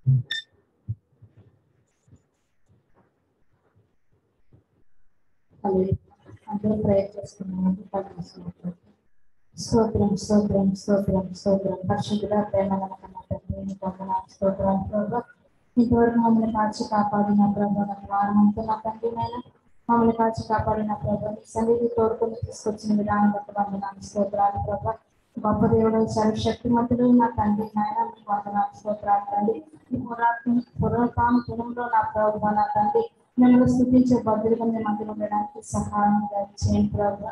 అలా అందరూ ప్రేయర్ చేసుకున్నాము పనిచేస్తున్నట్టు స్తోత్రం స్తోత్రం స్తోత్రం స్తోత్రం పరిశుద్ధుడ ప్రేమ నమ్మకం తండ్రి నీకు వందనాలు స్తోత్రాలు ప్రభావ ఇంతవరకు మమ్మల్ని కాచి కాపాడిన ప్రభావ వారం అంతా నా తండ్రి నాయన మమ్మల్ని కాచి కాపాడిన ప్రభావ నీ సన్నిధి తోడుకొని తీసుకొచ్చిన విధానం బట్టి వందనాలు స్తోత్రాలు ప్రభావ గొప్ప దేవుడు సర్వశక్తిమంతుడు నా తండ్రి నాయన మీకు వందనాలు స్తోత్రాలు తండ్రి ఈ పురాతన పురాతన దినంలో నా ప్రభావ నా తండ్రి మిమ్మల్ని స్థుతించే బద్దులుగా మేము అందులో ఉండడానికి సహాయం చేయండి ప్రభావ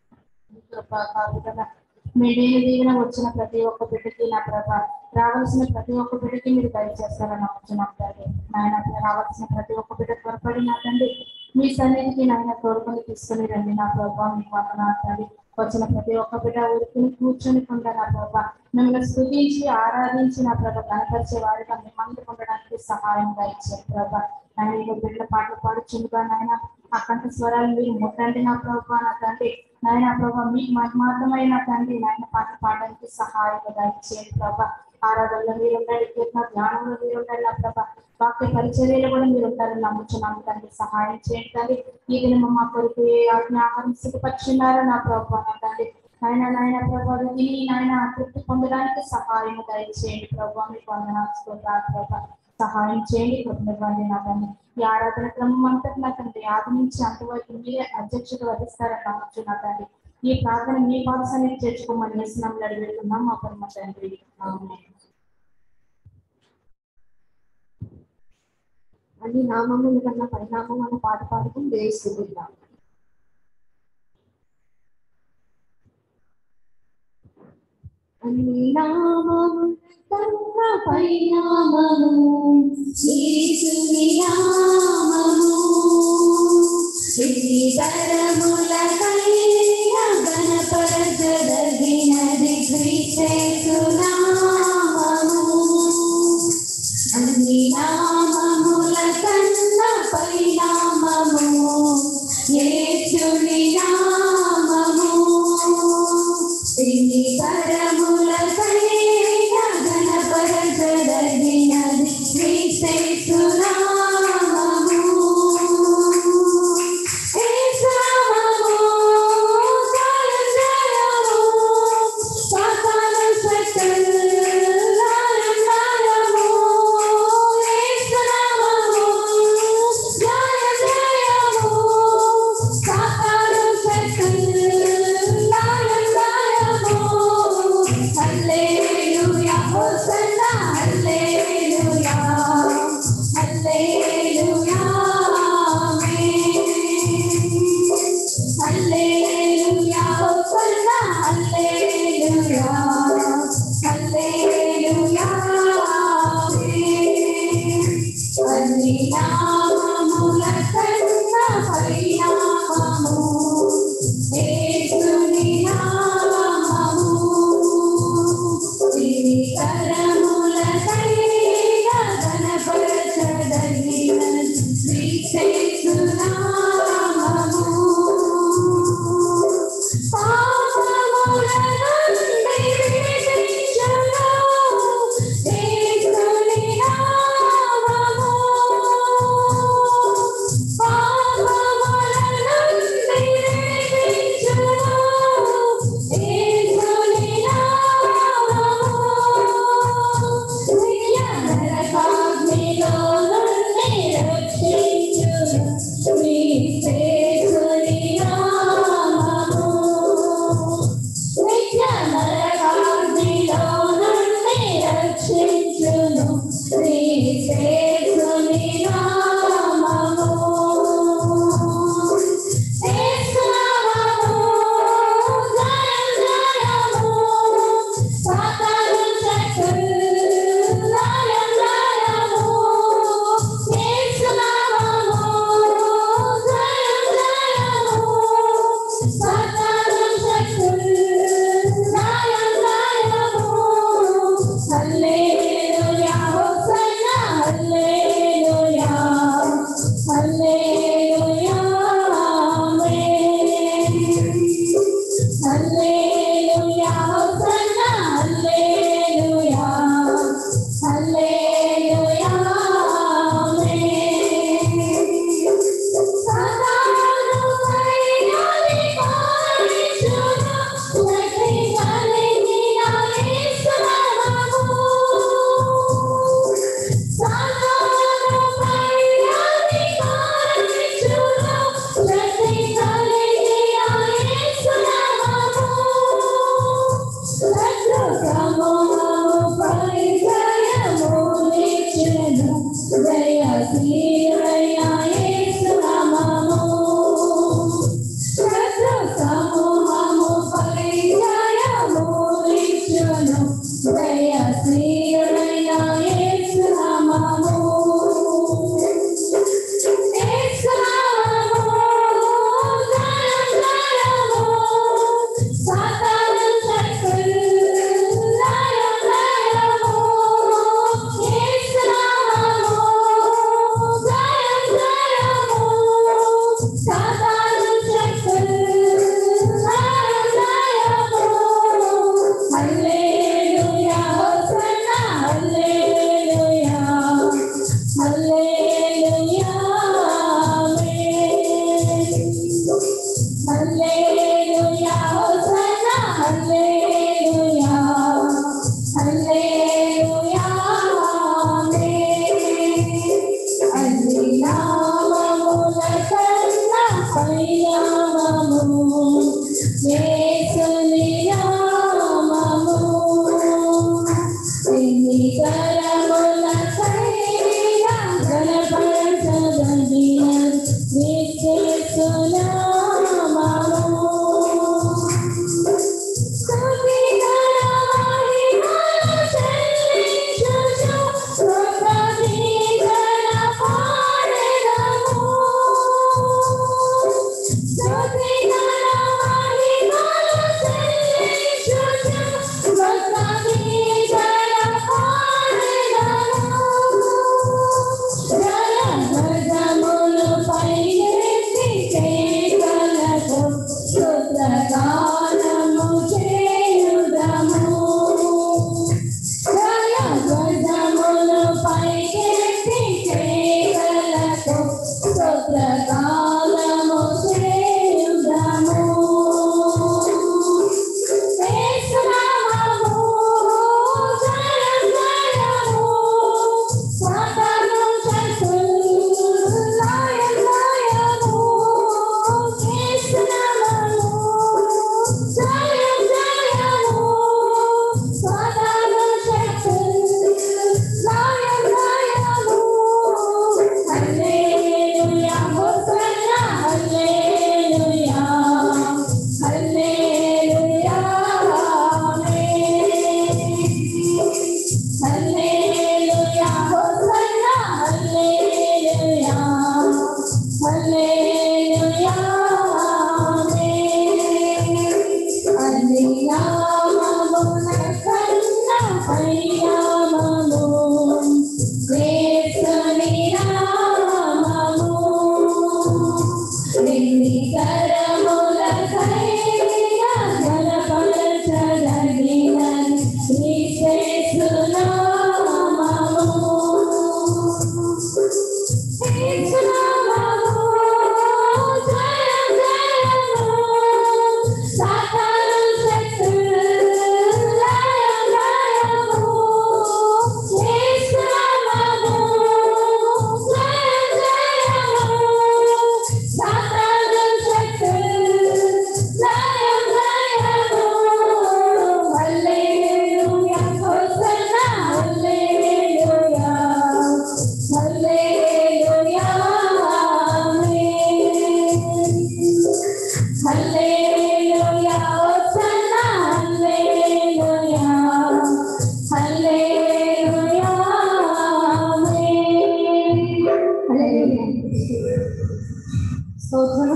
మీడియా దీవెన వచ్చిన ప్రతి ఒక్క బిడ్డకి నా ప్రభా రావాల్సిన ప్రతి ఒక్క బిడ్డకి మీరు దయచేస్తారని నమ్ముతున్నాం తండ్రి నాయన రావాల్సిన ప్రతి ఒక్క బిడ్డ త్వరపడి నా తండ్రి మీ సన్నిధికి నాయన తోడుకొని తీసుకుని రండి నా ప్రభావ మీకు వందనాలు తండ్రి వచ్చిన ప్రతి ఒక్క బిడ్డ ఊరికి కూర్చొని కొండ నా ప్రభా మిమ్మల్ని స్థుతించి ఆరాధించి నా ప్రభా కనపరిచే వారిగా మిమ్మల్ని ఉండడానికి సహాయం దయచేయండి ప్రభా నాయన ఇక బిడ్డల పాటలు పాడుచుండగా నాయన ఆ కంఠ స్వరాలు మీరు ముట్టండి నా ప్రభా నా తండ్రి నాయన ప్రభా మీకు మహిమార్థమైన తండ్రి నాయన పాట పాడడానికి సహాయం దయచేయండి ప్రభా ఆరాధనలో మీరు ఉండండి కీర్తన ధ్యానంలో మీరు ఉండండి నా ప్రభా వాక్య పరిచర్యలు కూడా మీరు ఉంటారని నమ్ముచున్నాము తండ్రి సహాయం చేయండి తండ్రి ఈ దినం మా కొరకు ఏ ఆజ్ఞ ఆహారం సిద్ధపరిచున్నారో నా ప్రభా నా తండ్రి నాయన నాయన ప్రభా తిని నాయన తృప్తి పొందడానికి సహాయం దయచేయండి ప్రభా మీకు వందనాలు స్తోత్రాలు ప్రభా సహాయం చేయండి కృతజ్ఞతలు నా తండ్రి ఈ ఆరాధన క్రమం అంతా నా తండ్రి ఆది నుంచి అంతవరకు మీరే అధ్యక్షత వహిస్తారని నమ్మచ్చు నా తండ్రి ఈ ప్రార్థన మీ పాఠశాలకు చేర్చుకోమని వేసినాం అడిగిస్తున్నాం మా పరమ తండ్రి ఆమేన్. అన్ని నామముల కన్నా పరిణామం అన్న పాట పాడుతూ వేస్తున్నాం అన్ని నామము కన్నా పరిణామము యేసుని నామము శ్రీధరములకైన గణపరచదగినది క్రీస్తు నామము అన్ని నామముల కన్నా పరిణామము యేసుని నామము ఇన్ని పరముల కైన గణపరచదగినది క్రీస్తు నామము యేసు నామము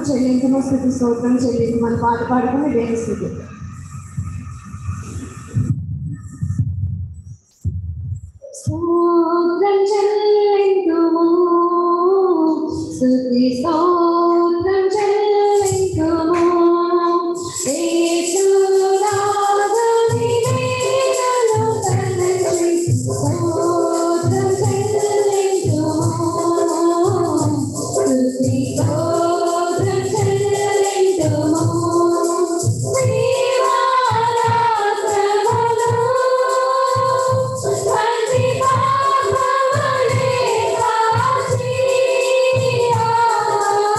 చెల్లించము స్థుతి స్తోత్రం చెల్లించు మన పాట పాడుకుని దేవుని స్థుతి స్తోత్రం చెల్లించుము స్తుతి స్తోత్రం చెల్లించుము యేసురాజుని వేదనలు తలచి స్తోత్రం చెల్లించుము స్తుతి స్తోత్రం చెల్లించుము శ్రీవారాధనలు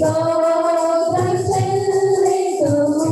స్తోత్రం చెల్లింతుము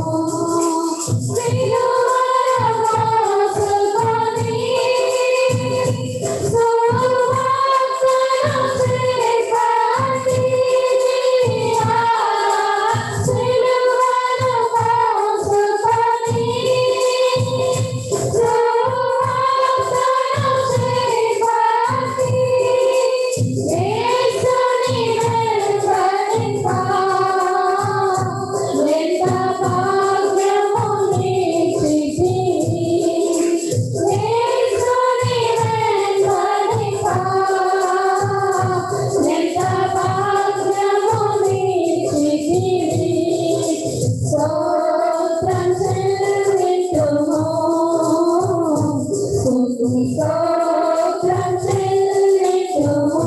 స్తోత్రం చెల్లింతుము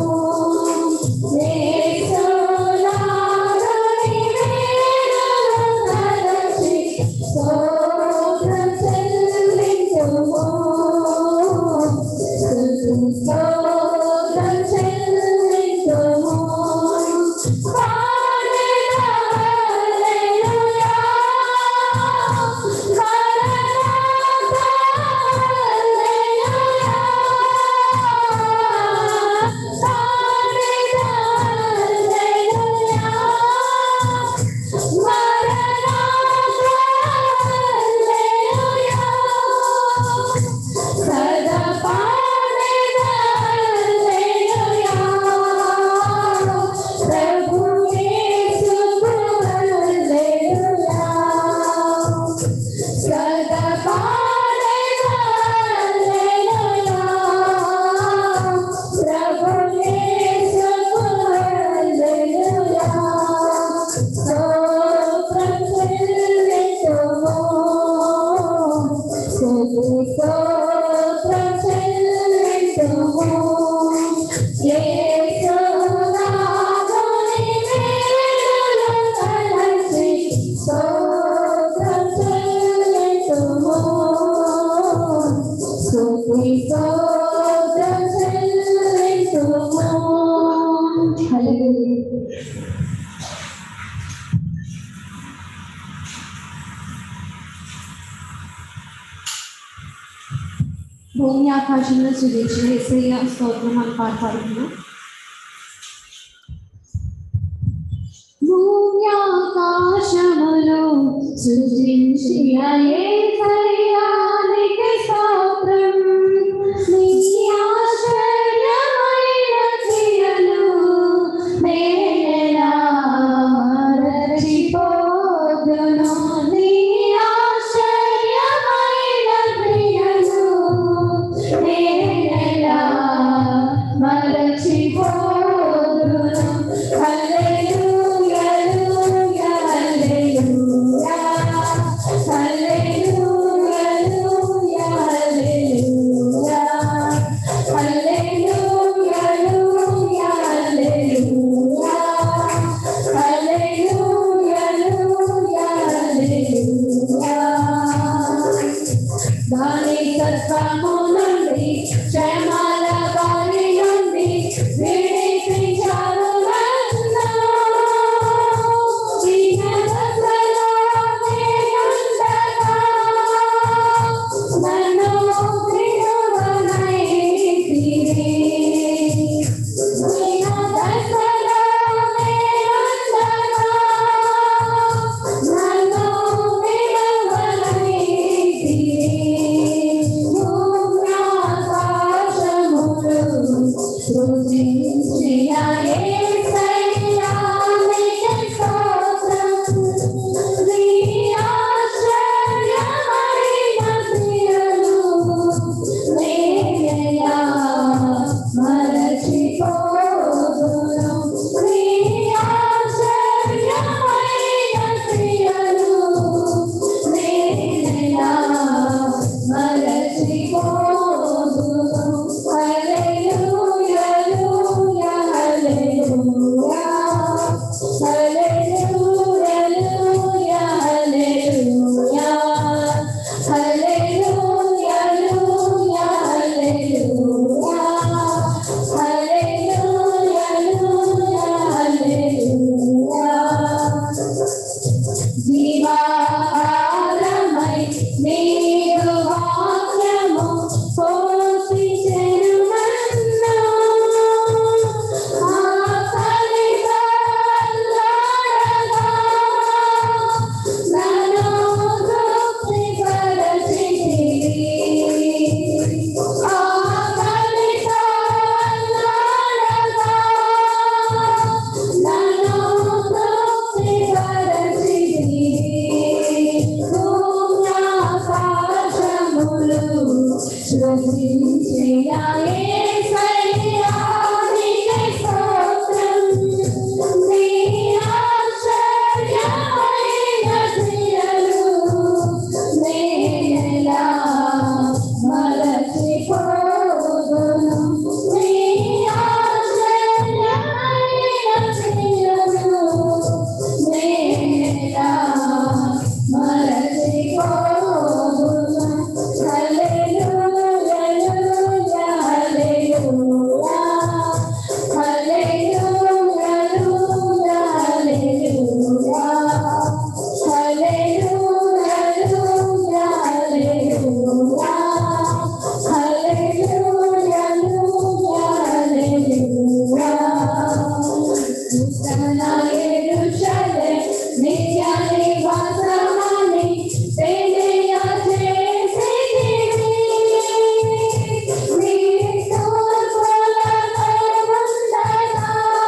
Hallelujah. భూమి ఆకాశంలో సృజించిన యేసయ్య స్తోత్రం అని పాట పాడుతున్నాం భూమి ఆకాశములు సృజించిన యేసయ్యానికి స్తోత్రం నీ ఆశ్చర్యమైన క్రియలు నేనెలా మరచిపోదును నీ ఆశ్చర్యమైన క్రియలు నేనెలా మరచిపోదును హల్లెలూయా హల్లెలూయా హల్లెలూయా నూతన యెరూషలేం నిత్య నివాసమని తెలియ చేసితివి. నీ తూర్పులలో ఉండగా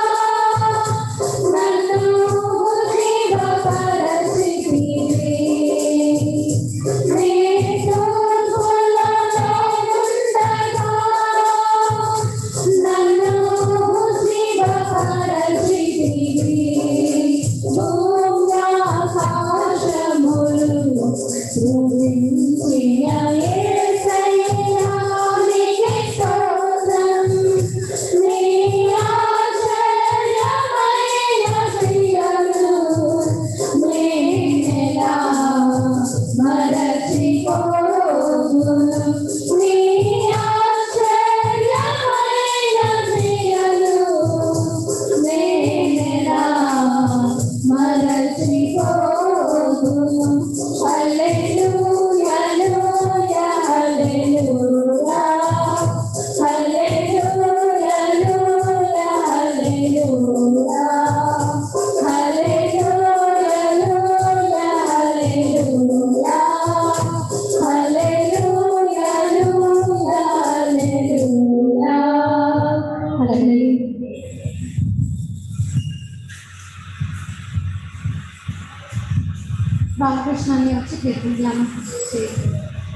నన్ను జీవపరచితివి. నీ తూర్పులలో ఉండగా నన్ను జీవపరచితివి. భూమ్యాకాశములు సృజించిన యేసయ్యా నీకే స్తోత్రం. నీ ఆశ్చర్యమైన క్రియలు నేనెలా మరచిపోదును. నీ ఆశ్చర్యమైన క్రియలు నేనెలా మరచిపోదును. హల్లెలూయా, హల్లెలూయా, హల్లెలూయా. హల్లెలూయా, హల్లెలూయా, హల్లెలూయా. హల్లెలూయా, హల్లెలూయా, హల్లెలూయా. హల్లెలూయా, హల్లెలూయా, హల్లెలూయా. హల్లెలూయా. బాలకృష్ణాన్ని వచ్చి కీర్తన ధ్యానం చేయండి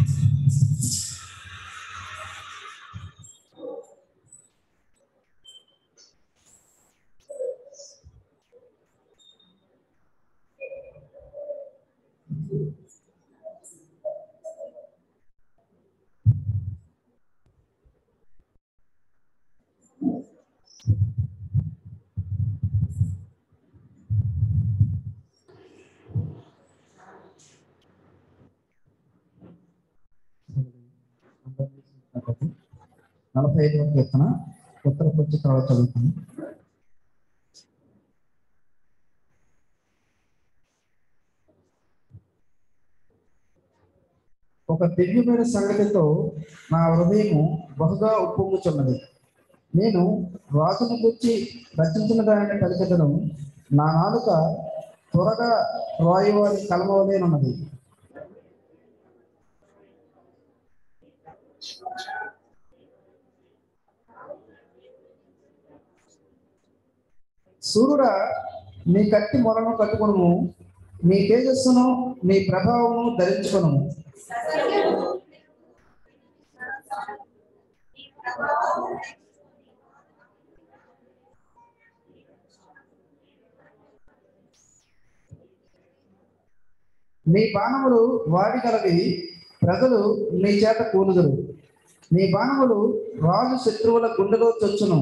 నలభై ఐదవ కీర్తన ఉత్తర పచ్చి తర్వాత చదువుతాను ఒక దివ్యమైన సంగతితో నా హృదయము బహుగా ఉప్పొంగుచున్నది నేను రాజును గురించి రచించిన దానిని పలికెదను నా నాలుక త్వరగా రాయువారి కలమవలేనున్నది సూర్యుడా నీ కత్తి మొలను కట్టుకును నీ తేజస్సును నీ ప్రభావమును ధరించుకును నీ బాణములు వాడిగలవి ప్రజలు నీ చేత కూలుదురు నీ బాణములు రాజు శత్రువుల గుండెలో చొచ్చును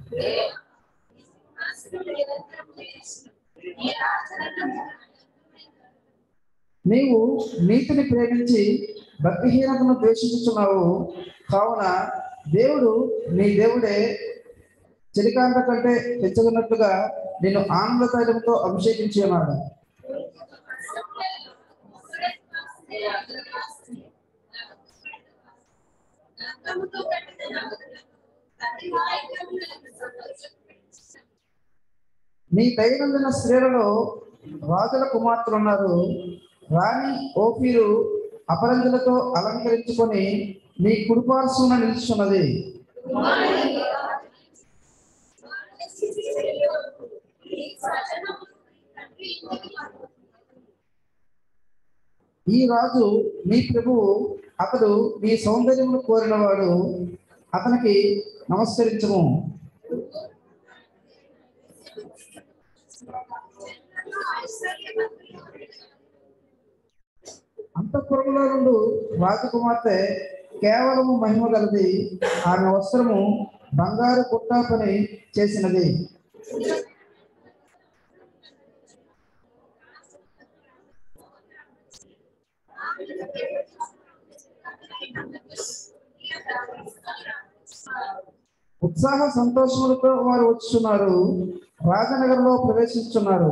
నీవు నీతిని ప్రేమించి భక్తిహీనతను ద్వేషించుచున్నావు కావున దేవుడు నీ దేవుడే చలికాంత కంటే పెంచగన్నట్లుగా నిన్ను ఆనంద తైలంతో అభిషేకించి ఉన్నాడు నీ దైనందిన స్త్రీలలో రాజుల కుమార్తెలు ఉన్నారు రాణి ఓపీరు అపరంజులతో అలంకరించుకొని నీ కుడిపార్శ్వన నిలుచున్నది ఈ రాజు నీ ప్రభువు అతడు నీ సౌందర్యమును కోరినవాడు అతనికి నమస్కరించము అంతఃపురంలో నుండి రాజకుమార్తె కేవలము మహిమ గలది ఆమె వస్త్రము బంగారు కుట్టా పని చేసినది ఉత్సాహ సంతోషములతో వారు వచ్చుచున్నారు రాజనగర్లో ప్రవేశిస్తున్నారు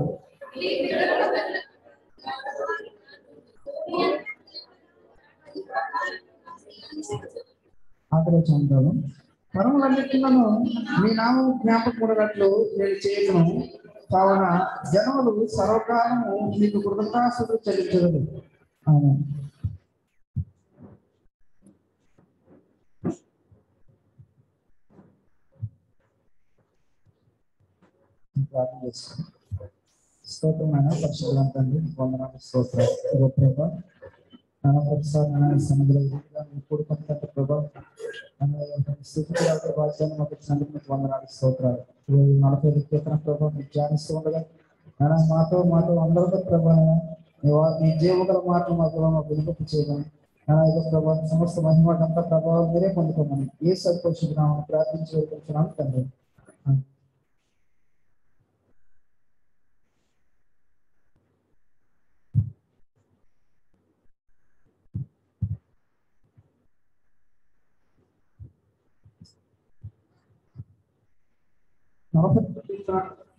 ఆఖరి చంద్రాలు పరములన్నిటిలను మీ నామం జ్ఞాపకముడగట్లు నేను చేయను కావున జనములు సర్వకాలము మీకు కృతజ్ఞాసులు చెల్లించగలరు ఆమె ప్రార్థన చేసుకుంటాం స్తోత్రమైన పరిశుభ్రం తండ్రి నీకు వందనాలు స్తోత్రాలు ఓ ప్రభా నాన్న ప్రతిసారి నాన్న సన్నిధిలో ఎదురుగా మీ కూడుకున్న తండ్రి ప్రభా నాన్న స్థితికి రాక బాధ్యత మాకు ఇచ్చినందుకు మీకు వందనాలు స్తోత్రాలు ఈ నలభై ఐదు కీర్తన ప్రభా మీకు ధ్యానిస్తూ ఉండగా నాన్న మాతో మాతో అందరితో ప్రభా మీ వా- మీ జీవగల మాటలు మాకు మాకు విలుపతి చేయమని నా యొక్క ప్రభా సమస్త మహిమకంతా ప్రభావం మీరే పొందుకోమని ఏ సరిపోతున్నామని ప్రార్థించి వేడుకుంటున్నాను తండ్రి ఆమేన్. నలభై కీర్తన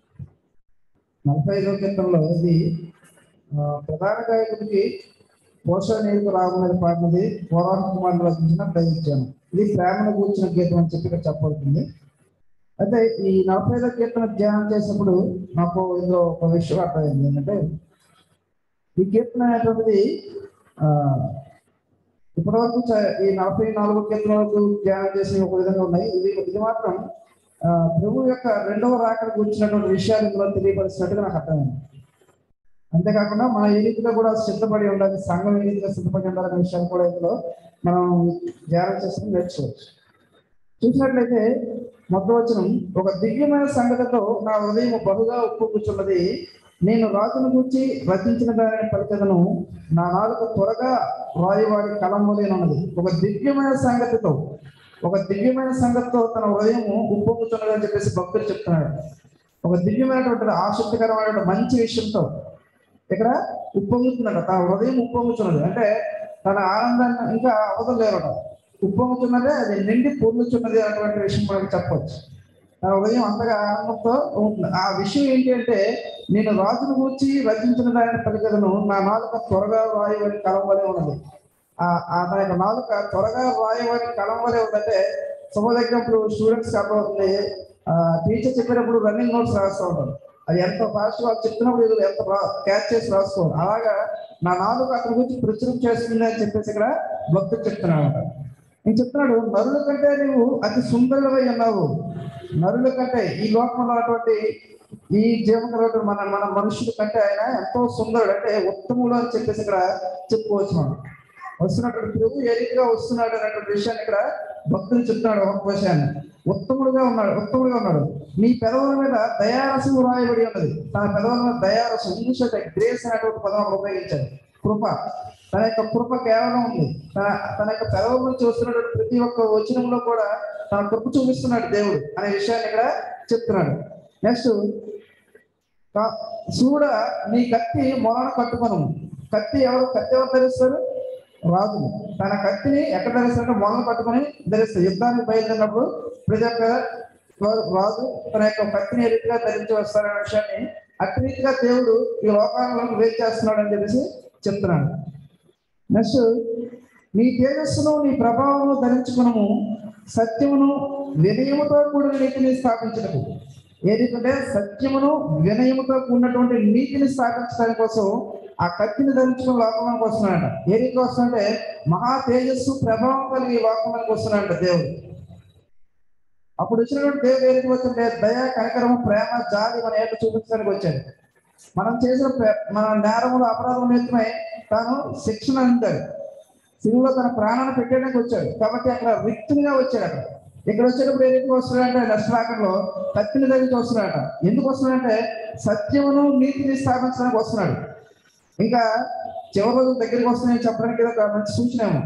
నలభై ఐదో కీర్తనలో ఇది ఆ, ప్రధాన గాయకుడికి పోషణ నీరుకు రాగున్నది పాడినది పోరాట కుమారులు రచించిన గ్రహించాను ఇది ప్రేమను కూర్చున్న గీతం అని చెప్పి ఇక్కడ చెప్పబడుతుంది అయితే ఈ నలభై ఐదో కీర్తన ధ్యానం చేసినప్పుడు నాకు ఇందులో ఒక విషయం అర్థమైంది ఏంటంటే ఈ కీర్తన అనేటువంటిది ఆ, ఇప్పటివరకు చ- ఈ నలభై నాలుగు కీర్తన వరకు ధ్యానం చేసి ఒక విధంగా ఉన్నాయి ఇది ఇది మాత్రం ఆ, ప్రభు యొక్క రెండవ రాకడ గురించినటువంటి విషయాలు ఇందులో తెలియపరిచినట్టుగా నాకు అర్థమైంది అంతేకాకుండా మన ఏ రీతిగా కూడా సిద్ధపడి ఉండాలి సంఘం ఏ రీతిగా సిద్ధపడి ఉండాలనే విషయాలు కూడా ఇందులో మనం ధ్యానం చేసుకుని నేర్చుకోవచ్చు చూసినట్లయితే మొదటి వచనం ఒక దివ్యమైన సంగతితో నా హృదయం బహుగా ఉప్పుకుచున్నది నేను రాజును గురించి రచించిన దాని పలికదను నా నాలుక త్వరగా రాయువాడి కలం ఉన్నది ఒక దివ్యమైన సంగతితో ఒక దివ్యమైన సంగతితో తన హృదయం ఉప్పొంగుతున్నది అని చెప్పేసి భక్తులు చెప్తున్నాడు ఒక దివ్యమైనటువంటి ఆసక్తికరమైనటువంటి మంచి విషయంతో ఇక్కడ ఉప్పొంగుతున్నాడు తన హృదయం ఉప్పొంగుతున్నది అంటే తన ఆనందాన్ని ఇంకా అవధం లేవట ఉప్పొంగుతున్నదే అది నిండి పొందుతున్నది అన్నటువంటి విషయం మనకు చెప్పవచ్చు తన హృదయం అంతగా ఆనందంతో ఉంటుంది ఆ విషయం ఏంటి అంటే నేను రాజును గురించి రచించిన దాని పలికలను నా నాలుక త్వరగా రాయవని కలం వలె ఉన్నది ఆ ఆ తన యొక్క నాలుక త్వరగా రాయవని కలం వలె ఉందంటే సభ దగ్గర ఇప్పుడు స్టూడెంట్స్ అర్థమవుతుంది టీచర్ చెప్పినప్పుడు రన్నింగ్ నోట్స్ రాస్తూ ఉంటారు అది ఎంత ఫాస్ట్ వాళ్ళు చెప్తున్నప్పుడు ఇది ఎంత క్యాచ్ చేసి రాసుకోవాలి అలాగా నా నాలుగు అతని గురించి ప్రచురం చేస్తుంది అని చెప్పేసి ఇక్కడ భక్తుడు చెప్తున్నాడు అనమాట నేను చెప్తున్నాడు నరుల కంటే నువ్వు అతి సుందరులవై ఉన్నావు నరుల కంటే ఈ లోకంలో ఉన్నటువంటి ఈ జీవన మన మన మనుషుల కంటే ఆయన ఎంతో సుందరుడు అంటే ఉత్తముడు అని చెప్పేసి ఇక్కడ చెప్పుకోవచ్చు మనం వస్తున్నటువంటి ప్రభు ఏ రీతిగా వస్తున్నాడు అనేటువంటి విషయాన్ని ఇక్కడ భక్తులు చెప్తున్నాడు ఒక విషయాన్ని ఉత్తముడుగా ఉన్నాడు ఉత్తముడుగా ఉన్నాడు నీ పెదవుల మీద దయారసం రాయబడి ఉన్నది తన పెదవుల మీద దయారసం ఇంగ్లీష్ అయితే గ్రేస్ అనేటువంటి పదం అక్కడ ఉపయోగించాడు కృప తన యొక్క కృప కేవలం ఉంది తన తన యొక్క పెదవుల నుంచి వస్తున్నటువంటి ప్రతి ఒక్క వచనంలో కూడా తన కృప చూపిస్తున్నాడు దేవుడు అనే విషయాన్ని ఇక్కడ చెప్తున్నాడు నెక్స్ట్ చూడ నీ కత్తి మొలను కట్టుకొను కత్తి ఎవరు కత్తి ఎవరు ధరిస్తారు రాజు తన కత్తిని ఎక్కడ ధరిస్తారంటే మొలను పట్టుకొని ధరిస్తారు యుద్ధానికి బయలుదేరినప్పుడు ప్రతి ఒక్క రాజు తన యొక్క కత్తిని ఏ రీతిగా ధరించి వస్తారనే విషయాన్ని అట్టి రీతిగా దేవుడు ఈ లోకాలను వేరు చేస్తున్నాడు అని చెప్పేసి చెప్తున్నాడు నెక్స్ట్ నీ తేజస్సును నీ ప్రభావమును ధరించుకునము సత్యమును వినయముతో కూడిన నీతిని స్థాపించటకు ఏదంటే సత్యమును వినయముతో కూడినటువంటి నీతిని స్థాపించడానికి కోసం ఆ కత్తిని ధరించుకుని లోకంలోకి వస్తున్నాడంట ఏ రీతికి వస్తుందంటే మహా తేజస్సు ప్రభావం కలిగి ఈ లోకంలోకి వస్తున్నాడంట దేవుడు అప్పుడు వచ్చినటువంటి దేవుడు ఏ రీతికి వచ్చింటే దయ కనికరము ప్రేమ జాలి మన ఏట చూపించడానికి వచ్చాడు మనం చేసిన ప్ర- మన నేరములు అపరాధం నిమిత్తమై తాను శిక్షణ అందాడు సిలువలో తన ప్రాణాన్ని పెట్టడానికి వచ్చాడు కాబట్టి అక్కడ రిక్తునిగా వచ్చాడు అక్కడ ఇక్కడ వచ్చేటప్పుడు ఏ రీతికి వస్తున్నాడంటే నష్టరాకంలో కత్తిని ధరించి వస్తున్నాడట ఎందుకు వస్తున్నాడంటే సత్యమును నీతిని స్థాపించడానికి వస్తున్నాడు ఇంకా చివరి రోజుల దగ్గరికి వస్తున్నాయని చెప్పడానికి ఇది ఒక మంచి సూచన ఏమో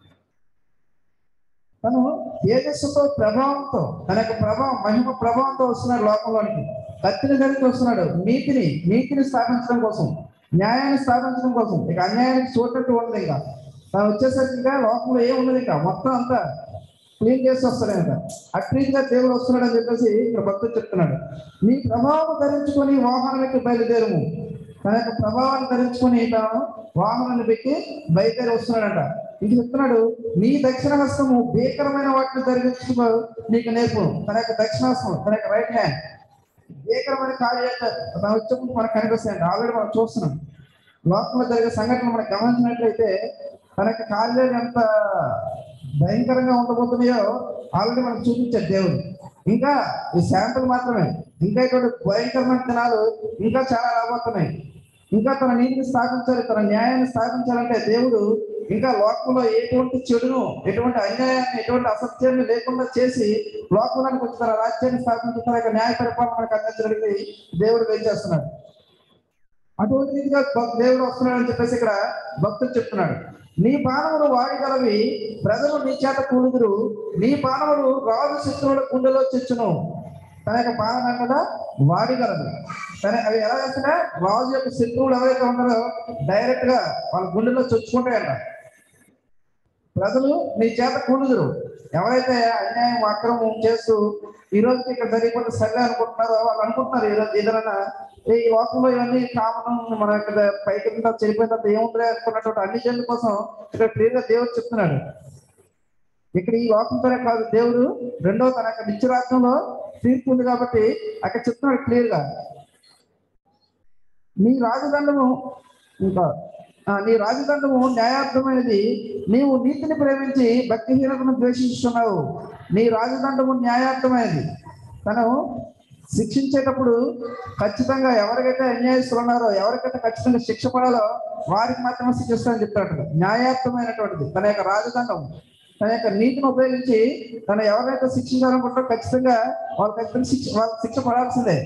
తను తేజస్సుతో ప్రభావంతో తన యొక్క ప్రభావం మహిమ ప్రభావంతో వస్తున్నాడు లోకంలోనికి కత్తిని ధరించి వస్తున్నాడు నీతిని నీతిని స్థాపించడం కోసం న్యాయాన్ని స్థాపించడం కోసం ఇక అన్యాయానికి చోటట్టు ఉండదు ఇంకా తను వచ్చేసరికి ఇంకా లోకంలో ఏం ఉండదు ఇంకా మొత్తం అంతా క్లీన్ చేసి వస్తాడు ఇంకా అట్రీతిగా దేవుడు వస్తున్నాడు అని చెప్పేసి ఇక్కడ భక్తుడు చెప్తున్నాడు నీ ప్రభావం ధరించుకొని వాహనానికి బయలుదేరము తన యొక్క ప్రభావాన్ని ధరించుకొని తాను వాహనాన్ని పెట్టి బయలుదేరి వస్తున్నాడంట ఇంక చెప్తున్నాడు నీ దక్షిణ హస్తము భీకరమైన వాటిని జరిగించుకో నీకు నేర్పు తన యొక్క దక్షిణ హస్తం తన యొక్క రైట్ హ్యాండ్ భీకరమైన కార్య తన వచ్చేప్పుడు మనకు కనిపిస్తాయండి ఆల్రెడీ మనం చూస్తున్నాం లోకంలో జరిగే సంఘటనలు మనం గమనించినట్లయితే తన యొక్క కార్యాలు ఎంత భయంకరంగా ఉండబోతున్నాయో ఆల్రెడీ మనకు చూపించాడు దేవుడు ఇంకా ఈ శాంపుల్ మాత్రమే ఇంకా ఇటువంటి భయంకరమైన దినాలు ఇంకా చాలా రాబోతున్నాయి ఇంకా తన నీతిని స్థాపించాలి తన న్యాయాన్ని స్థాపించాలంటే దేవుడు ఇంకా లోకంలో ఎటువంటి చెడును ఎటువంటి అన్యాయాన్ని ఎటువంటి అసత్యాన్ని లేకుండా చేసి లోకంలోకి వచ్చి తన రాజ్యాన్ని స్థాపించి తన యొక్క న్యాయ పరిపాలన మనకు అందించడానికి దేవుడు వేం చేస్తున్నాడు అటువంటి రీతిగా భక్- దేవుడు వస్తున్నాడు అని చెప్పేసి ఇక్కడ భక్తులు చెప్తున్నాడు నీ పానములు వాడిగలవి ప్రజలు నీ చేత కూలుదురు నీ పానములు రాజు శత్రువుల గుండెలో చెచ్చును తన యొక్క పానం కదా వాడిగలదు తన అవి ఎలా చేస్తున్నా రాజు యొక్క శత్రువులు ఎవరైతే ఉన్నారో డైరెక్ట్ గా వాళ్ళ గుండెలో చొచ్చుకుంటాయంట ప్రజలు నీ చేత కూలుదురు ఎవరైతే అన్యాయం అక్రమం చేస్తూ ఈ రోజు ఇక్కడ జరిగిపోతే సరే అనుకుంటున్నారో వాళ్ళు అనుకుంటున్నారు ఈ రోజు ఏదైనా ఈ లోకంలో ఇవన్నీ కామన్ మన ఇక్కడ పైకి కింద చెడిపోయిన తర్వాత ఏముంది అనుకున్నటువంటి అన్ని జనుల కోసం ఇక్కడ క్లియర్ గా దేవుడు చెప్తున్నాడు ఇక్కడ ఈ లోకంతోనే కాదు దేవుడు రెండో తన యొక్క నిత్యరాజ్యంలో తీర్పు ఉంది కాబట్టి అక్కడ చెప్తున్నాడు క్లియర్ గా నీ రాజదండము ఇంకా ఆ, నీ రాజదండము న్యాయార్థమైనది నీవు నీతిని ప్రేమించి భక్తిహీనతను ద్వేషిస్తున్నావు నీ రాజదండము న్యాయార్థమైనది తను శిక్షించేటప్పుడు ఖచ్చితంగా ఎవరికైతే అన్యాయస్తులు ఉన్నారో ఎవరికైతే ఖచ్చితంగా శిక్ష పడాలో వారికి మాత్రమే శిక్షిస్తానని చెప్తాడు న్యాయార్థమైనటువంటిది తన యొక్క రాజదండం తన యొక్క నీతిని ఉపయోగించి తను ఎవరైతే శిక్షించాలనుకుంటారో ఖచ్చితంగా వాళ్ళు ఖచ్చితంగా శిక్ష వాళ్ళకి శిక్ష పడాల్సిందే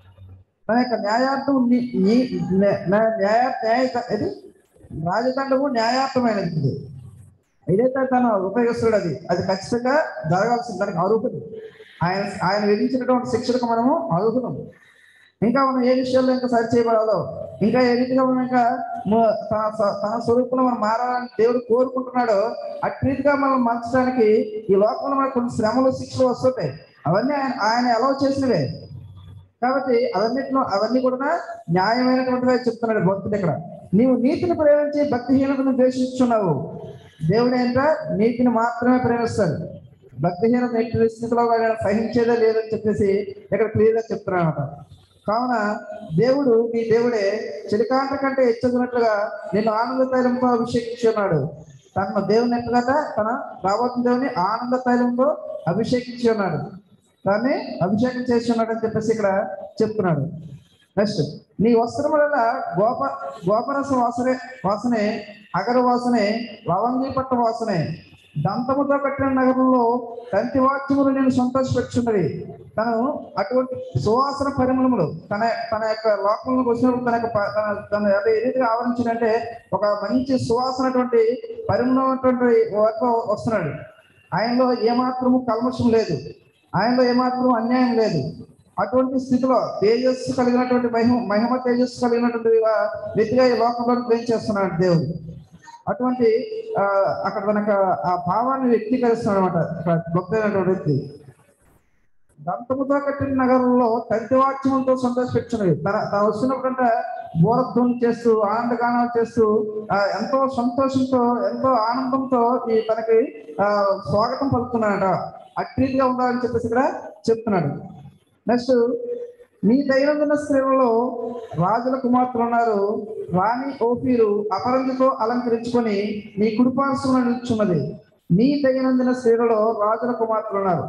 తన యొక్క న్యాయార్థం ని- నీ- న్యా- న్యా- న్యాయ న్యాయ ఇది రాజదండము న్యాయార్థమైనది ఇది. ఏదైతే తను ఉపయోగిస్తున్నాడు అది అది ఖచ్చితంగా జరగాల్సింది దానికి అర్హుడు ఆయన ఆయన విధించినటువంటి శిక్షలకు మనము అర్హులం ఇంకా మనం ఏ విషయాల్లో ఇంకా సరి చేయబడాలో ఇంకా ఏ రీతిగా మనం ఇంకా మ- తన స్వ- తన స్వరూపంలో మనం మారాలని దేవుడు కోరుకుంటున్నాడో అట్టి రీతిగా మనం మార్చడానికి ఈ లోకంలో మనకు కొన్ని శ్రమలు శిక్షలు వస్తుంటాయి అవన్నీ ఆయన ఆయన ఎలా చేసినవే కాబట్టి అవన్నిటిలో అవన్నీ కూడా న్యాయమైనటువంటివే చెప్తున్నాడు భక్తుడు ఇక్కడ నీవు నీతిని ప్రేమించి భక్తిహీనతను ద్వేషిస్తున్నావు దేవుడు ఏంటో నీతిని మాత్రమే ప్రేమిస్తాడు భక్తిహీనత ఎట్టి స్థితిలో కూడా ఆయన సహించేదే లేదని చెప్పేసి ఇక్కడ క్లియర్ గా చెప్తున్నాడు అనమాట కావున దేవుడు నీ దేవుడే చిలికాంత కంటే హెచ్చరినట్లుగా నిన్ను ఆనంద తైలంతో అభిషేకించి ఉన్నాడు తన దేవుని ఎట్లుగా తన రాబోతున్న దేవుని ఆనంద తైలంతో అభిషేకించి ఉన్నాడు దాన్ని అభిషేకం చేసి ఉన్నాడు అని చెప్పేసి ఇక్కడ చెప్తున్నాడు నెక్స్ట్ నీ వస్త్రముల గోప గోపరస వాసనే వాసనే అగర వాసనే లవంగి పట్ట వాసనే దంతముతో కట్టిన నగరంలో తంతి వాక్యములు నేను సంతోషపెట్టుచున్నది తను అటువంటి సువాసన పరిమళములు తన తన యొక్క లోకంలోకి వచ్చినప్పుడు తన యొక్క ప- తన తన ఏ రీతిగా ఆవరించిందంటే ఒక మంచి సువాసనటువంటి పరిమళమైనటువంటి వాటిలో వస్తున్నాడు ఆయనలో ఏమాత్రము కల్మషం లేదు ఆయనలో ఏమాత్రం అన్యాయం లేదు అటువంటి స్థితిలో తేజస్సు కలిగినటువంటి మహిమ మహిమ తేజస్సు కలిగినటువంటి వా- వ్యక్తిగా ఈ లోకంలో ప్రేమ చేస్తున్నాడు దేవుడు అటువంటి ఆ, అక్కడ తనక ఆ భావాన్ని వ్యక్తీకరిస్తున్నాడు అనమాట గొప్పైనటువంటి వ్యక్తి దంతముతో కట్టిన నగరంలో తంతివాక్యములతో సంతోషపెట్టున్నది తన తన వస్తున్నప్పుడంటే బోరధ్వని చేస్తూ ఆనందగానాలు చేస్తూ ఆ, ఎంతో సంతోషంతో ఎంతో ఆనందంతో ఈ తనకి ఆ, స్వాగతం పలుకుతున్నాడట అట్రీతిగా ఉండాలని చెప్పేసి ఇక్కడ చెప్తున్నాడు నెక్స్ట్ నీ దైనందిన స్త్రీలలో రాజుల కుమార్తెలు ఉన్నారు రాణి ఓపీరు అపరంజితో అలంకరించుకొని నీ కుడిపార్శ్వన నిల్చున్నది నీ దైనందిన స్త్రీలలో రాజుల కుమార్తెలు ఉన్నారు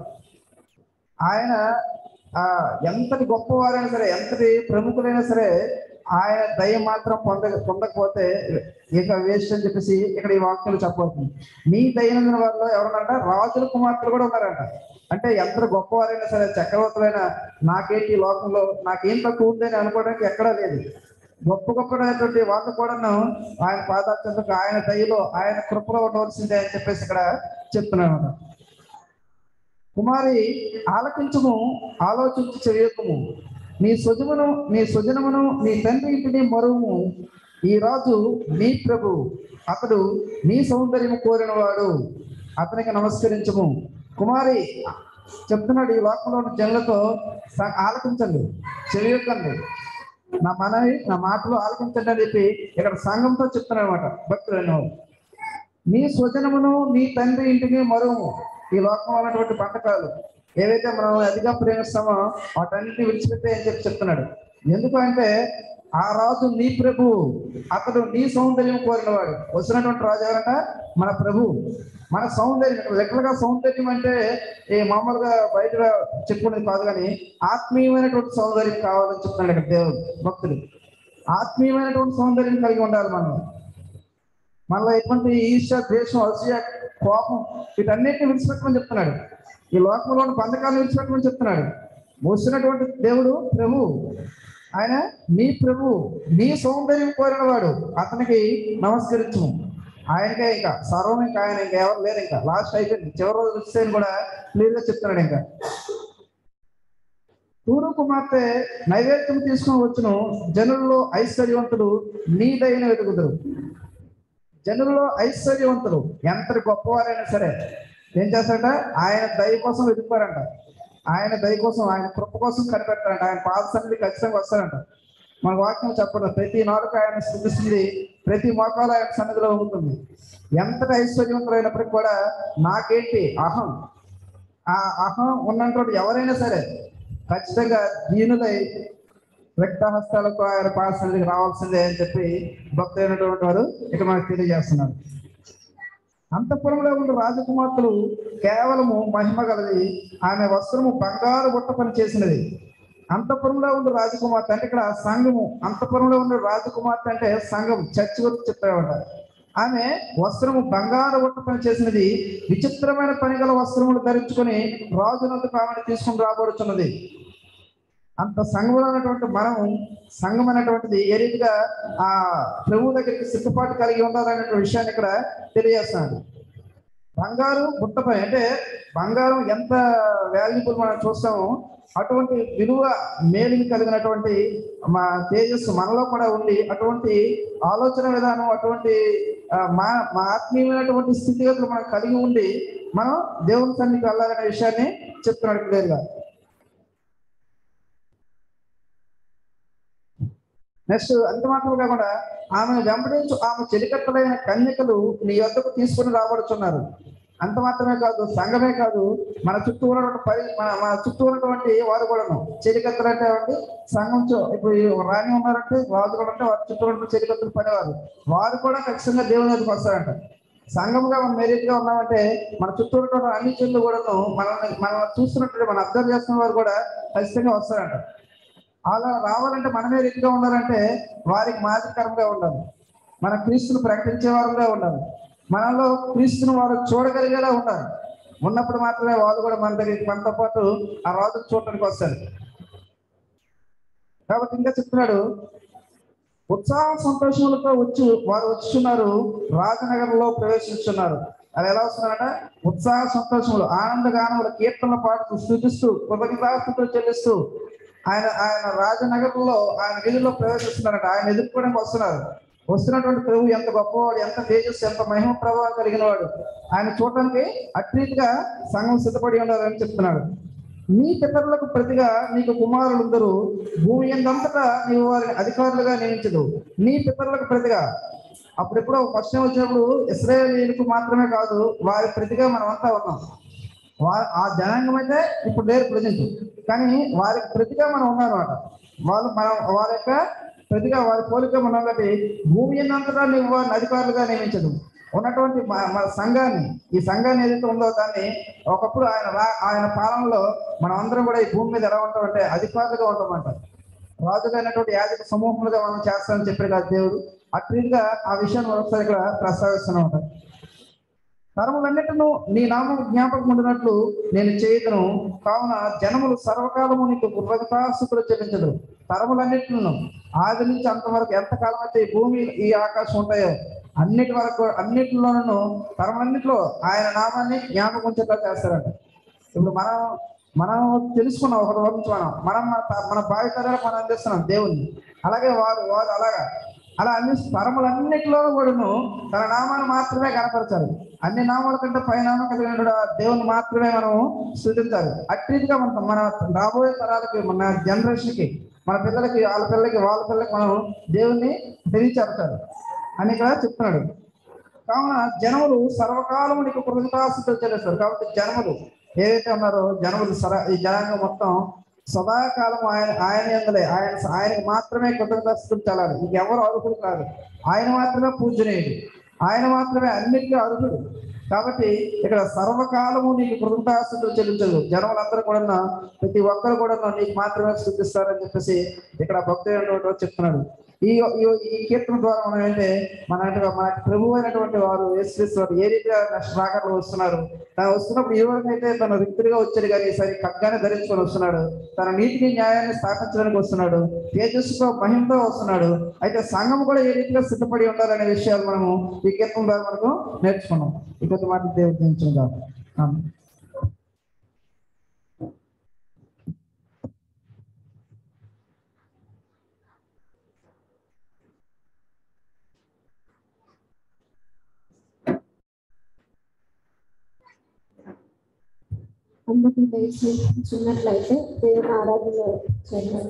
ఆయన ఆ ఎంతటి గొప్పవారైనా సరే ఎంతటి ప్రముఖులైనా సరే ఆయన దయ మాత్రం పొంద పొందకపోతే ఇక వేస్ట్ అని చెప్పేసి ఇక్కడ ఈ వాక్యాలు చెప్పబడుతుంది నీ దైనందిన వారిలో ఎవరన్నారంట రాజుల కుమార్తెలు కూడా ఉన్నారంట అంటే ఎంత గొప్పవారైనా సరే చక్రవర్తులైనా నాకేంటి ఈ లోకంలో నాకేం తక్కువ ఉందని అనుకోవడానికి ఎక్కడా లేదు గొప్ప గొప్పటువంటి వాళ్ళు కూడాను ఆయన పాదార్థకు ఆయన దయలో ఆయన కృపలో ఉండవలసిందే అని చెప్పేసి ఇక్కడ చెప్తున్నాను అన్నమాట. కుమారి ఆలకించుము ఆలోచించి చెయ్యకుము నీ స్వజమును నీ స్వజనమును నీ తండ్రి ఇంటిని మరువుము ఈ రాజు నీ ప్రభు అతడు నీ సౌందర్యము కోరినవాడు అతనికి నమస్కరించము కుమారి చెప్తున్నాడు ఈ లోకంలో ఉన్న జనులతో స- ఆలకించండి చెయ్యకండి నా మనవి నా మాటలు ఆలకించండి అని చెప్పి ఇక్కడ సంఘంతో చెప్తున్నాడు అనమాట భక్తులు అనేవాడు నీ స్వజనమును నీ తండ్రి ఇంటిని మరువు ఈ లోకంలో ఉన్నటువంటి పంటకాలు ఏవైతే మనం అతిగా ప్రేమిస్తామో వాటన్నిటిని విడిచిపెట్టే అని చెప్పి చెప్తున్నాడు ఎందుకంటే ఆ రాజు నీ ప్రభు అతడు నీ సౌందర్యం కోరినవాడు వచ్చినటువంటి రాజు ఎవరంట మన ప్రభు మన సౌందర్యం లెక్కలుగా సౌందర్యం అంటే ఏ మామూలుగా బయట చెప్పుకునేది కాదు కానీ ఆత్మీయమైనటువంటి సౌందర్యం కావాలని చెప్తున్నాడు ఇక్కడ దేవుడు భక్తుడు ఆత్మీయమైనటువంటి సౌందర్యం కలిగి ఉండాలి మనం మనలో ఎటువంటి ఈర్ష్య ద్వేషం అసూయ కోపం వీటన్నిటిని విడిచిపెట్టమని చెప్తున్నాడు ఈ లోకంలో ఉన్న బంధకాలను విడిచిపెట్టమని చెప్తున్నాడు వచ్చినటువంటి దేవుడు ప్రభు ఆయన నీ ప్రభు నీ సౌందర్యం కోరినవాడు అతనికి నమస్కరించము ఆయనకే ఇంకా సర్వం ఇంకా ఆయన ఇంకా ఎవరు లేరు ఇంకా లాస్ట్ అయిపోయింది చివరి రోజు వస్తే కూడా క్లియర్ గా చెప్తున్నాడు ఇంకా తూరు కుమార్తె నైవేద్యం తీసుకుని వచ్చును జనుల్లో ఐశ్వర్యవంతుడు నీదైన వెతుకుదురు జనుల్లో ఐశ్వర్యవంతులు ఎంతటి గొప్పవారైనా సరే ఏం చేస్తారంట ఆయన దయ కోసం వెతుకుతారంట ఆయన దయ కోసం ఆయన కృప కోసం కనిపెడతారంట ఆయన పాద సన్నిధి ఖచ్చితంగా వస్తారంట మన వాక్యం చెప్పడం ప్రతి నాలుగు ఆయన స్థుతిస్తుంది ప్రతి మోకాలు ఆయన సన్నిధిలో ఉంటుంది ఎంతటి ఐశ్వర్యవంతులైనప్పటికీ కూడా నాకేంటి అహం ఆ అహం ఉన్నటువంటి ఎవరైనా సరే ఖచ్చితంగా దీనులై రక్తహస్తాలకు ఆయన పాసనికి రావాల్సిందే అని చెప్పి భక్తులైనటువంటి వారు ఇక మనకు తెలియజేస్తున్నారు అంతఃపురంలో ఉన్న రాజకుమార్తెలు కేవలము మహిమ గలది ఆమె వస్త్రము బంగారు బుట్ట పని చేసినది అంతఃపురంలో ఉన్న రాజకుమార్తె అంటే ఇక్కడ సంఘము అంతఃపురంలో ఉన్న రాజకుమార్తె అంటే సంఘం చర్చి గురించి చెప్పారన్నమాట ఆమె వస్త్రము బంగారు బుట్ట పని చేసినది విచిత్రమైన పని గల వస్త్రములు ధరించుకొని రాజునందుకు ఆమెను తీసుకుని రాబడుచున్నది అంత సంఘంలో ఉన్నటువంటి మనం సంఘం అనేటువంటిది ఏ రీతిగా ఆ ప్రభు దగ్గరికి సిద్ధపాటు కలిగి ఉండాలనే విషయాన్ని ఇక్కడ తెలియజేస్తున్నాడు బంగారు బుట్టపై అంటే బంగారం ఎంత వాల్యుబుల్ మనం చూస్తామో అటువంటి విలువ మేలుని కలిగినటువంటి మా తేజస్సు మనలో కూడా ఉండి అటువంటి ఆలోచన విధానం అటువంటి ఆ, మా మా ఆత్మీయమైనటువంటి స్థితిగతులు మనం కలిగి ఉండి మనం దేవుని సన్నిధికి వెళ్ళాలనే విషయాన్ని చెప్తున్నాడు క్లియర్గా నెక్స్ట్ అంత మాత్రం కాకుండా ఆమెను వెంబడించు ఆమె చెలికత్తలైన కన్యకలు నీ యొద్దకు తీసుకుని రాబడుచున్నారు అంత మాత్రమే కాదు సంఘమే కాదు మన చుట్టూ ఉన్నటువంటి పరి మన మన చుట్టూ ఉన్నటువంటి వారు కూడాను చెలికత్తలు అంటే ఏమంటే సంఘం చు- ఇప్పుడు ఈ రాణి ఉన్నారంటే రాజు కూడా అంటే వారి చుట్టూ ఉన్నటువంటి చెలికత్తలు పడేవారు వారు కూడా ఖచ్చితంగా దేవుని దగ్గరికి వస్తారంట సంఘంగా మనం మెరిట్గా ఉన్నామంటే మన చుట్టూ ఉన్నటువంటి అన్ని చెల్లు కూడాను మనల్ని మనం చూస్తున్నట్టు మన అర్థం చేస్తున్న వారు కూడా ఖచ్చితంగా వస్తారంట అలా రావాలంటే మనమే రీతిగా ఉండాలంటే వారికి మాదిరికరంగా ఉండాలి మన క్రీస్తును ప్రకటించే వారుగా ఉండాలి మనలో క్రీస్తును వారు చూడగలిగేలా ఉండాలి ఉన్నప్పుడు మాత్రమే వాళ్ళు కూడా మన దగ్గరికి మనతో పాటు ఆ రాజును చూడటానికి వస్తారు కాబట్టి ఇంకా చెప్తున్నాడు ఉత్సాహ సంతోషములతో వచ్చి వారు వచ్చున్నారు రాజనగరంలో ప్రవేశిస్తున్నారు అది ఎలా వస్తున్నారంట ఉత్సాహ సంతోషములు ఆనందగానములు కీర్తనలు పాడుతూ స్థుతిస్తూ కృతజ్ఞతాస్తుతో చెల్లిస్తూ ఆయన ఆయన రాజనగరంలో ఆయన వీధిలో ప్రవేశిస్తున్నారట ఆయన ఎదుర్కోవడానికి వస్తున్నారు వస్తున్నటువంటి ప్రభు ఎంత గొప్పవాడు ఎంత తేజస్సు ఎంత మహిమ ప్రభావం కలిగిన వాడు ఆయన చూడటానికి అట్రీతిగా సంఘం సిద్ధపడి ఉండాలని చెప్తున్నాడు నీ పితరులకు ప్రతిగా నీకు కుమారులందరూ భూమి ఎందంతటా నీవు వారిని అధికారులుగా నియమించదు నీ పితరులకు ప్రతిగా అప్పుడెప్పుడో ఫస్ట్ టైం వచ్చినప్పుడు ఇస్రాయేలీలకు మాత్రమే కాదు వారి ప్రతిగా మనం అంతా ఉన్నాం వా- ఆ జనాంగం అయితే ఇప్పుడు లేరు ప్రజెంట్ కానీ వారికి ప్రతిగా మనం ఉన్నామన్నమాట వాళ్ళు మనం వారి యొక్క ప్రతిగా వారి పోలిక మనం కాబట్టి భూమి ఎన్నంతటా నువ్వు వారిని అధికారులుగా నియమించదు ఉన్నటువంటి మా- మన సంఘాన్ని ఈ సంఘాన్ని ఏదైతే ఉందో దాన్ని ఒకప్పుడు ఆయన రా- ఆయన పాలనలో మనం అందరం కూడా ఈ భూమి మీద ఎలా ఉంటామంటే అధికారులుగా ఉంటామంట రాజులైనటువంటి యాజక సమూహములుగా మనం చేస్తామని చెప్పాడు కదా దేవుడు అట్రీగా ఆ విషయాన్ని మరొకసారి ఇక్కడ ప్రస్తావిస్తున్నాం తరములన్నిటిను నీ నామం జ్ఞాపకం ఉండినట్లు నేను చేయదును కావున జనములు సర్వకాలము నీకు కృతజ్ఞతాస్తుతులు చెల్లించదు తరములన్నిటిను ఆది నుంచి అంతవరకు ఎంతకాలం అయితే ఈ భూమి ఈ ఆకాశం ఉంటాయో అన్నిటి వరకు అన్నిటిలోనూ తరములన్నిటిలో ఆయన నామాన్ని జ్ఞాపకం ఉంచేలా చేస్తారంట ఇప్పుడు మనం మనం తెలుసుకున్నాం ఒక రోజు నుంచి మనం మనం మన త- మన భావితరాలకు మనం అందిస్తున్నాం దేవుణ్ణి అలాగే వారు వారు అలాగా అలా అన్ని తరములన్నిటిలో కూడాను తన నామాన్ని మాత్రమే కనపరచాలి అన్ని నామాల కంటే పైనామం కలిగిన దేవుని మాత్రమే మనం స్థుతించాలి అట్రీతిగా మన మన రాబోయే తరాలకి మన జనరేషన్ కి మన పిల్లలకి వాళ్ళ పిల్లలకి వాళ్ళ పిల్లలకి మనం దేవుణ్ణి తెలియచేర్చాలి అని ఇక్కడ చెప్తున్నాడు కావున జనములు సర్వకాలము నీకు కృతజ్ఞతాస్తుతులు చెల్లిస్తారు కాబట్టి జనములు ఏదైతే ఉన్నారో జనములు సర ఈ జనాంగం మొత్తం సదాకాలం ఆయన ఆయన ఎందులే ఆయన ఆయనకు మాత్రమే కృతజ్ఞతాస్తుతులు చెల్లాలి ఇంకెవరు అర్హులు కాదు ఆయన మాత్రమే పూజనీయుడు ఆయన మాత్రమే అన్నిటికీ అర్హుడు కాబట్టి ఇక్కడ సర్వకాలము నీకు కృతజ్ఞతాస్తుతులు చెల్లించదు జనములందరూ కూడా ప్రతి ఒక్కరు కూడా నీకు మాత్రమే స్థుతిస్తారని చెప్పేసి ఇక్కడ భక్తుడు చెప్తున్నాడు ఈ ఈ- ఈ కీర్తన ద్వారా మనం ఏంటంటే మన మన ప్రభు అయినటువంటి వారు యేసుక్రీస్తు ఏ రీతిగా నష్టరాకర్లు వస్తున్నారు తను వస్తున్నప్పుడు ఈ రోజు అయితే తన రిక్తుడిగా వచ్చాడు కానీ ఈసారి ఖడ్గానే ధరించుకొని వస్తున్నాడు తన నీతిని న్యాయాన్ని స్థాపించడానికి వస్తున్నాడు తేజస్సుతో మహిమతో వస్తున్నాడు అయితే సంఘం కూడా ఏ రీతిగా సిద్ధపడి ఉండాలనే విషయాలు మనము ఈ కీర్తన ద్వారా మనకు నేర్చుకున్నాం ఈ కొద్ది మాట దేవుడు అందరికీ లేచి చిన్నట్లయితే దేవుని ఆరాధన చేద్దాం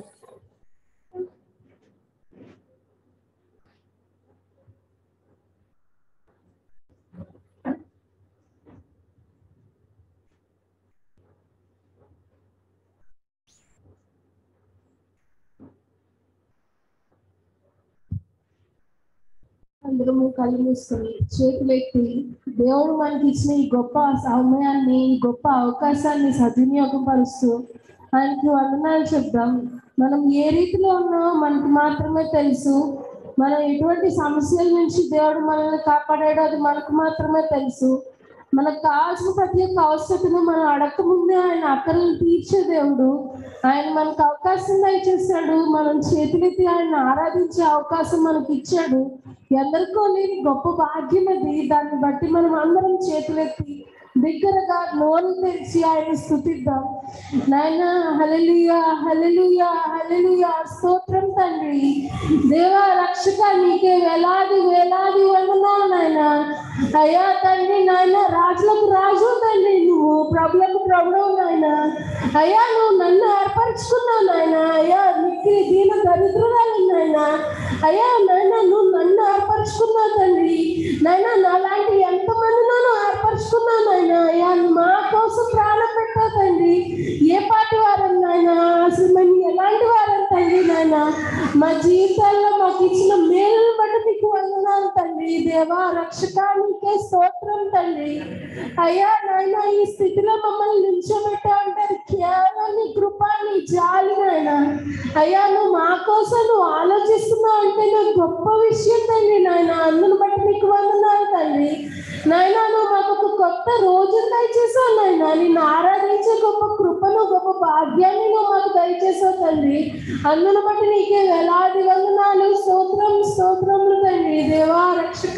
అందరము కళ్ళు మూసుకొని చేతులెత్తి దేవుడు మనకి ఇచ్చిన ఈ గొప్ప సమయాన్ని ఈ గొప్ప అవకాశాన్ని సద్వినియోగపరుస్తూ ఆయనకి వందనాలు చెప్దాం మనం ఏ రీతిలో ఉన్నామో మనకి మాత్రమే తెలుసు మనం ఎటువంటి సమస్యల నుంచి దేవుడు మనల్ని కాపాడాడో అది మనకు మాత్రమే తెలుసు మనకు కావాల్సిన ప్రతి ఒక్క అవసరతను మనం అడగక ముందే ఆయన అక్కర్లను తీర్చే దేవుడు ఆయన మనకు అవకాశం దయచేశాడు మనం చేతులెత్తి ఆయన ఆరాధించే అవకాశం మనకి ఇచ్చాడు ఎందరికో లేని గొప్ప భాగ్యం అది దాన్ని బట్టి మనం అందరం చేతులెత్తి దగ్గరగా నోరు తెరిచి ఆయన స్థుతిద్దాం నాయన హల్లెలూయా హల్లెలూయా హల్లెలూయా స్తోత్రం తండ్రి దేవా రక్షక నీకే వేలాది వేలాది వందనాలు నాయన అయ్యా తండ్రి నాయన రాజులకు రాజు తండ్రి నువ్వు ప్రభులకు ప్రభువు నాయన అయ్యా నువ్వు నన్ను ఏర్పరచుకున్నావు నాయన అయ్యా మిక్కిలి దీన దరిద్రురాలు నాయన అయ్యా నాయన నువ్వు నన్ను ఏర్పరచుకున్నావు తండ్రి నాయన నాలాంటి ఎంతమంది నన్ను ఏర్పరచుకున్నావు నాయన అయ్యా మా కోసం ప్రాణం పెట్టావు తండ్రి ఏ పాటి వారం నాయన అసలు మేము ఎలాంటి వారం తండ్రి నాయన మా జీవితాల్లో మాకు ఇచ్చిన మేలును బట్టి మీకు వందనాలు తండ్రి దేవా రక్షకానికే స్తోత్రం తండ్రి అయ్యా నాయన ఈ స్థితిలో మమ్మల్ని నిల్చోబెట్టా అంటే అది కేవలం నీ కృప నీ జాలి నాయన అయ్యా నువ్వు మా కోసం నువ్వు ఆలోచిస్తున్నావు అంటే నువ్వు గొప్ప విషయం తండ్రి నాయన అందును బట్టి నీకు వందనాలు తండ్రి నాయన నువ్వు మాకు ఒక కొత్త రోజు దయచేసావు నాయన నిన్ను ఆరాధించే గొప్ప కృపను గొప్ప భాగ్యాన్ని నువ్వు మాకు దయచేసావు తండ్రి అందును బట్టి నీకే వేలాది వందనాలు స్తోత్రం స్తోత్రములు తండ్రి దేవా రక్షక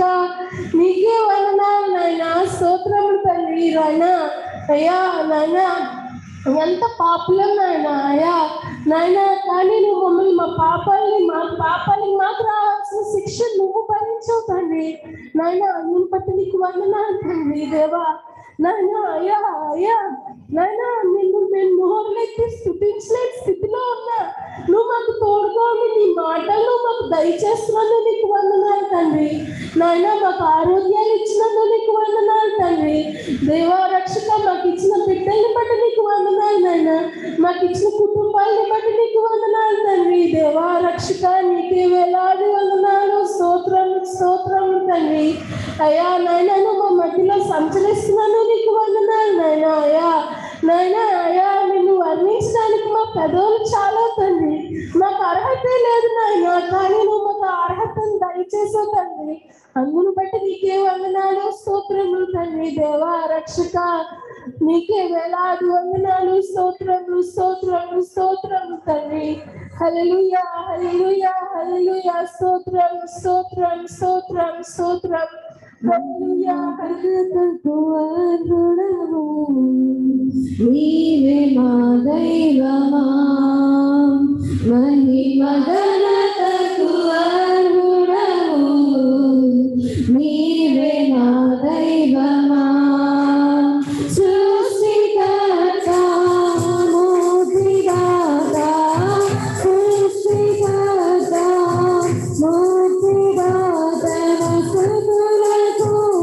నీకే వందనాలు నాయన స్తోత్రములు తండ్రి నాయన అయ్యా నాయన ఎంత పాపులం నాయన అయ్యా నాయన కానీ నువ్వు మమ్మల్ని మా పాపాలని మా పాపాలకి మాకు రావాల్సిన శిక్ష నువ్వు భరించావు తండ్రి నాయన అందుని బట్టి నీకు వందనాలు తండ్రి దేవా నాయన అయ్యా అయ్యా నాయన నిన్ను నేను నోరులెత్తి స్థుతించలేని స్థితిలో ఉన్నా నువ్వు మాకు తోడుగా ఉండి నీ మాటలు మాకు దయచేస్తున్నందుకు నీకు వందనాలు తండ్రి నాయన మాకు ఆరోగ్యాలు ఇచ్చినందుకు నీకు వందనాలు తండ్రి దేవా రక్షక మాకు ఇచ్చిన బిడ్డల్ని బట్టి నీకు వందనాలు నాయన మాకు ఇచ్చిన కుటుంబాలని బట్టి నీకు వందనాలు తండ్రి దేవా రక్షక నీకే వేలాది వందనాలు స్తోత్రం స్తోత్రం తండ్రి అయ్యా నాయన నువ్వు మా మధ్యలో సంచరిస్తున్నాను నీకు వందనాలు నాయన అయ్యా నాయన అయ్యా నిన్ను వర్ణించడానికి మా పెదవులు చాలా తండ్రి మాకు అర్హత లేదు నాయన కానీ నువ్వు మాకు అర్హతను దయచేసావు తండ్రి అందును బట్టి నీకే వందనాలు స్తోత్రములు తండ్రి దేవా రక్షక నీకే వేలాది వందనాలు స్తోత్రములు స్తోత్రములు స్తోత్రములు తండ్రి హల్లెలూయా హల్లెలూయా హల్లెలూయా స్తోత్రం స్తోత్రం స్తోత్రం స్తోత్రం హల్లెలూయా అర్హతకు అర్హుడవు నీవే మా దైవమా మహిమ ఘనతకు అర్హుడవు నీవే మా దైవమా సృష్టికర్త మూర్తిదాత సృష్టికర్త మూర్తిదాత స్తుతులకు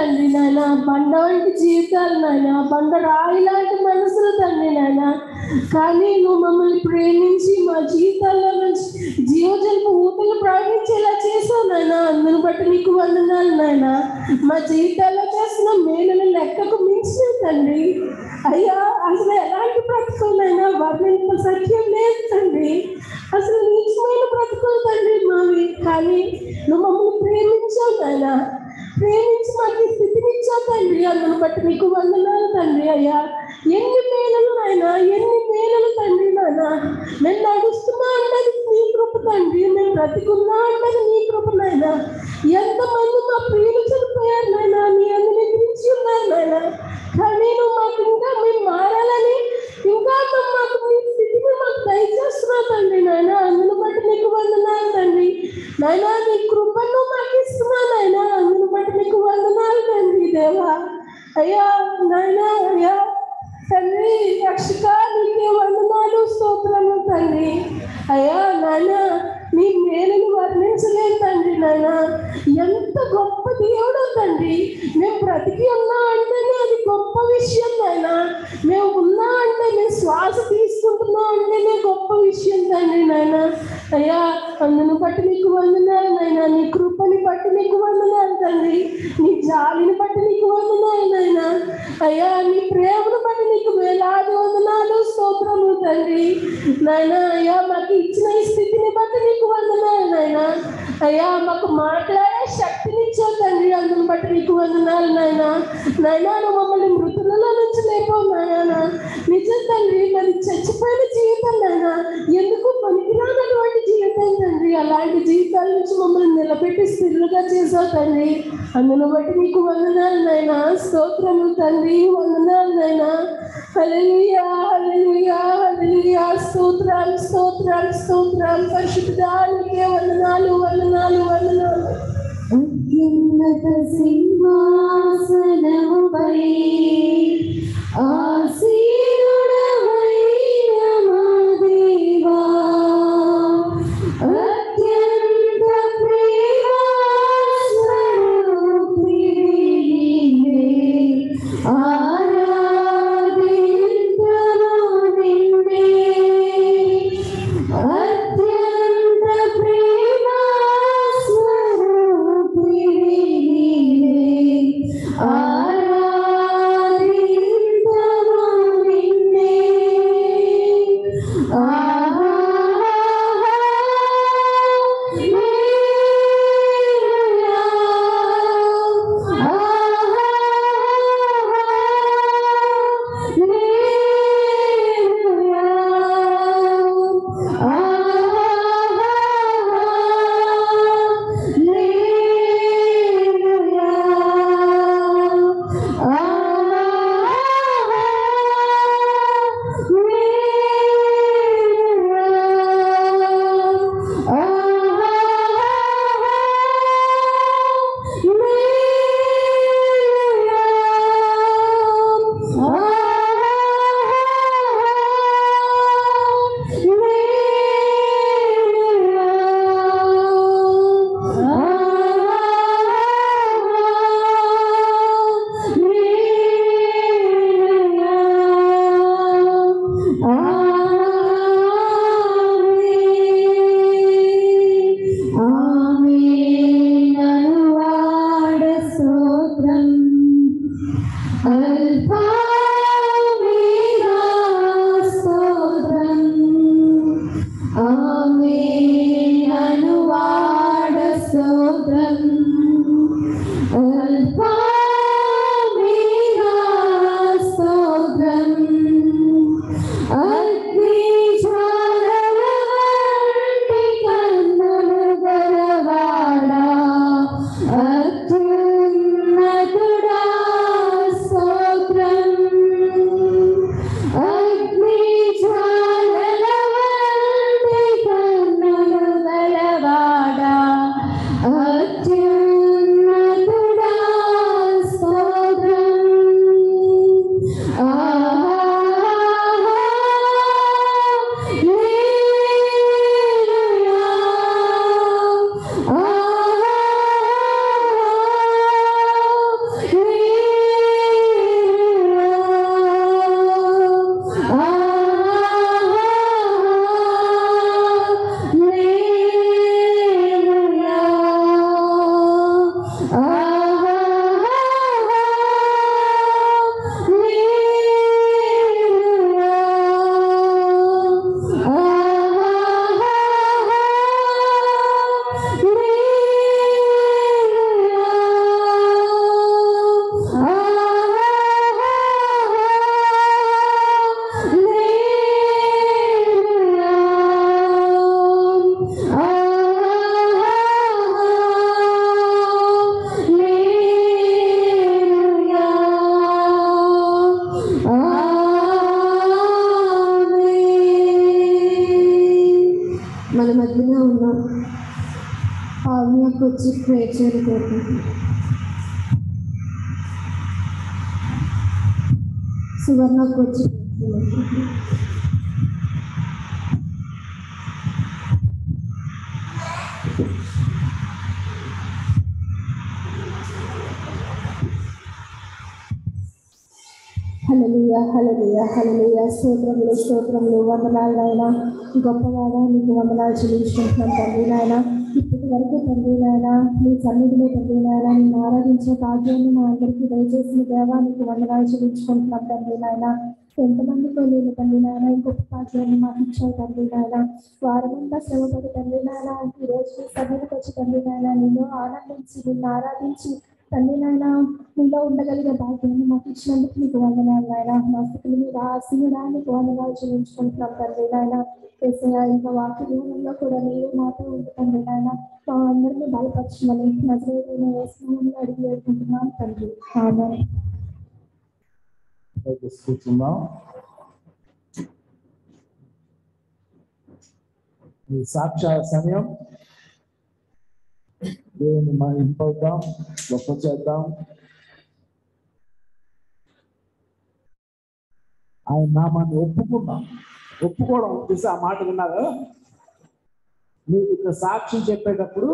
తండ్రి నాయన బండ వంటి జీవితాలు నాయన బండ రాయి లాంటి మనసులు తండ్రి నాయన కానీ నువ్వు మమ్మల్ని ప్రేమించి మా జీవితాల్లో నుంచి జీవజల్పు ఊతలు ప్రవహించేలా చేసావు నాయన అందును బట్టి నీకు వందనాలు నాయన మా జీవితాల్లో చేస్తున్న మేలులు లెక్కకు మించిన తండ్రి అయ్యా అసలు ఎలాంటి బ్రతుకులైనా వర్ణింప సత్యం లేదు తండ్రి అసలు నీచమైన బ్రతుకులు తండ్రి మావి కానీ నువ్వు మమ్మల్ని ప్రేమించావు నాయన ప్రేమించి మాకు ఈ స్థితిని ఇచ్చావు తండ్రి అందును బట్టి నీకు వందనాలు తండ్రి అయ్యా ఎన్ని మేలులు నాయన ఎన్ని మేలులు తండ్రి నాయన మేము నడుస్తున్నా అన్నది నీ కృప తండ్రి మేము బ్రతికున్నా అన్నది నీ కృప నాయన ఎంతమంది మా ప్రియులు చనిపోయారు నాయన నీ అందు నిద్రించి ఉన్నారు నాయన కానీ నువ్వు మాకు ఇంకా మేము మారాలని ఇంకా నువ్వు మాకు నీ స్థితిని మాకు దయచేస్తున్నావు తండ్రి నాయన అందును బట్టి నీకు వందనాలు తండ్రి నాయన నీ కృపను మాకు ఇస్తున్నావు నాయన అందును బట్టి నీకు వందనాలు తండ్రి దేవా అయ్యా నాయన అయ్యా తండ్రి రక్షక నీకే వందనాలు స్తోత్రము తండ్రి అయ్యా నాయన నీ మేలును వర్ణించలేను తండ్రి నాయన ఎంత గొప్ప దేవుడు తండ్రి మేము బ్రతికి ఉన్నా అంటేనే అది గొప్ప విషయం నాయన మేము ఉన్నా అంటే మేము శ్వాస తీసుకుంటున్నాం అంటేనే గొప్ప విషయం తండ్రి నాయన అయ్యా అందును బట్టి నీకు వందనాలు నాయన నీ కృపని బట్టి నీకు వందనాలు తండ్రి నీ జాలిని బట్టి నీకు వందనాలు నాయన అయ్యా నీ ప్రేమను బట్టి నీకు వేలాది వందనాలు స్తోత్రములు తండ్రి నాయన అయ్యా మాకు ఇచ్చిన ఈ స్థితిని బట్టి నీకు వందనాలు నాయన అయ్యా మాకు మాట్లాడే శక్తిని ఇచ్చావు తండ్రి అందుని బట్టి నీకు వందనాలు నాయన నాయన నువ్వు మమ్మల్ని మృతులలో నుంచి లేపావు నాయన నిజం తండ్రి మరి చచ్చిపోయిన జీవితం నాయన ఎందుకు పనికిరానటువంటి జీవితం తండ్రి అలాంటి జీవితాల నుంచి మమ్మల్ని నిలబెట్టి స్థిరులుగా చేసావు తండ్రి అందును బట్టి నీకు వందనాలు నాయన స్తోత్రములు తండ్రి వందనాలు నాయన హల్లెలూయా హల్లెలూయా హల్లెలూయా స్తోత్రాలు స్తోత్రాలు స్తోత్రాలు పరిశుద్ధానికే వందనాలు వందనాలు వందనాలు అత్యున్నత సింహాసనముపై ఆసీనుడవైన మా దేవా అత్యంత ప్రేమాస్వరూపిణి నీవే. ఆరాధింతును నిన్నే. అత్యంత ప్రేమాస్వరూపిణి నీవే. ఆరాధింతును నిన్నే. ఆహా స్తోత్రం అల్ఫా స్తోత్రం ఆమేన్ అనువాడ స్తోత్రం అల్ఫా స్తోత్రం అగ్ని జ్వాలల వంటి కన్నులు గలవాడా అత్యున్నతుడా స్తోత్రం వచ్చి ప్రేయర్ చేయడం కోరుకుంటున్నాను సువర్ణకు వచ్చి prayer చేయడం కోరుకుంటున్నాను. హల్లెలూయా హల్లెలూయా హల్లెలూయా స్తోత్రములు స్తోత్రములు వందనాలు నాయన గొప్పవాడా నీకు వందనాలు చెల్లించుకుంటున్నాం తండ్రి నాయన ఇప్పటి వరకు తండ్రి నాయన మీ సన్నిధిలో తండ్రి నాయన నేను ఆరాధించే భాగ్యాన్ని మా అందరికీ దయచేసిన దేవానికి వందనాలు చెల్లించుకుంటున్నాం తండ్రి నాయన ఎంతమందితో నేను తండ్రి నాయన ఇంకొక భాగ్యాన్ని మాకు ఇచ్చావు తండ్రి నాయన వారమంతా శ్రమపడి తండ్రి నాయన ఈ రోజు మీ సన్నిధికి వచ్చి తండ్రి నాయన నిన్ను ఆనందించి నిన్ను ఆరాధించి తండ్రి నాయన నీలో ఉండగలిగే భాగ్యాన్ని మాకు ఇచ్చినందుకు నీకు వందనాలు నాయన మా స్థితుల మీద ఆశీనుడా నీకు వందనాలు చెల్లించుకుంటున్నాం తండ్రి నాయన ఏసయ్య ఇంకా వాక్య జీవనంలో కూడా నీవు మాతో ఉంది తండ్రి నాయన మా అందరినీ బలపరచమని నజరేడైన వేసుకుని అడిగి వేడుకుంటున్నాం తండ్రి ఆమె దయచేసి కూర్చుందాం ఈ సాక్షాత్ సమయం దేవుని మనం ఇంపవుతాం గొప్ప చేద్దాం ఆయన నామాన్ని ఒప్పుకుందాం ఒప్పుకోవడం తెలిసి ఆ మాట విన్నారు మీకు ఇక్కడ సాక్ష్యం చెప్పేటప్పుడు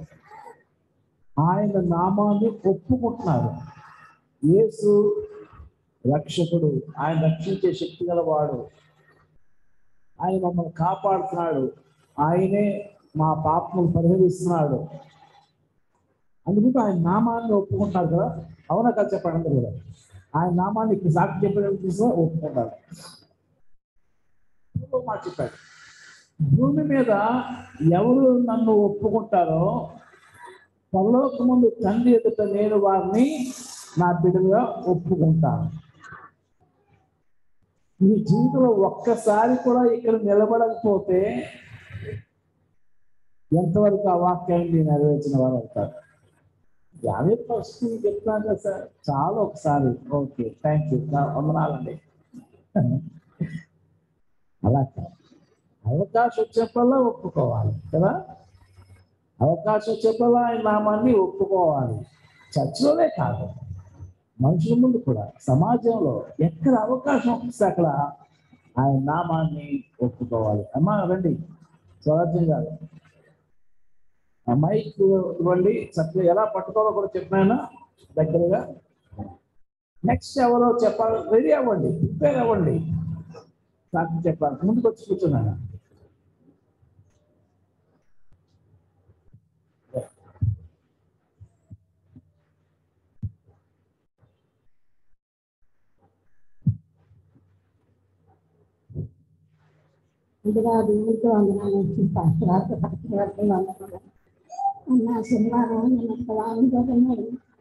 ఆయన నామాన్ని ఒప్పుకుంటున్నారు యేసు రక్షకుడు ఆయన రక్షించే శక్తి గలవాడు ఆయన మమ్మల్ని కాపాడుతున్నాడు ఆయనే మా పాపములు పరిహరిస్తున్నాడు అందుకు ఆయన నామాన్ని ఒప్పుకుంటారు కదా అవునా కదా చెప్పండి అందరూ కూడా ఆయన నామాన్ని ఇప్పుడు సాక్షి చెప్పడానికి చూసా ఒప్పుకుంటారు ఇంకో మాట చెప్పాడు భూమి మీద ఎవరు నన్ను ఒప్పుకుంటారో పరలోక ముందు తండ్రి ఎదుట నేను వారిని నా బిడ్డగా ఒప్పుకుంటాను మీ జీవితంలో ఒక్కసారి కూడా ఇక్కడ నిలబడకపోతే ఎంతవరకు ఆ వాక్యాన్ని నెరవేర్చిన వారు అవుతారు యాభై ఫస్ట్ చెప్తాను కదా సార్ చాలా ఒకసారి ఓకే థ్యాంక్ యూ వందనాలండి అలా కాదు అవకాశం వచ్చేప్పల్లా ఒప్పుకోవాలి కదా అవకాశం వచ్చేప్పల్లా ఆయన నామాన్ని ఒప్పుకోవాలి చర్చలోనే కాదు మనుషుల ముందు కూడా సమాజంలో ఎక్కడ అవకాశం వస్తే అక్కడ ఆయన నామాన్ని ఒప్పుకోవాలి అమ్మా రండి స్వరాజ్యం గారు ఆ మైక్ ఇవ్వండి చక్కగా ఎలా పట్టుకోవాలో కూడా చెప్పినాను దగ్గరగా నెక్స్ట్ ఎవరో చెప్పాలి రెడీ అవ్వండి ప్రిపేర్ అవ్వండి సాక్షి చెప్పాలి ముందుకు వచ్చి కూర్చున్నాను ముందుగా దేవుడికి వందనాలు రాత్రి పక్కన వరకు వందనాలు అన్న శనివారం నేను ఒక వారం చదివినాడు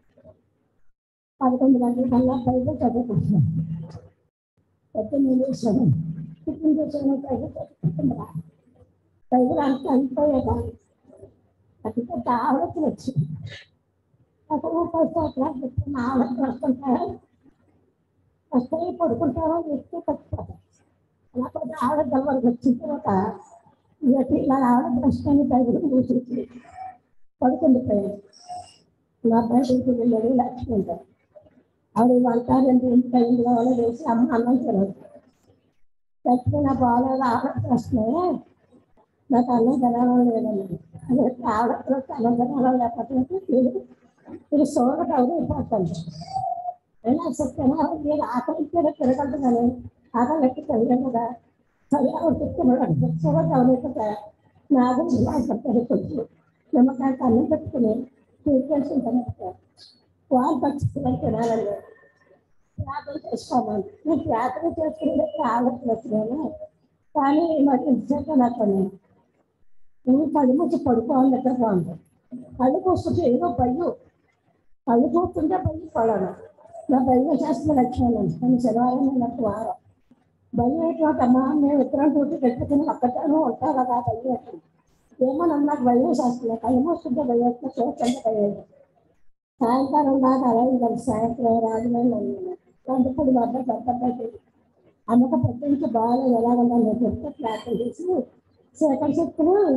పదకొండు గంటల కల్లా బైబిల్ చదువుకుంటున్నాను పొద్దున్న చేశాను టిఫిన్ చేశాను బైబిల్ చదువుకుంటున్నా బైబిల్ అంతా అయిపోయేదా అది పెద్ద ఆలోచన వచ్చింది ఒక ముప్పై సంవత్సరాలు చెప్తున్న ఆలోచన వస్తుంటారు వస్తే పడుకుంటారో ఎక్కి పట్టుకోవాలి అలా కొంత ఆవిడ వరకు వచ్చిన తర్వాత ఇక ఇలా ఆవిడ ప్రశ్న బయటకు కూర్చొచ్చి పడుకుండిపోయాడు నా బయటకు వెళ్ళాడు లక్ష్మింటారు ఆవిడ వంట రెండు ఇంటి అయింది కావాలో వేసి అమ్మ అన్నం తినదు లక్ష్మి నా బాగాలేదు ఆవిడ ప్రశ్నే నాకు అన్నం తినాలని లేదన్నది అదే ఆవిడ అన్నం తినాలని లేకపోతే ఇది ఇది సోదరు అవుతుంది అయినా చెప్తాను మీరు ఆకలి తిరగలదు కానీ ఆకలి ఎక్కి తెలియదు కదా సరే ఆవిడ చెప్తున్నాడు సోదరు అవునైతే నాకు జిల్లా పడతారు కొంచెం నిమ్మకాయ అన్నం పెట్టుకుని తీసుకెళ్ళిన తర్వాత వాళ్ళు పచ్చుకుని తినాలని ప్రార్థన చేసుకోమని నేను ప్రార్థన చేసుకునే ఆలోచన వచ్చినాను కానీ మరి ఇంతసేపు నాకు నువ్వు కళ్ళు మూసి పడుకోవాలి దగ్గర బాగుంది కళ్ళు కూర్చుంటే ఏదో భయం కళ్ళు కూర్చుంటే భయం పడాను నా భయం చేస్తున్న లక్ష్యాలు కానీ శనివారం నాకు వారం భయం ఏంటంటే అమ్మా మేము ఇద్దరం తోటి పెట్టుకుని అక్కడనే ఉంటాం కదా భయం వేస్తుంది ఏమో నన్ను నాకు భయం చేస్తుంది కళ్ళు మూసుకుంటే భయం వేస్తుంది చూస్తుంటే భయం వేస్తుంది సాయంకాలం దాకా అలాగే కలిసి సాయంత్రం రాజులని అందుకని మా అబ్బాయి పెద్ద అబ్బాయి అమ్మక పొద్దునికి బాగాలేదు ఎలాగన్నా నేను చెప్తే ప్రార్థన చేసి శేఖర్ చెప్తున్నా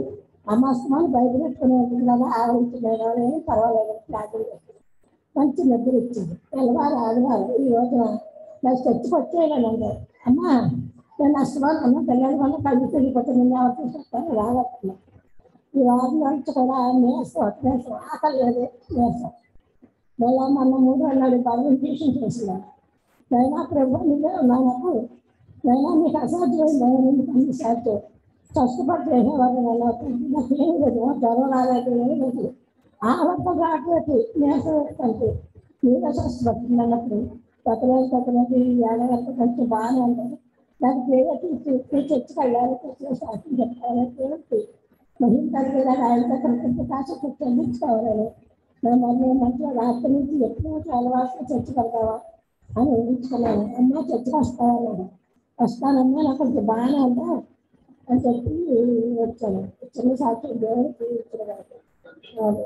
అమాస్తమాలు బయట పెట్టుకుని ఉంటుంది కదా ఆవరించలేదు అని పర్వాలేదు ప్రార్థన చేస్తుంది మంచి నిద్ర ఇచ్చింది తెల్లవారు ఆదివారం ఈ రోజున నాకు చర్చకు వచ్చేయాలండి అమ్మా నేను అస్తమాలు అన్న పిల్లల వల్ల కళ్ళు తిరిగిపోతే నేను ఎవరు చూసేస్తాను రావట్లేదు ఈ వారం నుంచి కూడా నేసం నేసం ఆకలి లేదు నేసం మళ్ళా మొన్న మూడు అన్నాడు బాబు ట్యూషన్ చేసినాను నైనా ప్రభు నువ్వే ఉన్నావు నాకు నైనా నీకు అసాధ్యం నేను నీకు అన్ని సాధ్యం కష్టపడి చేసేవాడు నన్ను నాకు ఏం లేదు జ్వరం రాలేదు ఏం లేదు ఆవంతం రావట్లేదు నేసం వేస్తుంది నీవే కష్టపడుతుంది అన్నప్పుడు కొత్తలేదు కొత్తలేదు ఏడవరకు కొంచెం బాగానే ఉంటుంది నాకు పేరు తీసి చర్చకి వెళ్ళాలి చర్చలో శాస్త్రం చెప్తాను పేరు మహిళ తల్లి ఆయన దగ్గర కాసేపు చెల్లించుకోవాలని నా మళ్ళీ మంచిగా రాత్రి నుంచి ఎప్పుడు అలవాటు చర్చ కడతావా అని ఊహించుకున్నాను అమ్మ చర్చకు వస్తావన్నాడు వస్తానమ్మా నాకు కొంచెం బాగానే ఉందా అని చెప్పి వచ్చాను చిన్న సాక్షి దేవుడికి ఇచ్చిన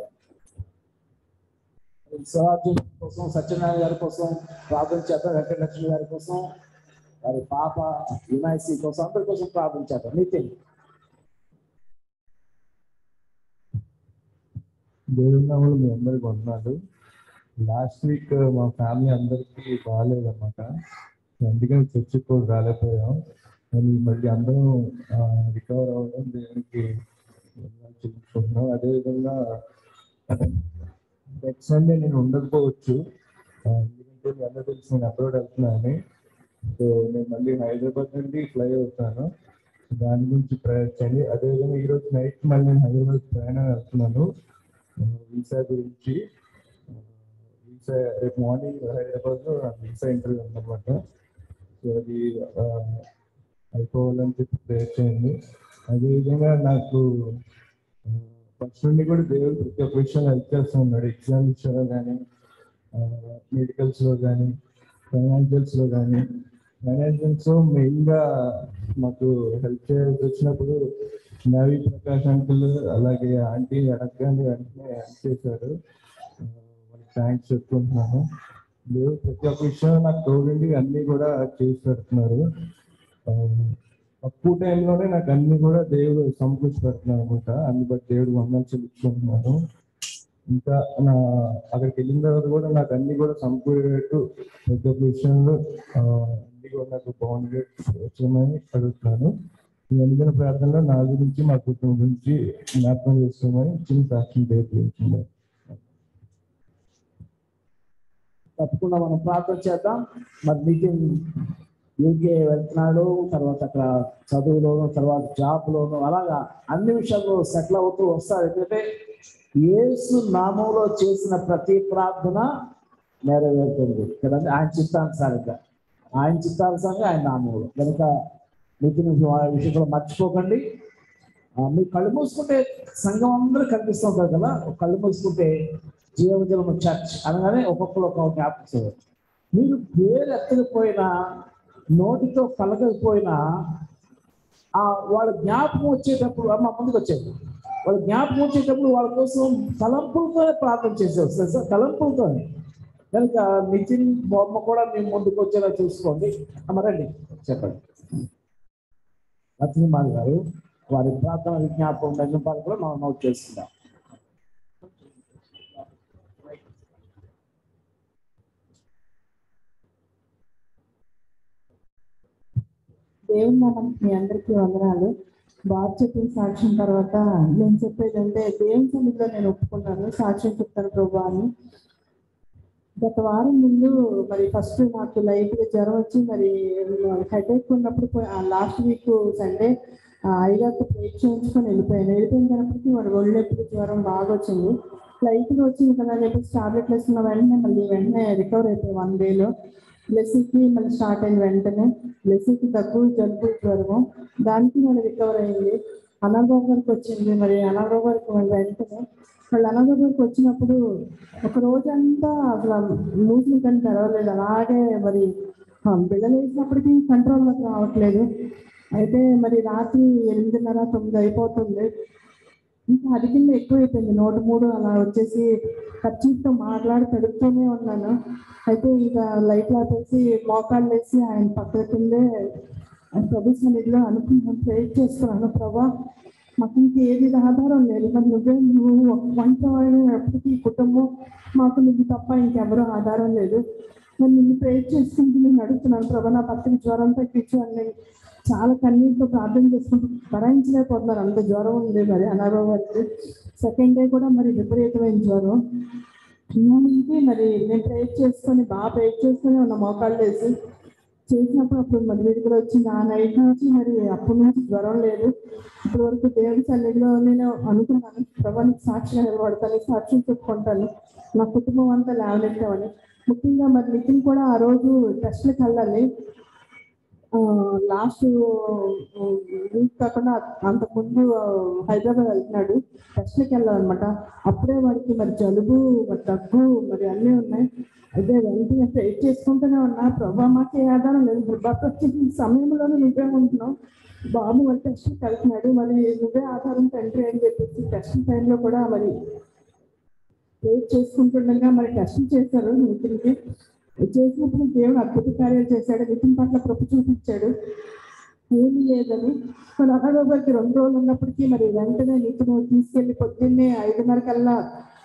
స్వరాజ్యం కోసం సత్యనారాయణ గారి కోసం ప్రార్థన చేద్దాం వెంకటలక్ష్మి గారి కోసం వారి పాప వినాయసి కోసం అందరి కోసం ప్రార్థన చేద్దాం నితిన్ దేవుని నామములు మీ అందరికి వందనాలు లాస్ట్ వీక్ మా ఫ్యామిలీ అందరికీ బాగాలేదన్నమాట అందుకని చర్చికి కూడా రాలేకపోయాం కానీ మళ్ళీ అందరం రికవర్ అవ్వడం దేవునికి వందనాలు చెల్లించుకుంటున్నాం అదేవిధంగా నెక్స్ట్ సండే నేను ఉండకపోవచ్చు ఆ, ఎందుకంటే మీ అందరూ తెలిసి నేను అబ్రాడ్ వెళ్తున్నాను సో నేను మళ్ళీ హైదరాబాద్ నుండి ఫ్లై అవుతాను దాని గురించి ప్రయత్నించండి అదేవిధంగా ఈరోజు నైట్ మళ్ళీ నేను హైదరాబాద్ ప్రయాణం వెళ్తున్నాను వీసా గురించి వీసా రేపు మార్నింగ్ హైదరాబాద్ లో వీసా ఇంటర్వ్యూ ఉందన్నమాట సో అది ఆ, అయిపోవాలని చెప్పి ప్రేర్ చేయండి అదేవిధంగా నాకు ఫస్ట్ నుండి కూడా దేవుడు ప్రతి ఒక్క విషయం హెల్ప్ చేస్తూ ఉన్నాడు ఎగ్జామ్ విషయంలో కానీ మెడికల్స్ లో కానీ ఫైనాన్షియల్స్ లో కానీ ఫైనాన్షియల్స్ మెయిన్ గా మాకు హెల్ప్ చేయాల్సి వచ్చినప్పుడు నవీ ప్రకాష్ అంకుల్ అలాగే ఆంటీ అడగగానే వెంటనే హెల్ప్ చేశారు ఆ, వాళ్ళకి థ్యాంక్స్ చెప్పుకుంటున్నాను దేవుడు ప్రతి ఒక్క విషయం నాకు తోడండి అన్ని కూడా చేసి పెడుతున్నారు ఆ, తక్కువ టైంలోనే నాకు అన్ని కూడా దేవుడు సమకూర్చి పెడుతున్నాను అనమాట అన్ని బట్టి దేవుడు వందలు చెల్లించుకుంటున్నాను ఇంకా నా అక్కడికి వెళ్ళిన తర్వాత కూడా నాకు అన్ని కూడా సమకూరేటట్టు ప్రతి ఒక్క విషయంలో ఆ, అన్ని కూడా నాకు బాగుండేటట్టు వచ్చామని అడుగుతున్నాను ఈ అనుదిన ప్రార్థనలో నా గురించి మా కుటుంబం గురించి జ్ఞాపకం చేసుకోమని చిన్న సాక్ష్యం తెలియజేస్తుంది తప్పకుండా మనం ప్రార్థన చేద్దాం మరి నితిన్ యూకే వెళ్తున్నాడు తర్వాత అక్కడ చదువులోను తర్వాత జాబ్లోను అలాగా అన్ని విషయాల్లో సెటిల్ అవుతూ వస్తాడు ఎందుకంటే యేసు నామంలో చేసిన ప్రతి ప్రార్థన నెరవేరుతుంది కదండి ఆయన చిత్తానుసారంగా ఆయన చిత్తానుసారంగా ఆయన నామంలో కనుక నితిన్ ఆ విషయంలో మర్చిపోకండి ఆ, మీరు కళ్ళు మూసుకుంటే సంఘం అందరూ కనిపిస్తూ ఉంటారు కదా కళ్ళు మూసుకుంటే జీవజలము చర్చ్ అనగానే ఒక్కొక్కరు ఒక జ్ఞాపకం చేయవచ్చు మీరు పేరు ఎత్తకపోయినా నోటితో కలగకపోయినా ఆ వాళ్ళ జ్ఞాపకం వచ్చేటప్పుడు అమ్మ ముందుకు వచ్చేది వాళ్ళ జ్ఞాపకం వచ్చేటప్పుడు వాళ్ళ కోసం తలంపులతోనే ప్రార్థన చేసేవారు తెలుసా తలంపులతోనే కనుక నితిన్ బొమ్మ కూడా మీ ముందుకు వచ్చేలా చూసుకోండి అమ్మ రండి చెప్పండి రత్నమాలి గారు వారి ప్రార్థన విజ్ఞాపం విజ్ఞాపాలు కూడా మనం నోట్ చేసుకుందాం దేవుని నామం మీ అందరికీ వందనాలు బాబు చెప్పిన సాక్ష్యం తర్వాత నేను చెప్పేది అంటే దేవుని సన్నిధిలో నేను ఒప్పుకున్నాను సాక్ష్యం చెప్తాను ప్రభు అని గత వారం ముందు మరి ఫస్ట్ నాకు లైట్ గా జ్వరం వచ్చి మరి హెడేక్ ఉన్నప్పుడు లాస్ట్ వీక్ సండే ఐగారితో ప్లేట్ చేయించుకొని వెళ్ళిపోయాను వెళ్ళిపోయిన తర్వాతకి వాడు ఒళ్ళెప్పుడు జ్వరం బాగా వచ్చింది లైట్ గా వచ్చింది కదా చెప్పి టాబ్లెట్లు వేసుకున్న వెంటనే మళ్ళీ వెంటనే రికవర్ అయిపోయి వన్ డేలో బ్లెస్సీకి మళ్ళీ స్టార్ట్ అయిన వెంటనే బ్లెస్సీకి దగ్గు జలుబు జ్వరము దానికి మళ్ళీ రికవర్ అయింది అనాథబాబు గారికి వచ్చింది మరి అనాథబాబు గారికి మళ్ళీ వెంటనే వాళ్ళు అనాథబాబు గారికి వచ్చినప్పుడు ఒక రోజంతా అసలు మూసిని కానీ తెరవలేదు అలాగే మరి ఆ, బిళ్ళలు వేసినప్పటికీ కంట్రోల్లోకి రావట్లేదు అయితే మరి రాత్రి ఎనిమిదిన్నర తొమ్మిది అయిపోతుంది ఇంకా అడిగింది ఎక్కువైపోయింది నూట మూడు అలా వచ్చేసి ఖర్చుతో మాట్లాడి పెడుతూనే ఉన్నాను అయితే ఇంకా లైట్లు ఆపేసి మోకాళ్ళు వేసి ఆయన పక్కకుందే ఆయన ప్రభు సన్నిధిలో అనుకున్నాను ప్రేర్ చేసుకున్నాను ప్రభా మాకు ఇంకేది ఆధారం లేదు మరి నువ్వే నువ్వు ఒక వంట ఎప్పటికీ ఈ కుటుంబం మాకు నువ్వు తప్ప ఇంకెవరూ ఆధారం లేదు మరి నిన్ను ప్రేర్ చేసుకుంటూ నేను అడుగుతున్నాను ప్రభా నా భర్తకి జ్వరం తగ్గించు అని నేను చాలా కన్నీటితో ప్రార్థన చేసుకుంటూ భరాయించలేకపోతున్నారు అంత జ్వరం ఉంది మరి అనారోగ్యానికి సెకండ్ డే కూడా మరి విపరీతమైన జ్వరం నుంచి మరి నేను ప్రేర్ చేసుకొని బాగా ప్రేర్ చేసుకొని ఉన్న మోకాళ్ళు వేసి చేసినప్పుడు అప్పుడు మరి విడుదల వచ్చింది ఆ నైట్ నుంచి మరి అప్పటి నుంచి జ్వరం లేదు ఇప్పటి వరకు దేవుడి సన్నిధిలో నేను అనుకున్నాను ప్రభానికి సాక్షిగా నిలబడతాను సాక్ష్యం చెప్పుకుంటాను నా కుటుంబం అంతా లేవనెత్తామని ముఖ్యంగా మరి నితిన్ కూడా ఆ రోజు టెస్ట్లకు వెళ్ళాలి లాస్ట్ వీక్ కాకుండా అంతకుముందు హైదరాబాద్ వెళ్తున్నాడు టెస్ట్లకు వెళ్ళాలన్నమాట అప్పుడే వాడికి మరి జలుబు మరి దగ్గు మరి అన్నీ ఉన్నాయి అదే వెంటనే ప్రేట్ చేసుకుంటూనే ఉన్నా ప్రభా మాకు ఏ ఆధారం లేదు భర్త వచ్చేసిన సమయంలోనే నువ్వే ఉంటున్నావు బాబు మరి టెస్ట్కి వెళ్తున్నాడు మరి నువ్వే ఆధారం తండ్రి అని చెప్పేసి టెస్ట్ టైంలో కూడా మరి ప్రేట్ చేసుకుంటుండగా మరి టెస్ట్ చేశారు నితిన్కి చేసినప్పుడు దేవుడు అద్భుత కార్యాలు చేశాడు నితిన్ పట్ల కృప చూపించాడు ఏమీ లేదని మరి అనారోగ్యానికి రెండు రోజులు ఉన్నప్పటికీ మరి వెంటనే నితిన్ తీసుకెళ్లి పొద్దున్నే ఐదున్నర కల్లా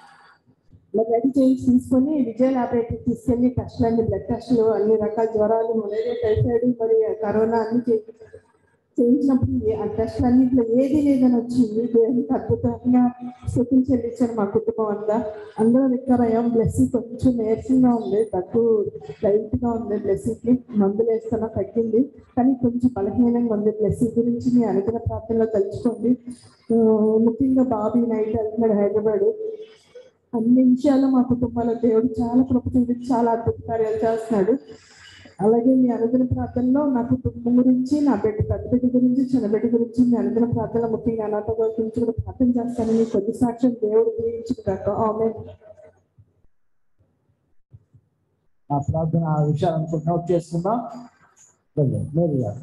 మరి రెడీ చేసి తీసుకొని విజయ ల్యాబొరేటరీ తీసుకెళ్లి టెస్ట్లు అన్ని బ్లడ్ టెస్టులు అన్ని రకాల జ్వరాలు మలేరియా టైఫాయిడ్ మరి కరోనా అన్ని చే- చేయించినప్పుడు ఏ- ఆ టెస్ట్లు అన్నింటిలో ఏది లేదని వచ్చింది దేవునికి అద్భుతంగా స్థుతులు చెల్లించారు మా కుటుంబం అంతా అందరూ రికవర్ అయ్యాం బ్లెస్సీ కొంచెం నీరసంగా ఉంది దగ్గు లైట్ గా ఉంది బ్లెస్సీకి మందులు వేస్తున్నా తగ్గింది కానీ కొంచెం బలహీనంగా ఉంది బ్లెస్సీ గురించి మీ అనుకున్న ప్రార్థనలో తలుచుకోండి ఆ, ముఖ్యంగా బాబీ నైట్ వెళ్తున్నాడు హైదరాబాద్ అన్ని విషయాలు మా కుటుంబాల దేవుడు చాలా కృప చూపించి చాలా అద్భుత కార్యాలు చేస్తున్నాడు అలాగే మీ అనుదిన ప్రార్థనలో నా కుటుంబం గురించి నా బిడ్డ పెద్ద బిడ్డ గురించి చిన్న బిడ్డ గురించి మీ అనుదిన ప్రార్థనలో ముఖ్యంగా అనాథ గురించి కూడా ప్రార్థన చేస్తాను మీ కొద్ది సాక్ష్యం దేవుడు గురించి కాక ఆమె ఆ ప్రార్థన ఆ విషయాలను నోట్ చేసుకుందాం వెళ్ళండి, మేరీ గారు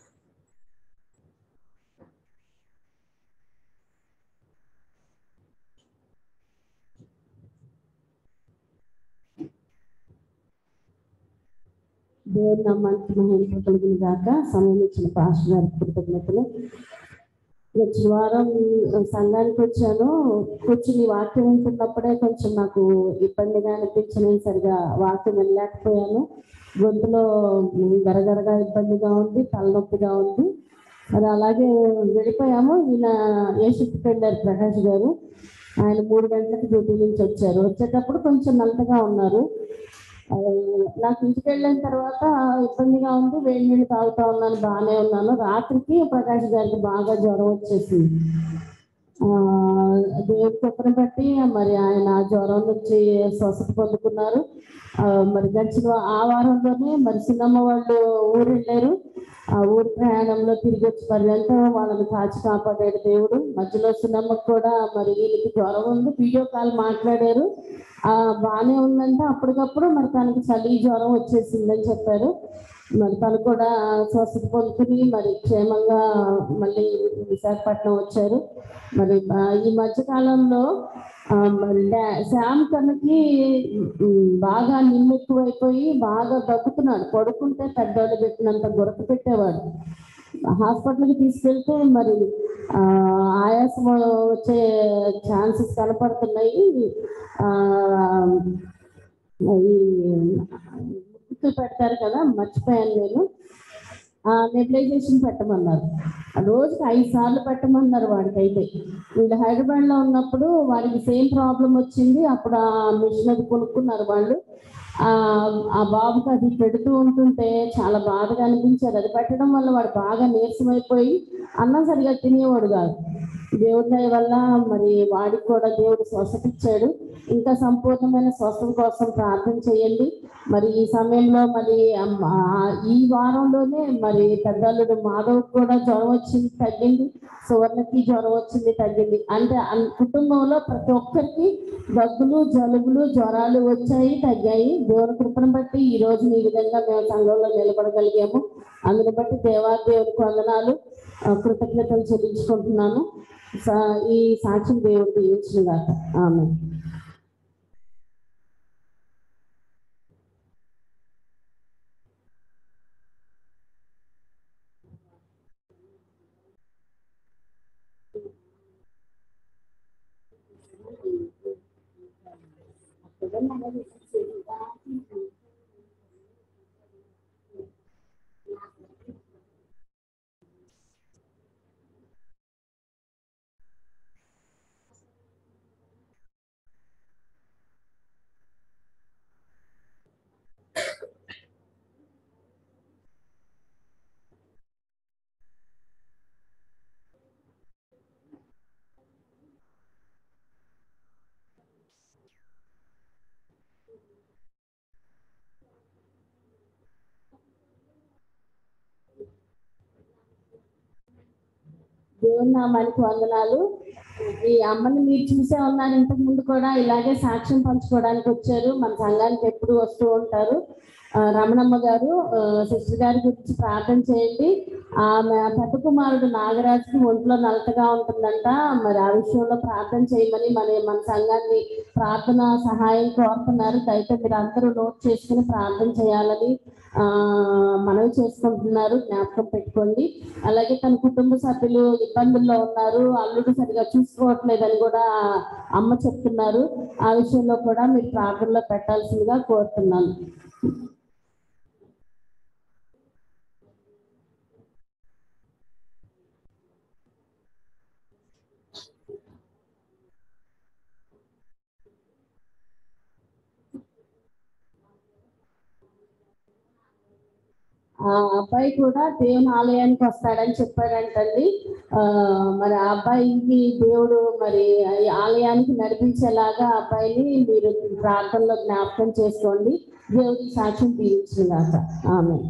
దేవుడి నమ్మానికి మహిమ కలిగిన గాక సమయం ఇచ్చిన పాస్టర్ గారికి కృతజ్ఞతలు వచ్చిన వారం సంఘానికి వచ్చాను కూర్చుని వాక్యం వింటున్నప్పుడే కొంచెం నాకు ఇబ్బందిగా అనిపించి నేను సరిగా వాక్యం వెళ్ళలేకపోయాను గొంతులో గరగరగా ఇబ్బందిగా ఉంది తలనొప్పిగా ఉంది మరి అలాగే వెళ్ళిపోయాము ఈయన ఏ షిఫ్ట్కి వెళ్ళారు ప్రకాష్ గారు ఆయన మూడు గంటలకు డ్యూటీ నుంచి వచ్చారు వచ్చేటప్పుడు కొంచెం నల్లగా ఉన్నారు ఆ, నాకు ఇంటికి వెళ్ళిన తర్వాత ఇబ్బందిగా ఉంది వేడి నీళ్ళు తాగుతా ఉన్నాను బాగానే ఉన్నాను రాత్రికి ప్రకాష్ గారికి బాగా జ్వరం వచ్చేసింది ఆ, దేవుడి కృపను బట్టి మరి ఆయన ఆ జ్వరం నుంచి స్వస్థత పొందుకున్నారు ఆ, మరి గడిచిన ఆ వారంలోనే మరి చిన్నమ్మ వాళ్ళు ఊరు వెళ్ళారు ఆ ఊరు ప్రయాణంలో తిరిగి వచ్చి పర్యంతం వాళ్ళని కాచి కాపాడాడు దేవుడు మధ్యలో చిన్నమ్మకు కూడా మరి వీళ్ళకి జ్వరం ఉంది వీడియో కాల్ మాట్లాడారు ఆ బాగానే ఉందంటే అప్పటికప్పుడు మరి తనకి చలి జ్వరం వచ్చేసిందని చెప్పారు మరి తను కూడా స్వస్థత పొందుకుని మరి క్షేమంగా మళ్ళీ విశాఖపట్నం వచ్చారు మరి ఆ, ఈ మధ్య కాలంలో ఆ, మరి డా- శ్యామ్ తనకి ఉమ్, బాగా నిమ్మెక్కువైపోయి బాగా దగ్గుతున్నాడు పడుకుంటే పెద్దవాళ్ళు పెట్టినంత గురక పెట్టేవాడు హాస్పిటల్కి తీసుకెళ్తే మరి ఆ, ఆయాసం వచ్చే ఛాన్సెస్ కనపడుతున్నాయి ఆ, ఈ గుర్తు పెడతారు కదా మర్చిపోయాను నేను నెబిలైజేషన్ పెట్టమన్నారు ఆ రోజుకి ఐదు సార్లు పెట్టమన్నారు వాడికి అయితే వీళ్ళు హైదరాబాద్ లో ఉన్నప్పుడు వాడికి సేమ్ ప్రాబ్లం వచ్చింది అప్పుడు ఆ మిషన్ అది కొనుక్కున్నారు వాళ్ళు ఆ ఆ బాబుకి అది పెడుతూ ఉంటుంటే చాలా బాధగా అనిపించారు అది పెట్టడం వల్ల వాడు బాగా నీరసమైపోయి అన్నం సరిగా తినేవాడు కాదు దేవుడి దయ వల్ల మరి వాడికి కూడా దేవుడు స్వస్థత ఇచ్చాడు ఇంకా సంపూర్ణమైన స్వస్థత కోసం ప్రార్థన చేయండి మరి ఈ సమయంలో మరి అమ్మ- ఆ ఈ వారంలోనే మరి పెద్దల్లుడు మాధవ్ కూడా జ్వరం వచ్చింది తగ్గింది సువర్ణకి జ్వరం వచ్చింది తగ్గింది అంటే అన్- కుటుంబంలో ప్రతి ఒక్కరికి దగ్గులు జలుబులు జ్వరాలు వచ్చాయి తగ్గాయి దేవుని కృపను బట్టి ఈ రోజు ఈ విధంగా మేము సంఘంలో నిలబడగలిగాము అందుని బట్టి దేవా దేవునికి వందనాలు ఆ, కృతజ్ఞతలు చెల్లించుకుంటున్నాను సా- ఈ సాక్ష్యం దేవుడు దీవించిన గాక ఆమె దేవుని నామానికి వందనాలు ఈ అమ్మని మీరు చూసే ఉన్నారు ఇంతకు ముందు కూడా ఇలాగే సాక్ష్యం పంచుకోవడానికి వచ్చారు మన సంఘానికి ఎప్పుడు వస్తూ ఉంటారు ఆ, రమణమ్మ గారు ఆ, సిస్టర్ గారి గురించి ప్రార్థన చేయండి ఆమె పెద్ద కుమారుడు నాగరాజుకి ఒంట్లో నలతగా ఉంటుందంట మరి ఆ విషయంలో ప్రార్థన చేయమని మన మన సంఘాన్ని ప్రార్థన సహాయం కోరుతున్నారు దయతో మీరు అందరూ నోట్ చేసుకుని ప్రార్థన చేయాలని ఆ మనవి చేసుకుంటున్నారు జ్ఞాపకం పెట్టుకోండి అలాగే తన కుటుంబ సభ్యులు ఇబ్బందుల్లో ఉన్నారు అల్లుడు సరిగా చూసుకోవట్లేదని కూడా అమ్మ చెప్తున్నారు ఆ విషయంలో కూడా మీరు ప్రార్థనలో పెట్టాల్సిందిగా కోరుతున్నాను ఆ అబ్బాయి కూడా దేవుని ఆలయానికి వస్తాడని చెప్పాడంటండి ఆ మరి ఆ అబ్బాయికి దేవుడు మరి ఈ ఆలయానికి నడిపించేలాగా ఆ అబ్బాయిని మీరు ప్రార్థనలో జ్ఞాపకం చేసుకోండి దేవుడికి సాక్ష్యం తీర్చినగాక ఆమె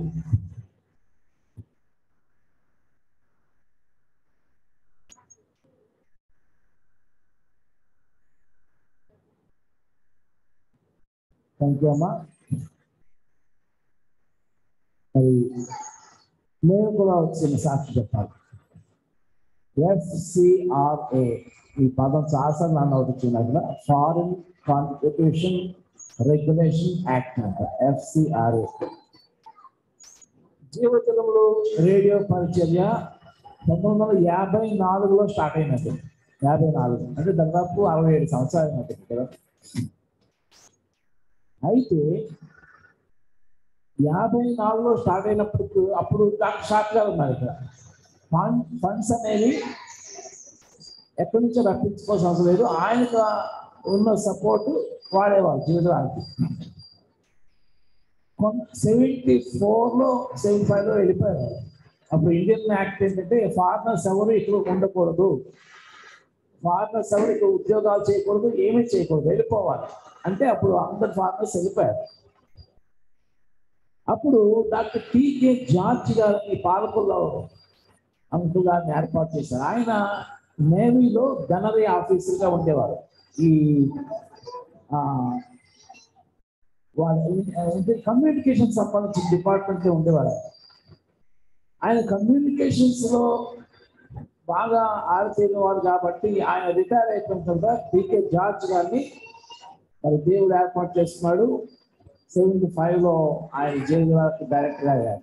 థ్యాంక్ యూ అమ్మా మరి నేను కూడా వచ్చిన సాక్షి చెప్పాలి ఎఫ్సిఆర్ఏ ఈ పదం చాలాసార్లు నన్ను అవుతుంది అక్కడ ఫారిన్ కాన్స్టిట్యూషన్ రెగ్యులేషన్ యాక్ట్ అంట ఎఫ్సిఆర్ఏ జీవజలంలో రేడియో పరిచర్య పంతొమ్మిది వందల యాభై నాలుగులో స్టార్ట్ అయినట్టు యాభై నాలుగు అంటే దాదాపు అరవై ఏడు సంవత్సరాలు అయినట్టు కదా అయితే యాభై నాలుగులో స్టార్ట్ అయినప్పుడు అప్పుడు డాక్టర్ షాక్ గారు ఉన్నారు ఇక్కడ ఫండ్ ఫండ్స్ అనేవి ఎక్కడి నుంచో రప్పించుకోవాల్సిన అవసరం లేదు ఆయనకు ఉన్న సపోర్ట్ వాడేవాళ్ళు జీవితానికి సెవెంటీ ఫోర్లో సెవెంటీ ఫైవ్లో వెళ్ళిపోయారు అప్పుడు ఇండియన్ యాక్ట్ ఏంటంటే ఫారినర్స్ ఎవరు ఇక్కడ ఉండకూడదు ఫారినర్స్ ఎవరు ఇక్కడ ఉద్యోగాలు చేయకూడదు ఏమీ చేయకూడదు వెళ్ళిపోవాలి అంటే అప్పుడు అందరు ఫారినర్స్ వెళ్ళిపోయారు అప్పుడు డాక్టర్ టీకే జార్జ్ గారిని పాలకుల్లో అంకుల్ గారిని ఏర్పాటు చేశారు ఆయన నేవీలో గనరీ ఆఫీసర్గా ఉండేవారు ఈ ఆ, వాళ్ళ కమ్యూనికేషన్ సంబంధించిన డిపార్ట్మెంట్ ఉండేవారు ఆయన కమ్యూనికేషన్స్ లో బాగా ఆరితేరినవాడు కాబట్టి ఆయన రిటైర్ అయిపోయిన తర్వాత టీకే జార్జ్ గారిని మరి దేవుడు ఏర్పాటు చేస్తున్నాడు సెవెంటీ ఫైవ్ లో ఆయన జైలు డైరెక్టర్ అయ్యారు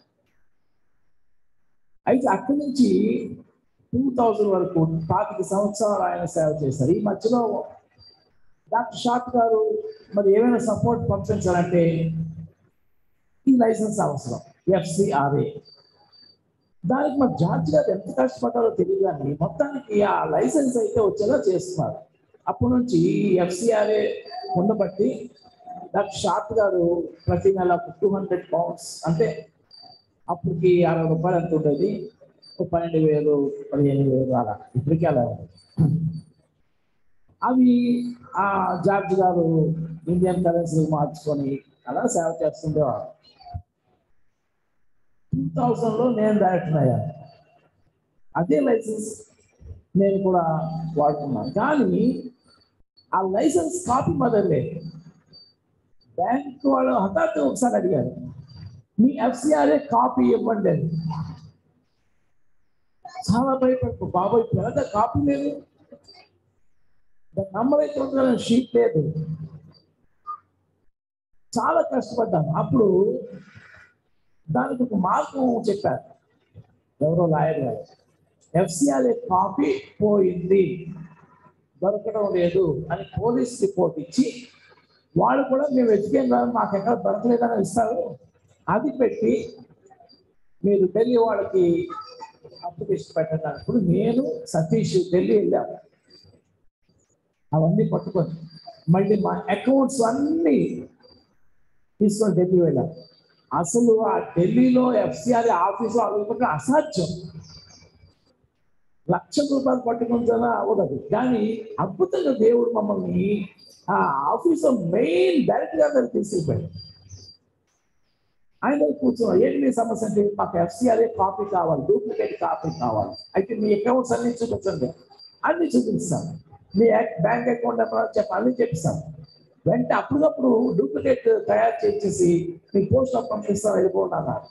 అయితే అక్కడి నుంచి టూ థౌజండ్ వరకు పాతిక సంవత్సరాలు ఆయన సేవ చేశారు ఈ మధ్యలో డాక్టర్ షాట్ గారు మరి ఏమైనా సపోర్ట్ పంపించాలంటే ఈ లైసెన్స్ అవసరం ఎఫ్సిఆర్ఏ దానికి మరి జార్జ్ గారు ఎంత కష్టపడ్డారో తెలియదు కానీ మొత్తానికి ఆ లైసెన్స్ అయితే వచ్చేలా చేస్తున్నారు అప్పటి నుంచి ఈ ఎఫ్సిఆర్ఏ ఉండబట్టి డాక్టర్ షాట్ గారు ప్రతి నెల టూ హండ్రెడ్ పౌండ్స్ అంటే అప్పటికి అరవై రూపాయలు ఎంత ఉండేది ఒక పన్నెండు వేలు పదిహేను వేలు అలా ఇప్పటికీ అలా ఉంది. అవి ఆ జార్జ్ గారు ఇండియన్ కరెన్సీ మార్చుకొని అలా సేవ చేస్తుండేవారు టూ థౌజండ్లో నేను డైరెక్టర్ అయ్యాను అదే లైసెన్స్ నేను కూడా వాడుకున్నాను కానీ ఆ లైసెన్స్ కాపీ మొదలు లేదు బ్యాంక్ వాళ్ళు హఠాత్తు ఒకసారి అడిగారు మీ ఎఫ్సిఆర్ఏ కాపీ ఇవ్వండి అని చాలా భయపడు బాబాయ్ పెద్ద కాపీ లేదు దాని నంబర్ అయితే ఉంది కదా షీట్ లేదు చాలా కష్టపడ్డాను అప్పుడు దానికి ఒక మార్గం చెప్పారు ఎవరో లాయర్ గారు ఎఫ్సిఆర్ఏ కాపీ పోయింది దొరకడం లేదు అని పోలీస్ రిపోర్ట్ ఇచ్చి వాళ్ళు కూడా మేము వెతికేం కాదు మాకు ఎక్కడ దొరకలేదని ఇస్తారు అది పెట్టి మీరు ఢిల్లీ వాళ్ళకి అప్లికేషన్ పెట్టడానికి ఇప్పుడు నేను సతీష్ ఢిల్లీ వెళ్ళాము అవన్నీ పట్టుకొని మళ్ళీ మా అకౌంట్స్ అన్నీ తీసుకొని ఢిల్లీ వెళ్ళాం అసలు ఆ ఢిల్లీలో ఎఫ్సిఆర్ ఆఫీసులో అడుగుతుంటే అసాధ్యం లక్ష రూపాయలు పట్టుకుంటానా అవ్వదు కానీ అద్భుతంగా దేవుడు మమ్మల్ని ఆ ఆఫీసులో మెయిన్ డైరెక్ట్ గా దగ్గర తీసుకుపోయాడు ఆయన దగ్గర కూర్చున్నాం ఏంటి మీ సమస్య అంటే మాకు ఎఫ్సిఆర్ఏ కాపీ కావాలి డూప్లికేట్ కాపీ కావాలి అయితే మీ అకౌంట్స్ అన్ని చూపించండి అన్ని చూపిస్తాం మీ బ్యాంక్ అకౌంట్ నెంబర్ చెప్పి అన్ని చెప్పిస్తాం వెంటనే అప్పటికప్పుడు డూప్లికేట్ తయారు చేసేసి మీ పోస్ట్ ఆఫ్ పంపిస్తాం వెళ్ళిపోండి అన్నారు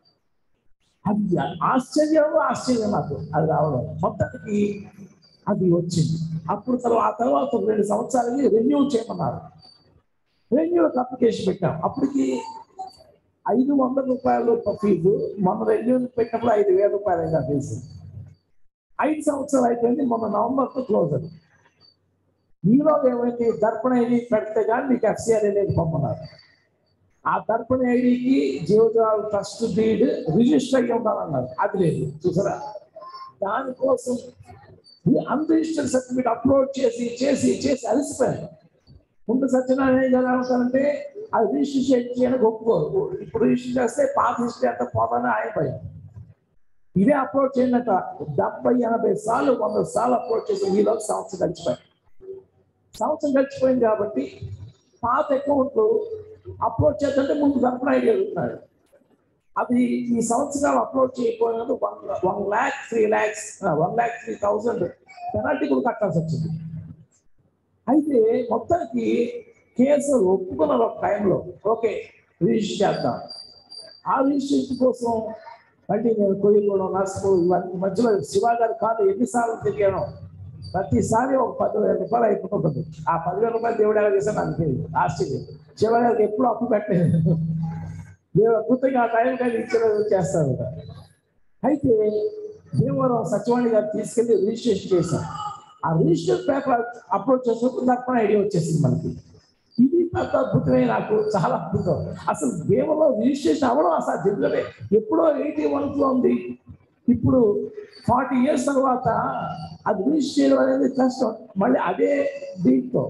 అది ఆశ్చర్యం ఆశ్చర్యం నాకు అది రావడం మొత్తానికి అది వచ్చింది అప్పుడు తర్వాత ఆ తర్వాత ఒక రెండు సంవత్సరాలకి రెన్యూ చేయమన్నారు రెన్యూలకు అప్లికేషన్ పెట్టాం అప్పటికి ఐదు వందల రూపాయలు ఫీజు మొన్న రెన్యూ పెట్టినప్పుడు ఐదు వేల రూపాయలు అయింది ఆ ఫీజు ఐదు సంవత్సరాలు అయిపోయింది మొన్న నవంబర్తో క్లోజ్ అది మీలో ఏమైంది దర్పణ ఐడి పెడితే కానీ మీకు ఎఫ్సిఆర్ అనేది పంపన్నారు ఆ దర్పణ ఐడికి జీవజాల ట్రస్ట్ డీడ్ రిజిస్టర్ అయ్యి ఉండాలన్నారు అది లేదు చూసారా దానికోసం అన్రిజిస్టర్డ్ సర్టిఫికేట్ అప్లోడ్ చేసి చేసి చేసి అలసిపోయాను ముందు సత్యనారాయణ గారు ఏమంటారంటే అది రిజిస్టర్ చేయడానికి ఒప్పుకోరు ఇప్పుడు రిజిస్టర్ చేస్తే పాత హిస్టరీ అంతా పోతానే ఆయన భయం ఇదే అప్లోడ్ చేయనట డెబ్బై ఎనభై సార్లు వంద సార్లు అప్లోడ్ చేసి మీలో సంవత్సరం గడిచిపోయాయి సంవత్సరం గడిచిపోయింది కాబట్టి పాత అకౌంట్లు అప్లోడ్ చేద్దంటే ముందు దర్పణ ఐడి అడుగుతున్నాడు అది ఈ సంవత్సరాలు అప్లోడ్ చేయకపోయినప్పుడు one one lakh three lakhs one lakh three thousand penalty కూడా కట్టాల్సి వచ్చింది అయితే మొత్తానికి కేసు ఒప్పుకున్నారు ఒక టైంలో ఓకే రిజిస్టర్ చేద్దాం ఆ రిజిస్ట్రేషన్ కోసం మళ్ళీ నేను కోయిగూడెం నర్సుపూర్ ఇవన్నీ మధ్యలో శివ గారి కాదు ఎన్నిసార్లు తిరిగాను ప్రతిసారి ఒక పదివేల రూపాయలు అయిపోతుంది ఆ పదివేల రూపాయలు దేవుడు ఎలా చేశాను నాకు తెలియదు ఆశ్చర్యం శివ గారికి ఎప్పుడు అప్పు పెట్టలేదు దేవుడు అద్భుతంగా ఆ టైం కానీ ఇచ్చిన చేస్తారు అయితే భీమవరం సచివాణి గారు తీసుకెళ్లి రిజిస్ట్రేషన్ చేశాం ఆ రిజిస్టర్ పేపర్ అప్లోడ్ చేసినప్పుడు దర్పణ ఐడియా వచ్చేసింది మనకి ఇది పెద్ద అద్భుతమే నాకు చాలా అద్భుతం అసలు భీమలో రిజిస్ట్రేషన్ అవ్వడం అసాధ్యం ఎందుకంటే ఎప్పుడో ఎయిటీ వన్లో ఉంది ఇప్పుడు ఫార్టీ ఇయర్స్ తర్వాత అది రిజిస్టర్ చేయడం అనేది కష్టం మళ్ళీ అదే దీంతో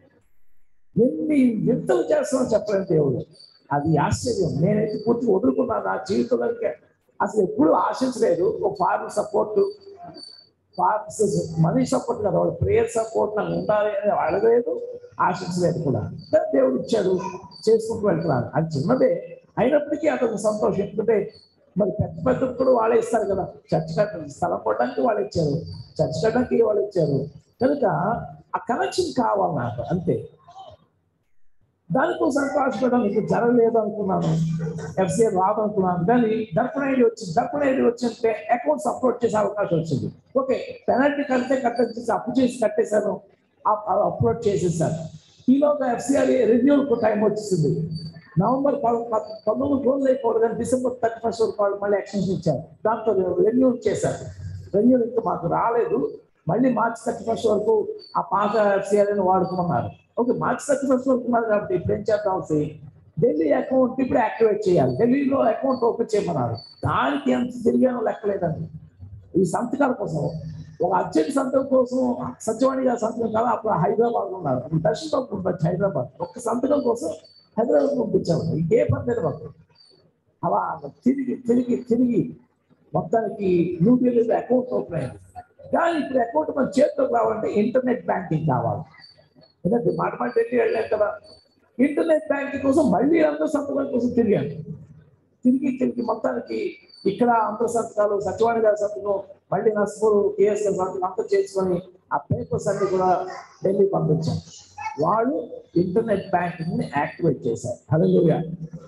ఎన్ని వింతలు చేస్తామో చెప్పలేను దేవుడు అది ఆశ్చర్యం నేనైతే పూర్తిగా వదులుకున్నాను నా జీవితంలోకి అసలు ఎప్పుడు ఆశించలేదు ఒక farmer support farmers money support కదా వాళ్ళు ప్రేయర్ సపోర్ట్ నాకు ఉండాలి అని అడగలేదు ఆశించలేదు కూడా కానీ దేవుడు ఇచ్చాడు చేసుకుంటూ వెళ్తున్నాను అది చిన్నదే అయినప్పటికీ అదొక సంతోషం ఎందుకంటే మరి పెద్ద పెద్ద కూడా వాళ్ళే ఇస్తారు కదా చర్చ్ కట్ట స్థలం కొట్టడానికి వాళ్ళు ఇచ్చారు చర్చ్ కట్టడానికి వాళ్ళు ఇచ్చారు కనుక ఆ కనెక్షన్ కావాలి నాకు అంతే దానికోసం ఆశపడడం మీకు జరగలేదు అనుకున్నాను ఎఫ్సిఐ రాదు అనుకున్నాను కానీ దర్పణ ఐడి వచ్చింది దర్పణ ఐడి వచ్చింటే అకౌంట్స్ అప్లోడ్ చేసే అవకాశం వచ్చింది ఓకే పెనాల్టీ కడితే కట్టేసి అప్పు చేసి కట్టేశాను అప్లోడ్ చేసేసాను ఈలోగా ఎఫ్సిఆర్ రివ్యూకు టైం వచ్చింది నవంబర్ పద- పద- పంతొమ్మిది రోజులు అయిపోవడం కానీ డిసెంబర్ థర్టీ ఫస్ట్ వరకు వాళ్ళు మళ్ళీ ఎక్స్టెన్షన్ ఇచ్చారు దాంతో రెన్యూ చేశారు రెన్యూ ఇంకా మాకు రాలేదు మళ్ళీ మార్చి థర్టీ ఫస్ట్ వరకు ఆ పాత ఎఫ్సిఆర్ అని వాడుకోమన్నారు ఓకే మార్చి థర్టీ ఫస్ట్ వరకు ఉన్నారు కాబట్టి ఇప్పుడు ఏం చేద్దాం ఢిల్లీ అకౌంట్ ఇప్పుడు యాక్టివేట్ చేయాలి ఢిల్లీలో అకౌంట్ ఓపెన్ చేయమన్నారు దానికి ఎంత తిరిగానో లెక్కలేదండి ఈ సంతకాల కోసం ఒక అర్జెంట్ సంతకం కోసం సత్యవాణి గారి సంతకం కాదు అప్పుడు హైదరాబాద్ ఉన్నారు అప్పుడు దర్శనం పంపించు హైదరాబాద్ ఒక్క సంతకం కోసం హైదరాబాద్ పంపించాము ఇంకే పని లేదు మాకు అలా తిరిగి తిరిగి తిరిగి మొత్తానికి న్యూఢిల్లీలో అకౌంట్ ఓపెన్ అయింది కానీ ఇప్పుడు అకౌంట్ మన చేతిలోకి రావాలంటే ఇంటర్నెట్ బ్యాంకింగ్ కావాలి ఎందుకంటే మాట మాట పెట్టి వెళ్ళాను కదా ఇంటర్నెట్ బ్యాంకింగ్ కోసం మళ్ళీ అందరూ సంతకం కోసం తిరిగాను తిరిగి తిరిగి మొత్తానికి ఇక్కడ అందరూ సంతకాలు సచివాణి గారి సంతకం మళ్ళీ నర్సపూర్ కేఎస్ గారి సంతకం అంతా చేసుకొని ఆ పేపర్స్ అన్ని కూడా ఢిల్లీ పంపించాం వాళ్ళు ఇంటర్నెట్ బ్యాంకింగ్ ని యాక్టివేట్ చేశారు హల్లెలూయా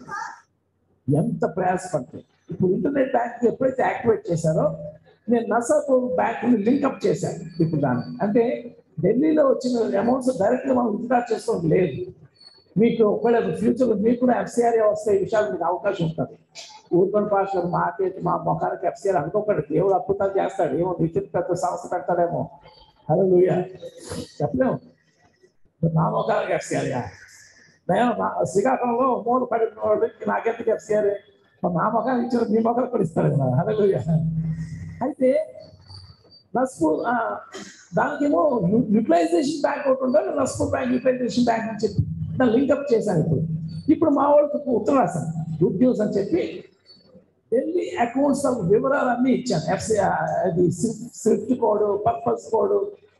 ఎంత ప్రయాసపడితే ఇప్పుడు ఇంటర్నెట్ బ్యాంకింగ్ ఎప్పుడైతే యాక్టివేట్ చేశారో నేను నర్సాపూర్ బ్యాంక్ ని లింకప్ చేశాను ఇప్పుడు దాన్ని అంటే ఢిల్లీలో వచ్చిన అమౌంట్స్ డైరెక్ట్ గా మనం విత్డ్రా చేసుకోవడం లేదు మీకు ఒకవేళ ఫ్యూచర్ మీకు కూడా ఎఫ్సిఆర్ఏ వస్తే ఈ విషయాలు మీకు అవకాశం ఉంటుంది ఊర్బన్ పాస్టర్ మాకేట్ మా మొఖానికి ఎఫ్సిఆర్ అనుకోకండి దేవుడు అద్భుతాలు చేస్తాడు ఏమో నిత్యం పెద్ద సంస్థ పెడతాడేమో హలో చెప్పలేము నా మొఖానికి ఎఫ్సిఆర్యా నేను నా- శ్రీకాకుళంలో మూడు పడిన వాళ్ళకి నాకెందుకు ఎఫ్సిఆర్ నా మొఖాన్ని ఇచ్చిన మీ మొఖాలు కూడా ఇస్తారు కదా హల్లెలూయా. అయితే నస్పూర్ ఆ, దానికేమో యూటిలైజేషన్ బ్యాంక్ ఒకటి ఉండాలి నస్పూర్ బ్యాంక్ యూటిలైజేషన్ బ్యాంక్ అని చెప్పి దాన్ని లింకప్ చేశాను ఇప్పుడు ఇప్పుడు మా వాళ్ళకి ఒక ఉత్తరం రాశాను గుడ్ న్యూస్ అని చెప్పి ఢిల్లీ అకౌంట్స్ వివరాలు అన్ని ఇచ్చాను ఎఫ్సి అది swift code purpose code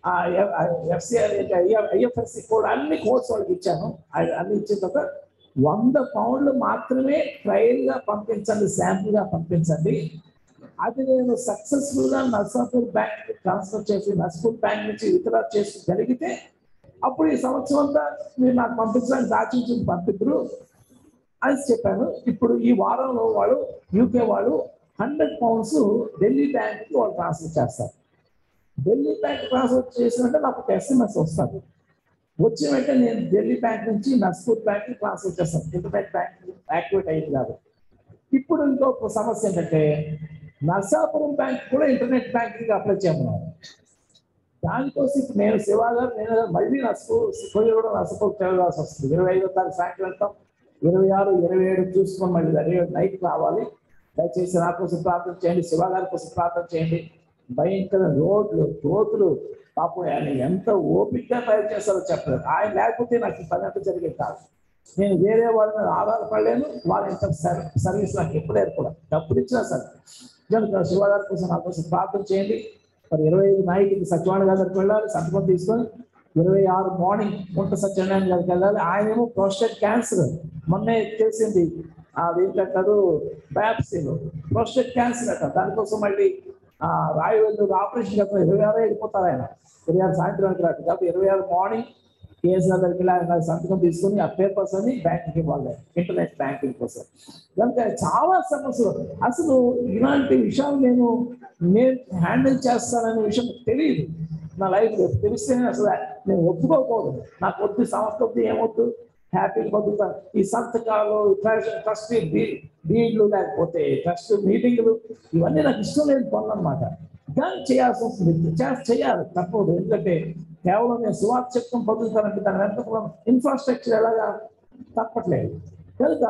FCR IFSC code అన్ని కోడ్స్ వాళ్ళకి ఇచ్చాను అవి అన్ని ఇచ్చిన తర్వాత వంద పౌండ్లు మాత్రమే ట్రయల్ గా పంపించండి శాంపుల్ గా పంపించండి అది నేను సక్సెస్ఫుల్ గా నర్సాపూర్ బ్యాంక్ ట్రాన్స్ఫర్ చేసి నర్సాపూర్ బ్యాంక్ నుంచి విత్డ్రా చేసి జరిగితే అప్పుడు ఈ సంవత్సరం అంతా మీరు నాకు పంపించడానికి దాచించి పంపిద్దరు అని చెప్పాను ఇప్పుడు ఈ వారంలో వాళ్ళు యూకే వాళ్ళు హండ్రెడ్ పౌండ్స్ ఢిల్లీ బ్యాంక్కి వాళ్ళు ట్రాన్స్ఫర్ చేస్తారు ఢిల్లీ బ్యాంక్ ట్రాన్స్ఫర్ చేసినట్టే నాకు ఒక ఎస్ఎంఎస్ వస్తుంది వచ్చిన వెంటనే నేను ఢిల్లీ బ్యాంక్ నుంచి నర్స్పూర్ బ్యాంక్ ట్రాన్స్ఫర్ చేస్తాను ఇంటర్నెట్ బ్యాంక్ యాక్టివేట్ అయ్యింది కాబట్టి ఇప్పుడు ఇంకొక సమస్య ఏంటంటే నర్సాపురం బ్యాంక్ కూడా ఇంటర్నెట్ బ్యాంకింగ్ అప్లై చేయమన్నారు దానికోసం ఇప్పుడు నేను శివ గారు నేను మళ్ళీ నర్సు పోయి కూడా నర్సపూర్ తిరగాల్సి వస్తుంది ఇరవై ఐదో తారీఖు సాయంత్రం వెళ్తాం ఇరవై ఆరు ఇరవై ఏడు చూసుకొని మళ్ళీ ఇరవై నైట్ రావాలి దయచేసి నా కోసం ప్రార్థన చేయండి శివ గారి కోసం ప్రార్థన చేయండి భయంకర రోడ్లు కోతులు పాపం ఆయన ఎంత ఓపికగా తయారు చేస్తారో చెప్పలేదు ఆయన లేకపోతే నాకు ఈ పని అంతా జరిగేది కాదు నేను వేరే వాళ్ళ మీద ఆధారపడలేను వాళ్ళ ఇంత సర్- సర్వీస్ నాకు ఎప్పుడైనా కూడా డబ్బులు ఇచ్చినా సరే కనుక శివగారి కోసం నా కోసం ప్రార్థన చేయండి మరి ఇరవై ఐదు నైట్కి సత్యనారాయణ గారి దగ్గరికి వెళ్ళాలి సంతకం తీసుకొని ఇరవై ఆరు మార్నింగ్ గుంట సత్యనారాయణ గారికి వెళ్ళాలి ఆయనేమో ప్రోస్టేట్ క్యాన్సర్ మొన్నే తెలిసింది అదేంటంటారు బయాప్సీలో ప్రోస్టేట్ క్యాన్సర్ అట దానికోసం మళ్ళీ ఆ, రాయవెల్లు ఆపరేషన్ చేస్తారు ఇరవై ఆరు వెళ్ళిపోతారు ఆయన ఇరవై ఆరు సాయంత్రానికి రాదు కాబట్టి ఇరవై ఆరు మార్నింగ్ కేసీఆర్ దగ్గరికి వెళ్ళి ఆయన సంతకం తీసుకొని ఆ పేపర్స్ అని బ్యాంకింగ్ ఇవ్వాలి ఇంటర్నెట్ బ్యాంకింగ్ కోసం కనుక చాలా సమస్యలు అసలు ఇలాంటి విషయాలు నేను నేను హ్యాండిల్ చేస్తాననే విషయం నాకు తెలియదు నా లైఫ్ తెలిస్తేనే అసలు నేను ఒప్పుకోకూడదు నాకు వద్దు సంస్థ వద్దు ఏమొద్దు హ్యాపీగా బతుకుతాను ఈ సంతకాలు ట్రస్ట్ డీడ్లు లేకపోతే ట్రస్ట్ మీటింగ్లు ఇవన్నీ నాకు ఇష్టం లేని పనులు అనమాట కానీ చేయాల్సి వస్తుంది చేయాలి చేయాలి తప్పదు ఎందుకంటే కేవలం నేను సువార్త చెప్తాం బతుకుతానంటే దాని వెంట కూడా ఇన్ఫ్రాస్ట్రక్చర్ ఎలాగా తప్పట్లేదు కనుక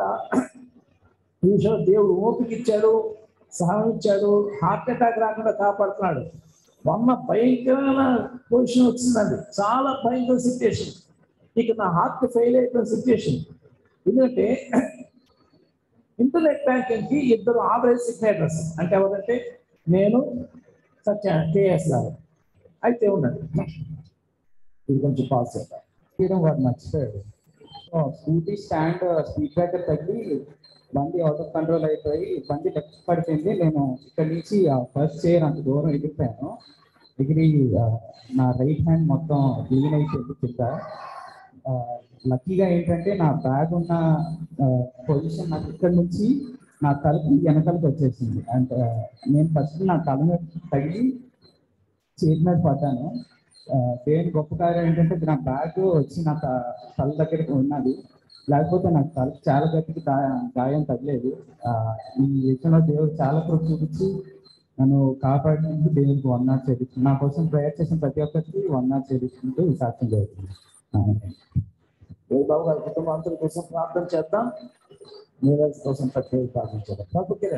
ఈ విషయంలో దేవుడు ఓపిక ఇచ్చాడు సహనం ఇచ్చాడు హార్ట్ అటాక్ రాకుండా కాపాడుతున్నాడు మొన్న భయంకరమైన పొజిషన్ వచ్చిందండి చాలా భయంకర సిచ్యుయేషన్ ఇక నా హార్ట్ ఫెయిల్ అయిపోయిన సిచ్యుయేషన్ ఎందుకంటే ఇంటర్నెట్ బ్యాంకింగ్ కి ఇద్దరు ఆవరేజ్ సిగ్నేటర్స్ అంటే ఎవరంటే నేను సత్య కేఎస్ గారు అయితే ఉన్నది ఇది కొంచెం పాస్ చేద్దాం తీయడం వాడు మర్చిపోయాడు so scooty stand speed breaker తగిలి బండి అవుట్ ఆఫ్ కంట్రోల్ అయిపోయి బండి లెఫ్ట్ పడిపోయింది నేను ఇక్కడ నుంచి ఫస్ట్ చైర్ అంత దూరం ఎగిరిపోయాను ఎగిరి ఆ, నా రైట్ హ్యాండ్ మొత్తం క్లీన్ అయిపోయింది కింద లక్కీగా ఏంటంటే నా బ్యాగ్ ఉన్న పొజిషన్ నాకు ఇక్కడ నుంచి నా తలకి వెనకాలకి వచ్చేసింది అంటే నేను ఫస్ట్ నా తల మీద తగిలి చేతి మీద పడ్డాను ఆ, దేవుని గొప్ప కార్యం ఏంటంటే నా బ్యాగ్ వచ్చి నా త- తల దగ్గరికి ఉన్నది లేకపోతే నాకు తల చాలా గట్టికి గా- గాయం తగ్గలేదు ఆ, ఈ విషయంలో దేవుడు చాలా కృప చూపించి నన్ను కాపాడినందుకు దేవుడికి వన్నాడు చేపించు నా కోసం ప్రేయర్ చేసిన ప్రతి ఒక్కరికి వన్నాడు చేపించుకుంటూ ఈ సాక్ష్యం జరుగుతుంది ఆమేన్. ఏ బాబు గారి కుటుంబాంతుల కోసం ప్రార్థన చేద్దాం నీరజ్ కోసం ప్రత్యేక ప్రార్థన చేద్దాం తప్పకే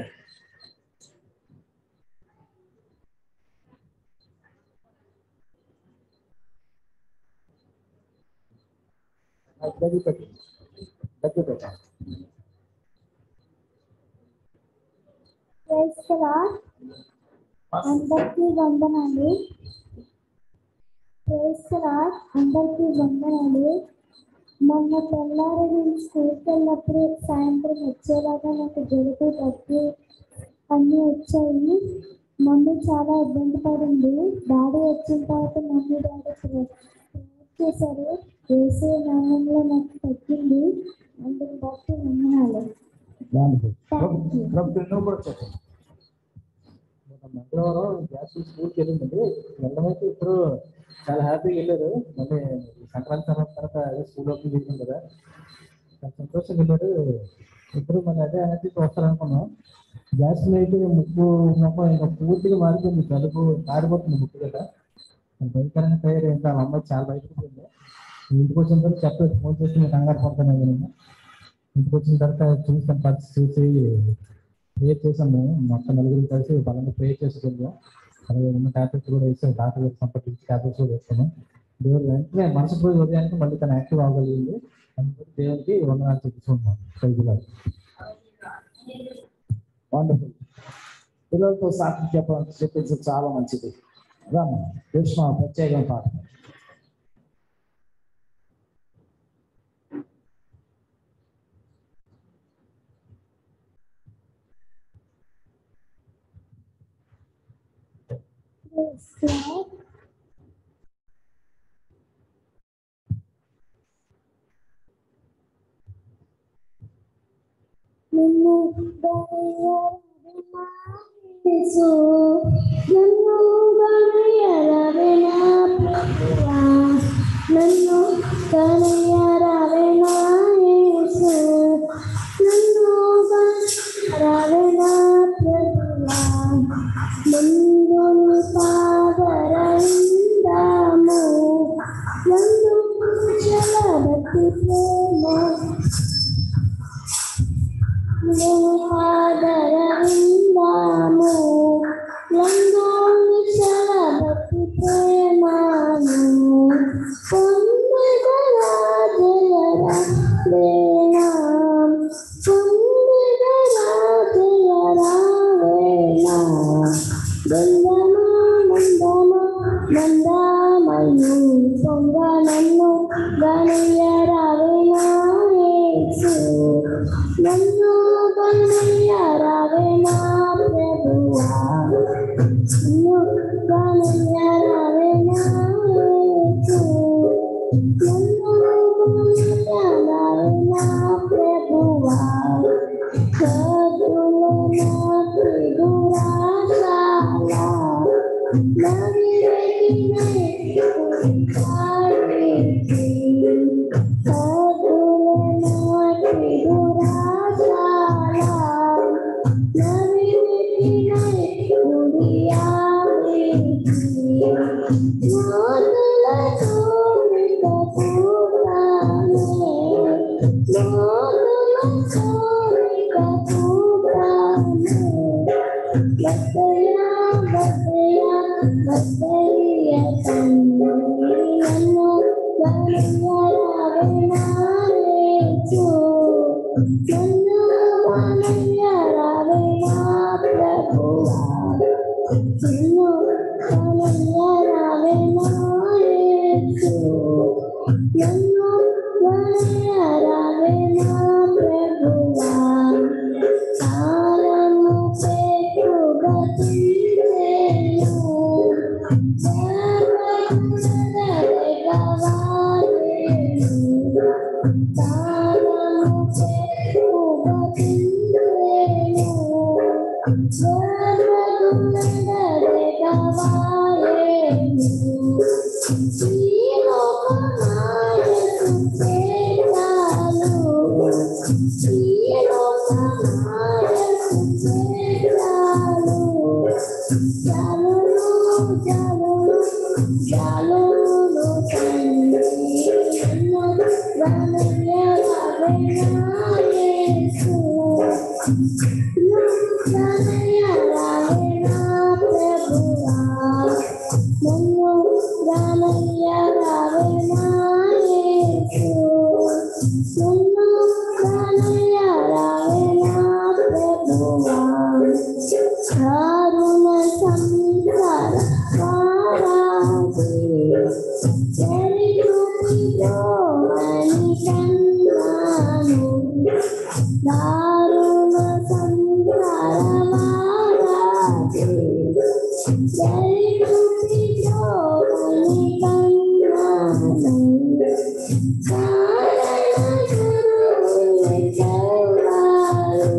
దగ్గర పెట్టి దగ్గర పెట్టండి క్రైస్తవ అందరికీ వందనాలు క్రైస్తవ అందరికీ వందనాలు మొన్న తెల్లారి నేను స్కూల్కి వెళ్ళినప్పుడు సాయంత్రం వచ్చేలాగా నాకు జలుబు దగ్గు అన్నీ వచ్చాయి మమ్మీ చాలా ఇబ్బంది పడింది డాడీ వచ్చిన తర్వాత మమ్మీ డాడీ ప్రే- ప్రేయర్ చేశారు వేసే నామంలో నాకు తగ్గింది అందుని బట్టి వందనాలు Wonderful. Thank you. ప్రభు నువ్వు కూడా చెప్పండి మొన్న మంగళవారం గ్యాస్ స్కూల్కి వెళ్ళిందండి వెళ్ళమైతే ఇప్పుడు చాలా హ్యాపీగా వెళ్ళారు మళ్ళీ ఈ సంక్రాంతి తర్వాత తర్వాత అదే స్కూల్ ఓపెన్ చేసింది కదా చాలా సంతోషంగా వెళ్ళారు ఇప్పుడు మన అదే అనేది వస్తారనుకున్నాం గ్యాస్ అయితే ముక్కు మొక్క ఇంకా పూర్తిగా మారిపోయింది జలుబు కారిపోతుంది ముక్కు కదా భయంకరంగా తయారైంది వాళ్ళ అమ్మాయి చాలా భయపడిపోయింది ఇంటికి వచ్చిన తర్వాత చెప్పలేదు ఫోన్ చేసి నేను కంగారు పడతాను నేను ఇంటికి వచ్చిన తర్వాత చూసాను పరిస్థితి చూసి ప్రే చేసాం మేము మొత్తం నలుగురు కలిసి బలంగా ప్రే చేసుకుందాం అలాగే ఉన్న ట్యాబ్లెట్స్ కూడా వేసాం డాక్టర్ గారు సంప్రదించి ట్యాబ్లెట్స్ కూడా వేస్తాము దేవుడు వెంటనే మరుసటి రోజు ఉదయానికి మళ్ళీ తను యాక్టివ్ అవ్వగలిగింది అందుకని దేవుడికి వందనాలు చెప్పుకుంటున్నాం ప్రైజులాగా వండర్ఫుల్ పిల్లలతో సాక్షి చెప్ప చెప్పించడం చాలా మంచిది రామ కృష్ణ ప్రత్యేకమైన పాట Praise God. నిన్ను దయచేసు నన్ను దయరవేనా ప్రభువా నన్ను దయరవేనా యేసు నన్ను దయరవేనా ప్రభువా ముందు పాదరందాము నన్ను చలబట్టి ప్రేమ ఆదరవిందాము లంగోని చలబట్టి ప్రేమాను పొందగరా జయరా వేణా పొందగరా జయరా వేణా బందమా మందమా మందామయు పొంగ నన్ను గణయరావేనా యేసు నన్ను గణయరావేనా ప్రభువా నన్ను గణయరావేనా యేసు నన్ను గణయరావేనా ప్రభువా కదుల నాటి దురాశాల Bataya, bataya, bataya, nanu banayara venarechu, nanu banayara vena prabhuva, nanu banayara venarechu, nanu banayara vena prabhuva. కాలము పెట్టుగా తీసేను కాలము పెట్టుగా తీసేను కరుణ సంసార వారాసి చరిత్రలో మని కన్నాను దారుణ సంసార వారాసి చరిత్రలో మని కన్నాను కారణ గురువుల చల్వారు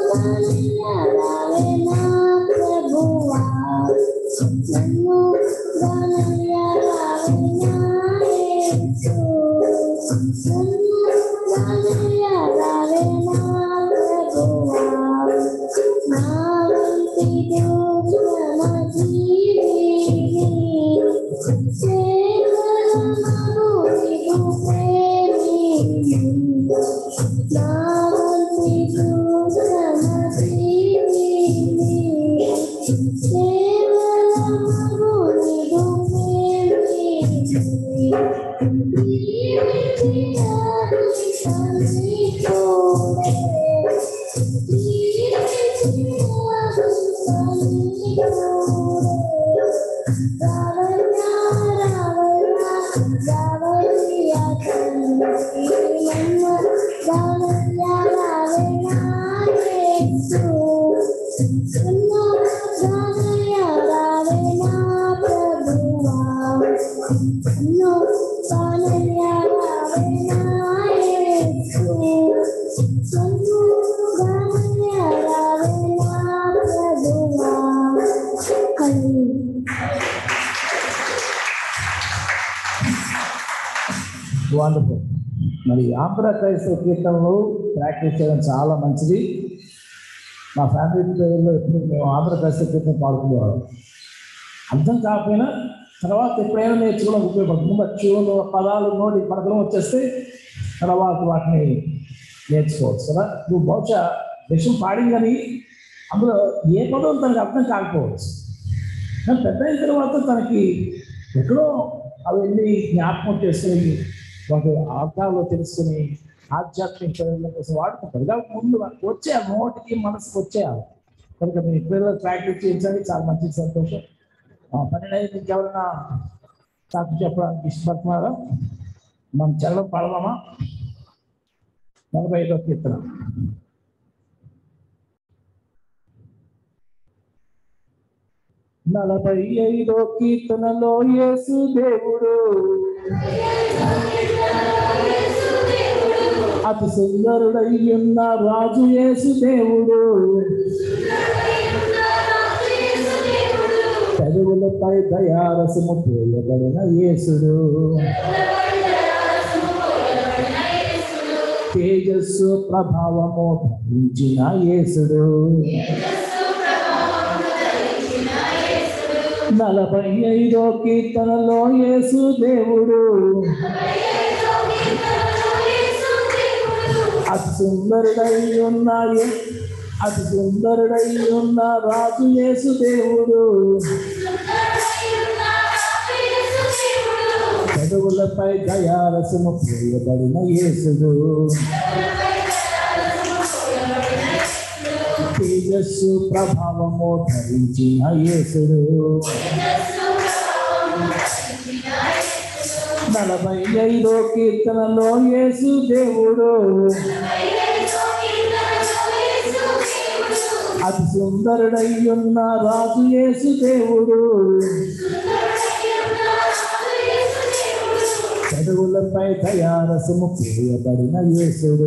ప్రభువా జానయ్య రావే నా ప్రభువా నా వంటి దుర్గమ జీవిని సేవలమగు నీకు ప్రేమిని నా వంటి దుర్గమ జీవిని సేవలమగు నీకు ప్రేమిని No, వండర్ఫుల్ మరి ఆంధ్ర క్రైస్తవ కీర్తనలు ప్రాక్టీస్ చేయడం చాలా మంచిది మా ఫ్యామిలీ ప్రేయర్లో ఎప్పుడు మేము ఆంధ్ర క్రైస్తవ కీర్తన పాడుకునేవాళ్ళం అర్థం కాకపోయినా తర్వాత ఎప్పుడైనా నేర్చుకోవడానికి ఉపయోగపడుతుంది బట్ ట్యూన్ పదాలు నోటి పడకలం వచ్చేస్తే తర్వాత వాటిని నేర్చుకోవచ్చు కదా నువ్వు బహుశా విషయం పాడిందని అందులో ఏ పదం తనకు అర్థం కాకపోవచ్చు కానీ పెద్ద అయిన తర్వాత తనకి ఎక్కడో అవన్నీ జ్ఞాపకం చేసుకుని వాటి అర్థాలు తెలుసుకుని ఆధ్యాత్మిక చదువుల కోసం వాడుకుంటారు కాబట్టి ముందు వాళ్ళకి వచ్చేయాలి నోటికి మనసుకు వచ్చేయాలి కనుక మీ పిల్లలు ప్రాక్టీస్ చేయించండి చాలా మంచి సంతోషం ఆ, పన్నెండు ఐదు ఇంకెవరైనా నాకు చెప్పడానికి ఇష్టపడుతున్నారా మనం చదవడం పడదామా నలభై ఐదో కీర్తన నలభై ఐదో కీర్తనలో యేసు దేవుడు అతి సుందరుడయ్యున్న రాజు యేసు దేవుడు పెదవులపై దయారసము పూయబడిన యేసుడు తేజస్సు ప్రభావము ధరించిన యేసుడు నలభై ఐదో కీర్తనలో యేసు దేవుడు అతి సుందరుడై ఉన్న ఏ- అతి సుందరుడై ఉన్న రాజు యేసు దేవుడు పెదవులపై దయారసము పూయబడిన యేసుడు తేజస్సు ప్రభావము ధరించిన యేసుడు నలభై ఐదో కీర్తనలో యేసు దేవుడు అతి సుందరుడై ఉన్న రాజు యేసు దేవుడు పెదవులపై దయారసము పూయబడిన యేసుడు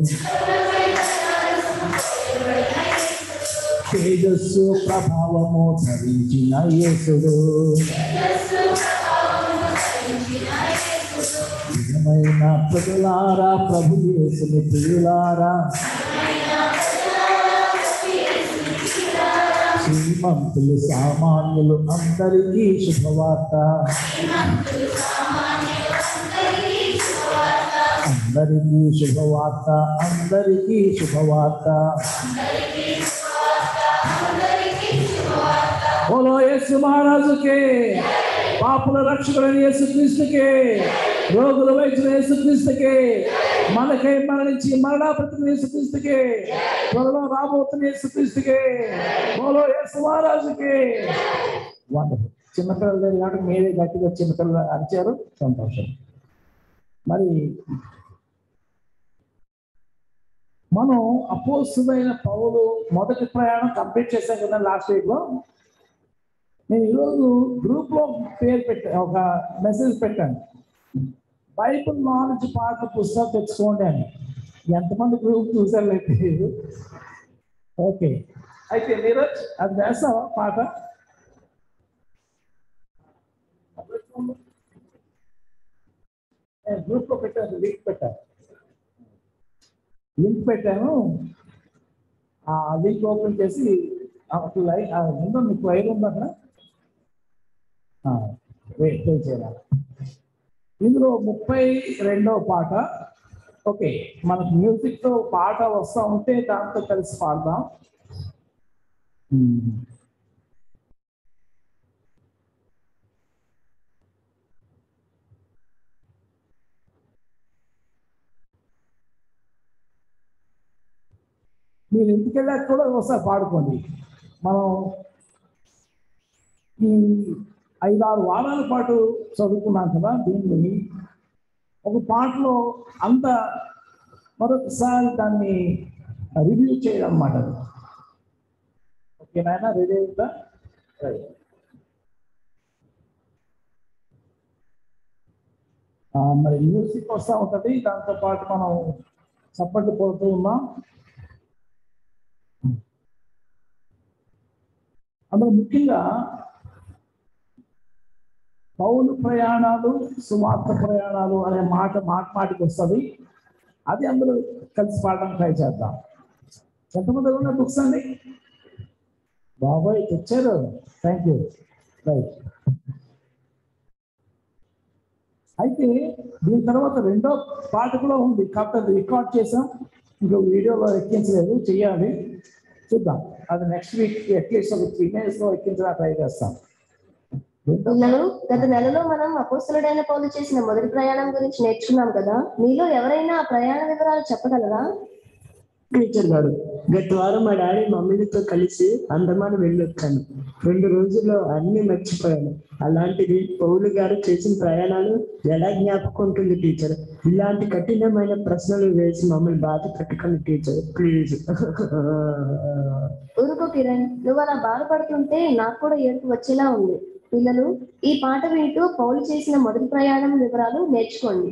తేజస్సు ప్రభావము ధరించిన యేసుడు నిజమైన ప్రజలారా ప్రభు యేసుని ప్రియులారా శ్రీమంతులు సామాన్యులు అందరికీ శుభవార్త అందరికీ శుభవార్త అందరికీ శుభవార్త బోలో యేసు మహారాజుకే పాపుల రక్షకుడైన యేసు క్రీస్తుకే రోగుల వైద్యుల యేసు క్రీస్తుకే మనకై మరణించి మరణాపతిని యేసు క్రీస్తుకే త్వరలో రాబోతున్న యేసు క్రీస్తుకే బోలో యేసు మహారాజుకే వండర్ఫుల్ చిన్నపిల్లలు లేదు కాబట్టి మీరే గట్టిగా చిన్నపిల్లలు అరిచారు సంతోషం మరి మనం అపోస్తులైన పౌలు మొదటి ప్రయాణం కంప్లీట్ చేశాం కదా లాస్ట్ వీక్ లో నేను ఈరోజు గ్రూప్ లో పేరు పెట్టా ఒక మెసేజ్ పెట్టాను బైబుల్ నాలెడ్జ్ పాట పుస్తకం తెచ్చుకోండి అని ఎంతమంది గ్రూప్ చూసారు లేదు ఓకే అయితే నీరజ్ అది వేస్తావా పాట గ్రూప్ లో పెట్టాను లింక్ పెట్టాను లింక్ పెట్టాను ఆ లింక్ ఓపెన్ చేసి అసలు లై ఆ ఉందో మీకు లైవ్ ఉంది అక్కడ వెయిట్ ప్లే చేయాలి ఇందులో ముప్పై రెండవ పాట ఓకే మనకు మ్యూజిక్ తో పాట వస్తా ఉంటే దాంతో కలిసి పాడదాం Hmm. మీరు ఇంటికి వెళ్ళాక కూడా ఒకసారి పాడుకోండి మనం ఈ ఐదారు వారాల పాటు చదువుకున్నాం కదా దీన్ని ఒక పాటలో అంత మరొకసారి దాన్ని రివ్యూ చేయడం అన్నమాట అది. ఓకేనాయనా రెడీ అవుతా రైట్ ఆ, మరి మ్యూజిక్ వస్తూ ఉంటుంది దాంతో పాటు మనం చప్పట్లు కొడుతూ ఉన్నాం అందులో ముఖ్యంగా పౌలు ప్రయాణాలు సువార్త ప్రయాణాలు అనే మాట మాట మాటికి వస్తుంది అది అందరూ కలిసి పాడడానికి ట్రై చేద్దాం ఎంతమంది ఉన్న బుక్స్ అండి బాబాయ్ తెచ్చారు థ్యాంక్ యూ రైట్ అయితే దీని తర్వాత రెండో పాట కూడా ఉంది కాకపోతే అది రికార్డ్ చేసాం ఇంకా వీడియోలో ఎక్కించలేదు చెయ్యాలి చూద్దాం అది నెక్స్ట్ వీక్ అట్లీస్ట్ ఒక త్రీ లో ఎక్కించడానికి ట్రై చేస్తాం పిల్లలు గత నెలలో మనం అపోస్తలుడైన పౌలు చేసిన మొదటి ప్రయాణం గురించి నేర్చుకున్నాం కదా మీలో ఎవరైనా ఆ ప్రయాణ వివరాలు చెప్పగలరా టీచర్ గారు గత వారం మా డాడీ మమ్మీతో కలిసి అందమాన వెళ్ళొచ్చాను రెండు రోజుల్లో అన్ని మర్చిపోయాను అలాంటిది పౌలు గారు చేసిన ప్రయాణాలు ఎలా జ్ఞాపకం ఉంటుంది టీచర్ ఇలాంటి కఠినమైన ప్రశ్నలు వేసి మమ్మల్ని బాధ పెట్టకండి టీచర్ ప్లీజ్ ఊరుకో కిరణ్ నువ్వు అలా బాధపడుతుంటే నాకు కూడా ఏడుపు వచ్చేలా ఉంది పిల్లలు ఈ పాట వింటూ పౌలు చేసిన మొదటి ప్రయాణం వివరాలు నేర్చుకోండి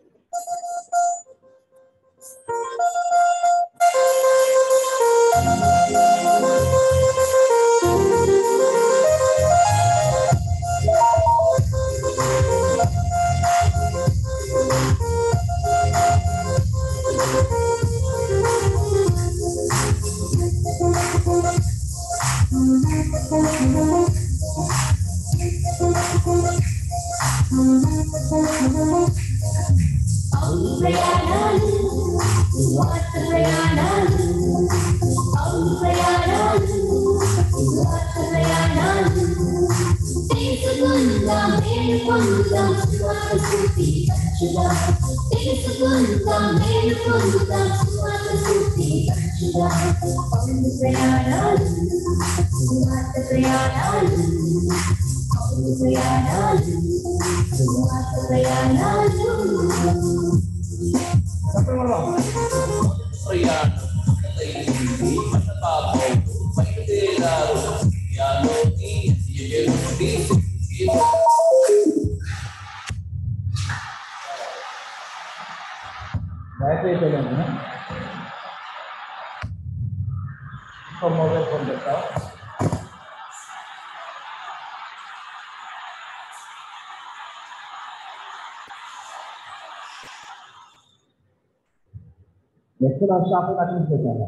దయచేసి వెళ్ళండి ఒక మొబైల్ ఫోన్ పెట్టావు ఎక్కడ స్టాప్ అక్కడ పెట్టాను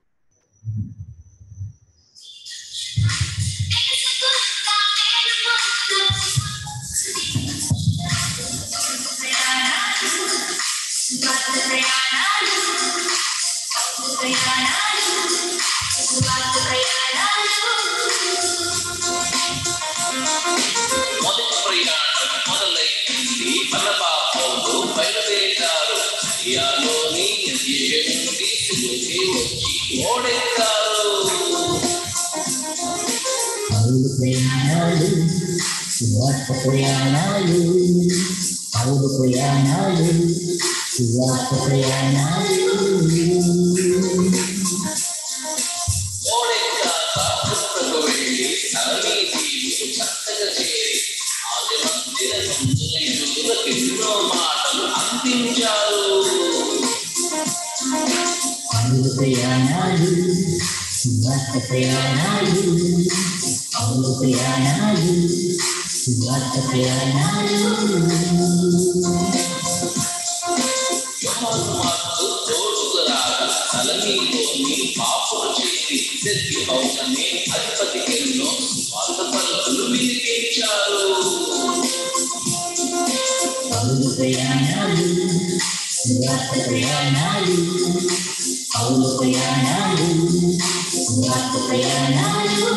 మొదటి ప్రయాణం మొదలైంది బలపాపంలో బయలుదేరారు యాలోని నుండి సిలువకి వచ్చి ఓడెక్కారు పౌలు ప్రయాణాలు సువార్త ప్రయాణాలు పౌలు ప్రయాణాలు సువార్త ప్రయాణాలు ఓడెక్కాక పుస్తకు వెళ్ళి సరణి తీరు చక్కగా చేరి ఆది మందిర యువతకి ఎన్నో మాటలు అందించారు పౌలు ప్రయాణాలు సువార్త ప్రయాణాలు పౌలు ప్రయాణాలు సువార్త ప్రయాణాలు యోహాను మార్కు తోడుకు రాగా ధరణిలోని పాపులు చేసి శక్తి పౌటనే అధిపతి ఎన్నో స్వార్థ పలుకులు వినిపించారు పౌలు ప్రయాణాలు సువార్త ప్రయాణాలు పౌలు ప్రయాణాలు సువార్త ప్రయాణాలు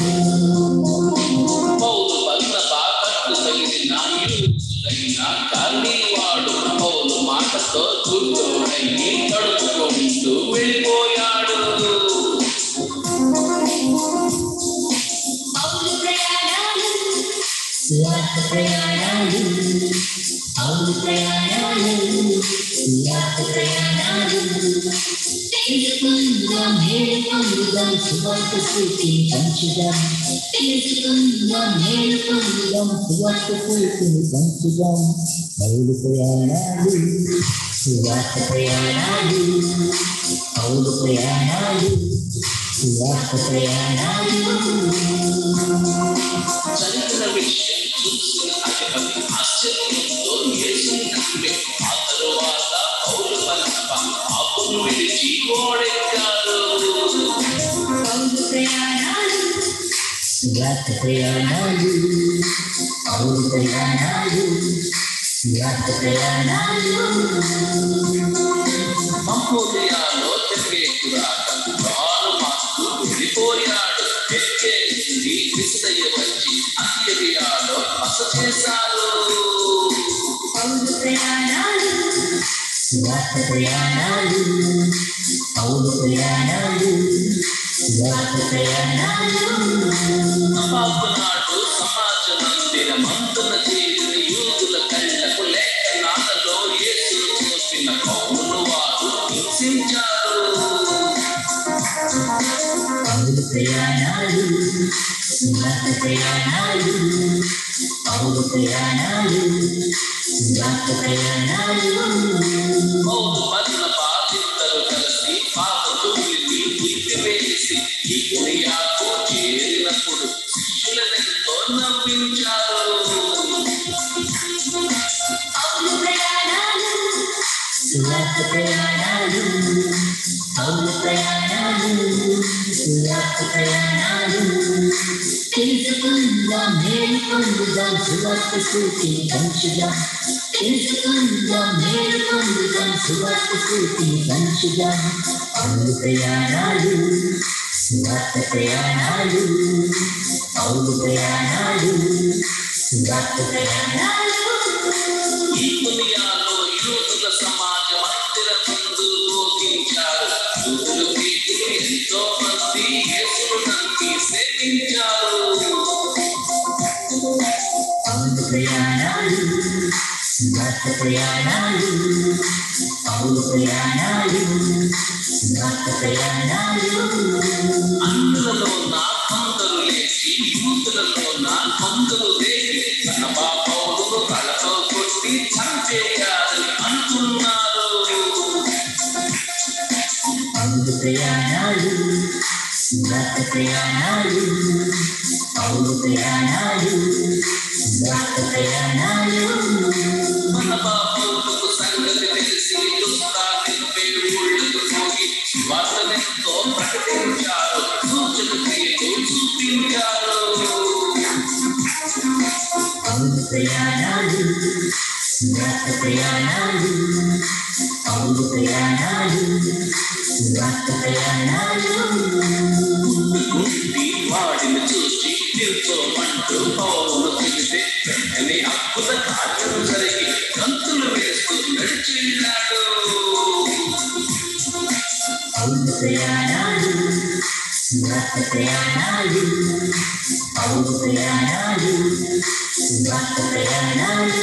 పౌలు బల్ల బాకట్టు తగిలిన యూసులైన కార్మివాడు పౌలు మాటతో గుర్తుడయ్యి తడుపుకుంటూ వెళ్ళిపోయాడు పౌలు ప్రయాణాలు సువార్త ప్రయాణాలు పౌలు ప్రయాణాలు సువార్త ప్రయాణాలు తెలుసుకుందాం మేలుకొందుదాం సువార్త స్థితి పంచుదాం తెలుసుకుందాం మేలుకొందుదాం సువార్త స్థితిని పంచుదాం పౌలు ప్రయాణాలు సువార్త ప్రయాణాలు పౌలు ప్రయాణాలు సువార్త ప్రయాణాలు జరిగిన విషయం చూసిన అధిపతి ఆశ్చర్యంతో యేసుని నమ్మి ఆ తరువాత పౌలు బల్లప పాపును విడిచి ఓడెక్కాడు పౌలు ప్రయాణాలు సువార్త ప్రయాణాలు పౌలు ప్రయాణాలు సువార్త ప్రయాణాలు మంపోలియాలో తెగేకురాక తాను మాకు వెళ్ళిపోయాడు ఎక్కే నుండి విసుదయ్య వచ్చి అంత్యవియాలో బస చేశారు పౌలు ప్రయాణాలు సువార్త ప్రయాణాలు పౌలు ప్రయాణాలు సువార్త ప్రయాణాలు పాపునాడు సమాజ మందిర మంతున చేరిన యూదుల కళ్ళకు లేఖనాలలో యేసు చూసిన కౌమును వారు హింసించారు పౌలు ప్రయాణాలు సువార్త ప్రయాణాలు పౌలు ప్రయాణాలు సువార్త ప్రయాణాలు పౌలు మరణ బాధితులు కలిసి పాప తూలిని నిలిపివేసి ఈ క్రియాకు చేరినప్పుడు శిష్యులనెంతో నవ్వించారు పౌలు ప్రయాణాలు సువార్త ప్రయాణాలు పౌలు ప్రయాణాలు సువార్త ప్రయాణాలు తెలుసుకుందాం మేలుకొందుదాం సువార్త స్థితిని పంచుదాం తెలుసుకుందాం మేలుకొందుదాం సువార్త స్థితిని పంచుదాం పౌలు ప్రయాణాలు సువార్త ప్రయాణాలు పౌలు ప్రయాణాలు సువార్త ప్రయాణాలు ఈ దునియాలో యూదుల సమాజ మందిర ముందు బోధించారు యూదులు గ్రీకులు ఎంతో మంది యేసును నమ్మి సేవించారు పౌలు ప్రయాణాలు సువార్త ప్రయాణాలు పౌలు ప్రయాణాలు సువార్త ప్రయాణాలు అందులలో నా కొందరు లేచి యూదులలో నా కొందరు లేచి తన బాపౌలను కళ్ళతో కొట్టి చంపేయాలని అనుకున్నారు పౌలు ప్రయాణాలు సువార్త ప్రయాణాలు పౌలు ప్రయాణాలు సువార్త ప్రయాణాలు మన బాపౌలకు సంగతి తెలిసి దుస్తాన్ని ఊళ్ళకు పోయి వార్తలెంతో ప్రకటించారు సూచన క్రియలు చూపించారు పౌలు ప్రయాణాలు సువార్త ప్రయాణాలు పౌలు ప్రయాణాలు సువార్త ప్రయాణాలు గుడ్డి వాడిని చూసి నిల్చోమంటూ పౌరులు తెలిస్తే వెంటనే అద్భుత కార్యం జరిగి గంతులు వేస్తూ నడిచి వెళ్ళాడు పౌలు ప్రయాణాలు సువార్త ప్రయాణాలు పౌలు ప్రయాణాలు సువార్త ప్రయాణాలు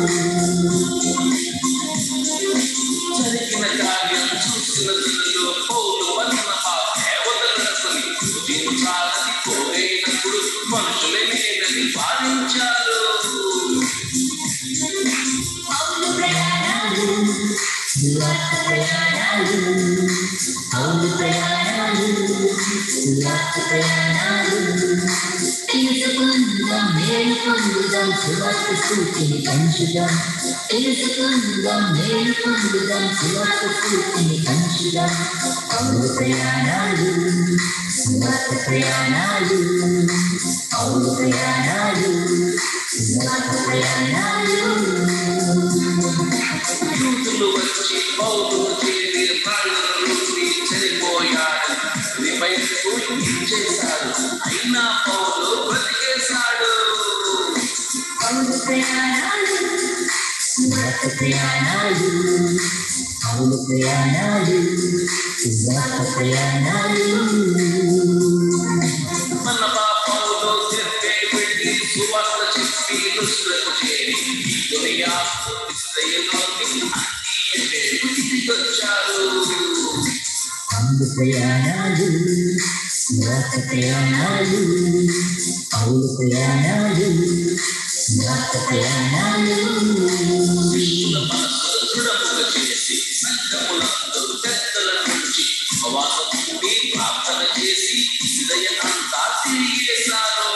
జరిగిన కార్యం చూసిన దిగులో పౌలు వలన ఆ దేవతలను పూజించాలని కోరేటప్పుడు మనుషులే లేదని వాదించారు పౌలు ప్రయాణాలు సువార్త ప్రయాణాలు అవును ప్రయాణాలు సువార్త ప్రయాణాలు తెలుసుకుందాం మేలు పొందుదాం సువార్త స్ఫూర్తిని పంచుదాం తెలుసుకుందాం మేలు పొందుదాం సువార్త స్ఫూర్తిని పంచుదాం అవును ప్రయాణాలు సువార్త ప్రయాణాలు అవును ప్రయాణాలు సువార్త ప్రయాణాలు యూతులు వచ్చి పౌరులు చేరి రాళ్ళను రుచి చనిపోయాడు రిపైర్కు చేశాడు అయినా పౌలు బ్రతికేశాడు అవును ప్రయాణాలు సువార్త ప్రయాణాలు అవును ప్రయాణాలు సువార్త ప్రయాణాలు మన పౌలు తిరిగి వెళ్ళి సువార్త చెప్పి రుసులకు చేరి ఈ దునియా ఇస్రాయేలులోకి వచ్చారు అవును ప్రయాణాలు సువార్త ప్రయాణాలు అవును ప్రయాణాలు సువార్త ప్రయాణాలు శిష్యుల మనసు దృఢముగా చేసి సంఘములందు పెద్దల నుంచి ఉపవాసం ఉండి ప్రార్థన చేసి హృదయ అంతా తిరిగేశారు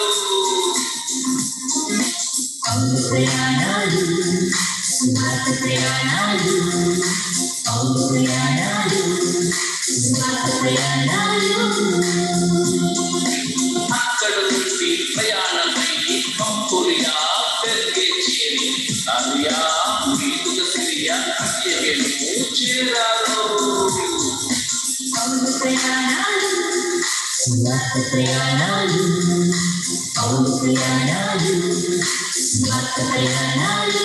అవును ప్రయాణాలు సువార్త ప్రయాణాలు అవును ప్రయాణాలు సువార్త ప్రయాణాలు అక్కడ నుండి ప్రయాణమై పంపురియా పెరిగే చేరి అరియా మీదుగా సిరియా అయ్యను చేరారు అవును ప్రయాణాలు సువార్త ప్రయాణాలు అవును ప్రయాణాలు సువార్త ప్రయాణాలు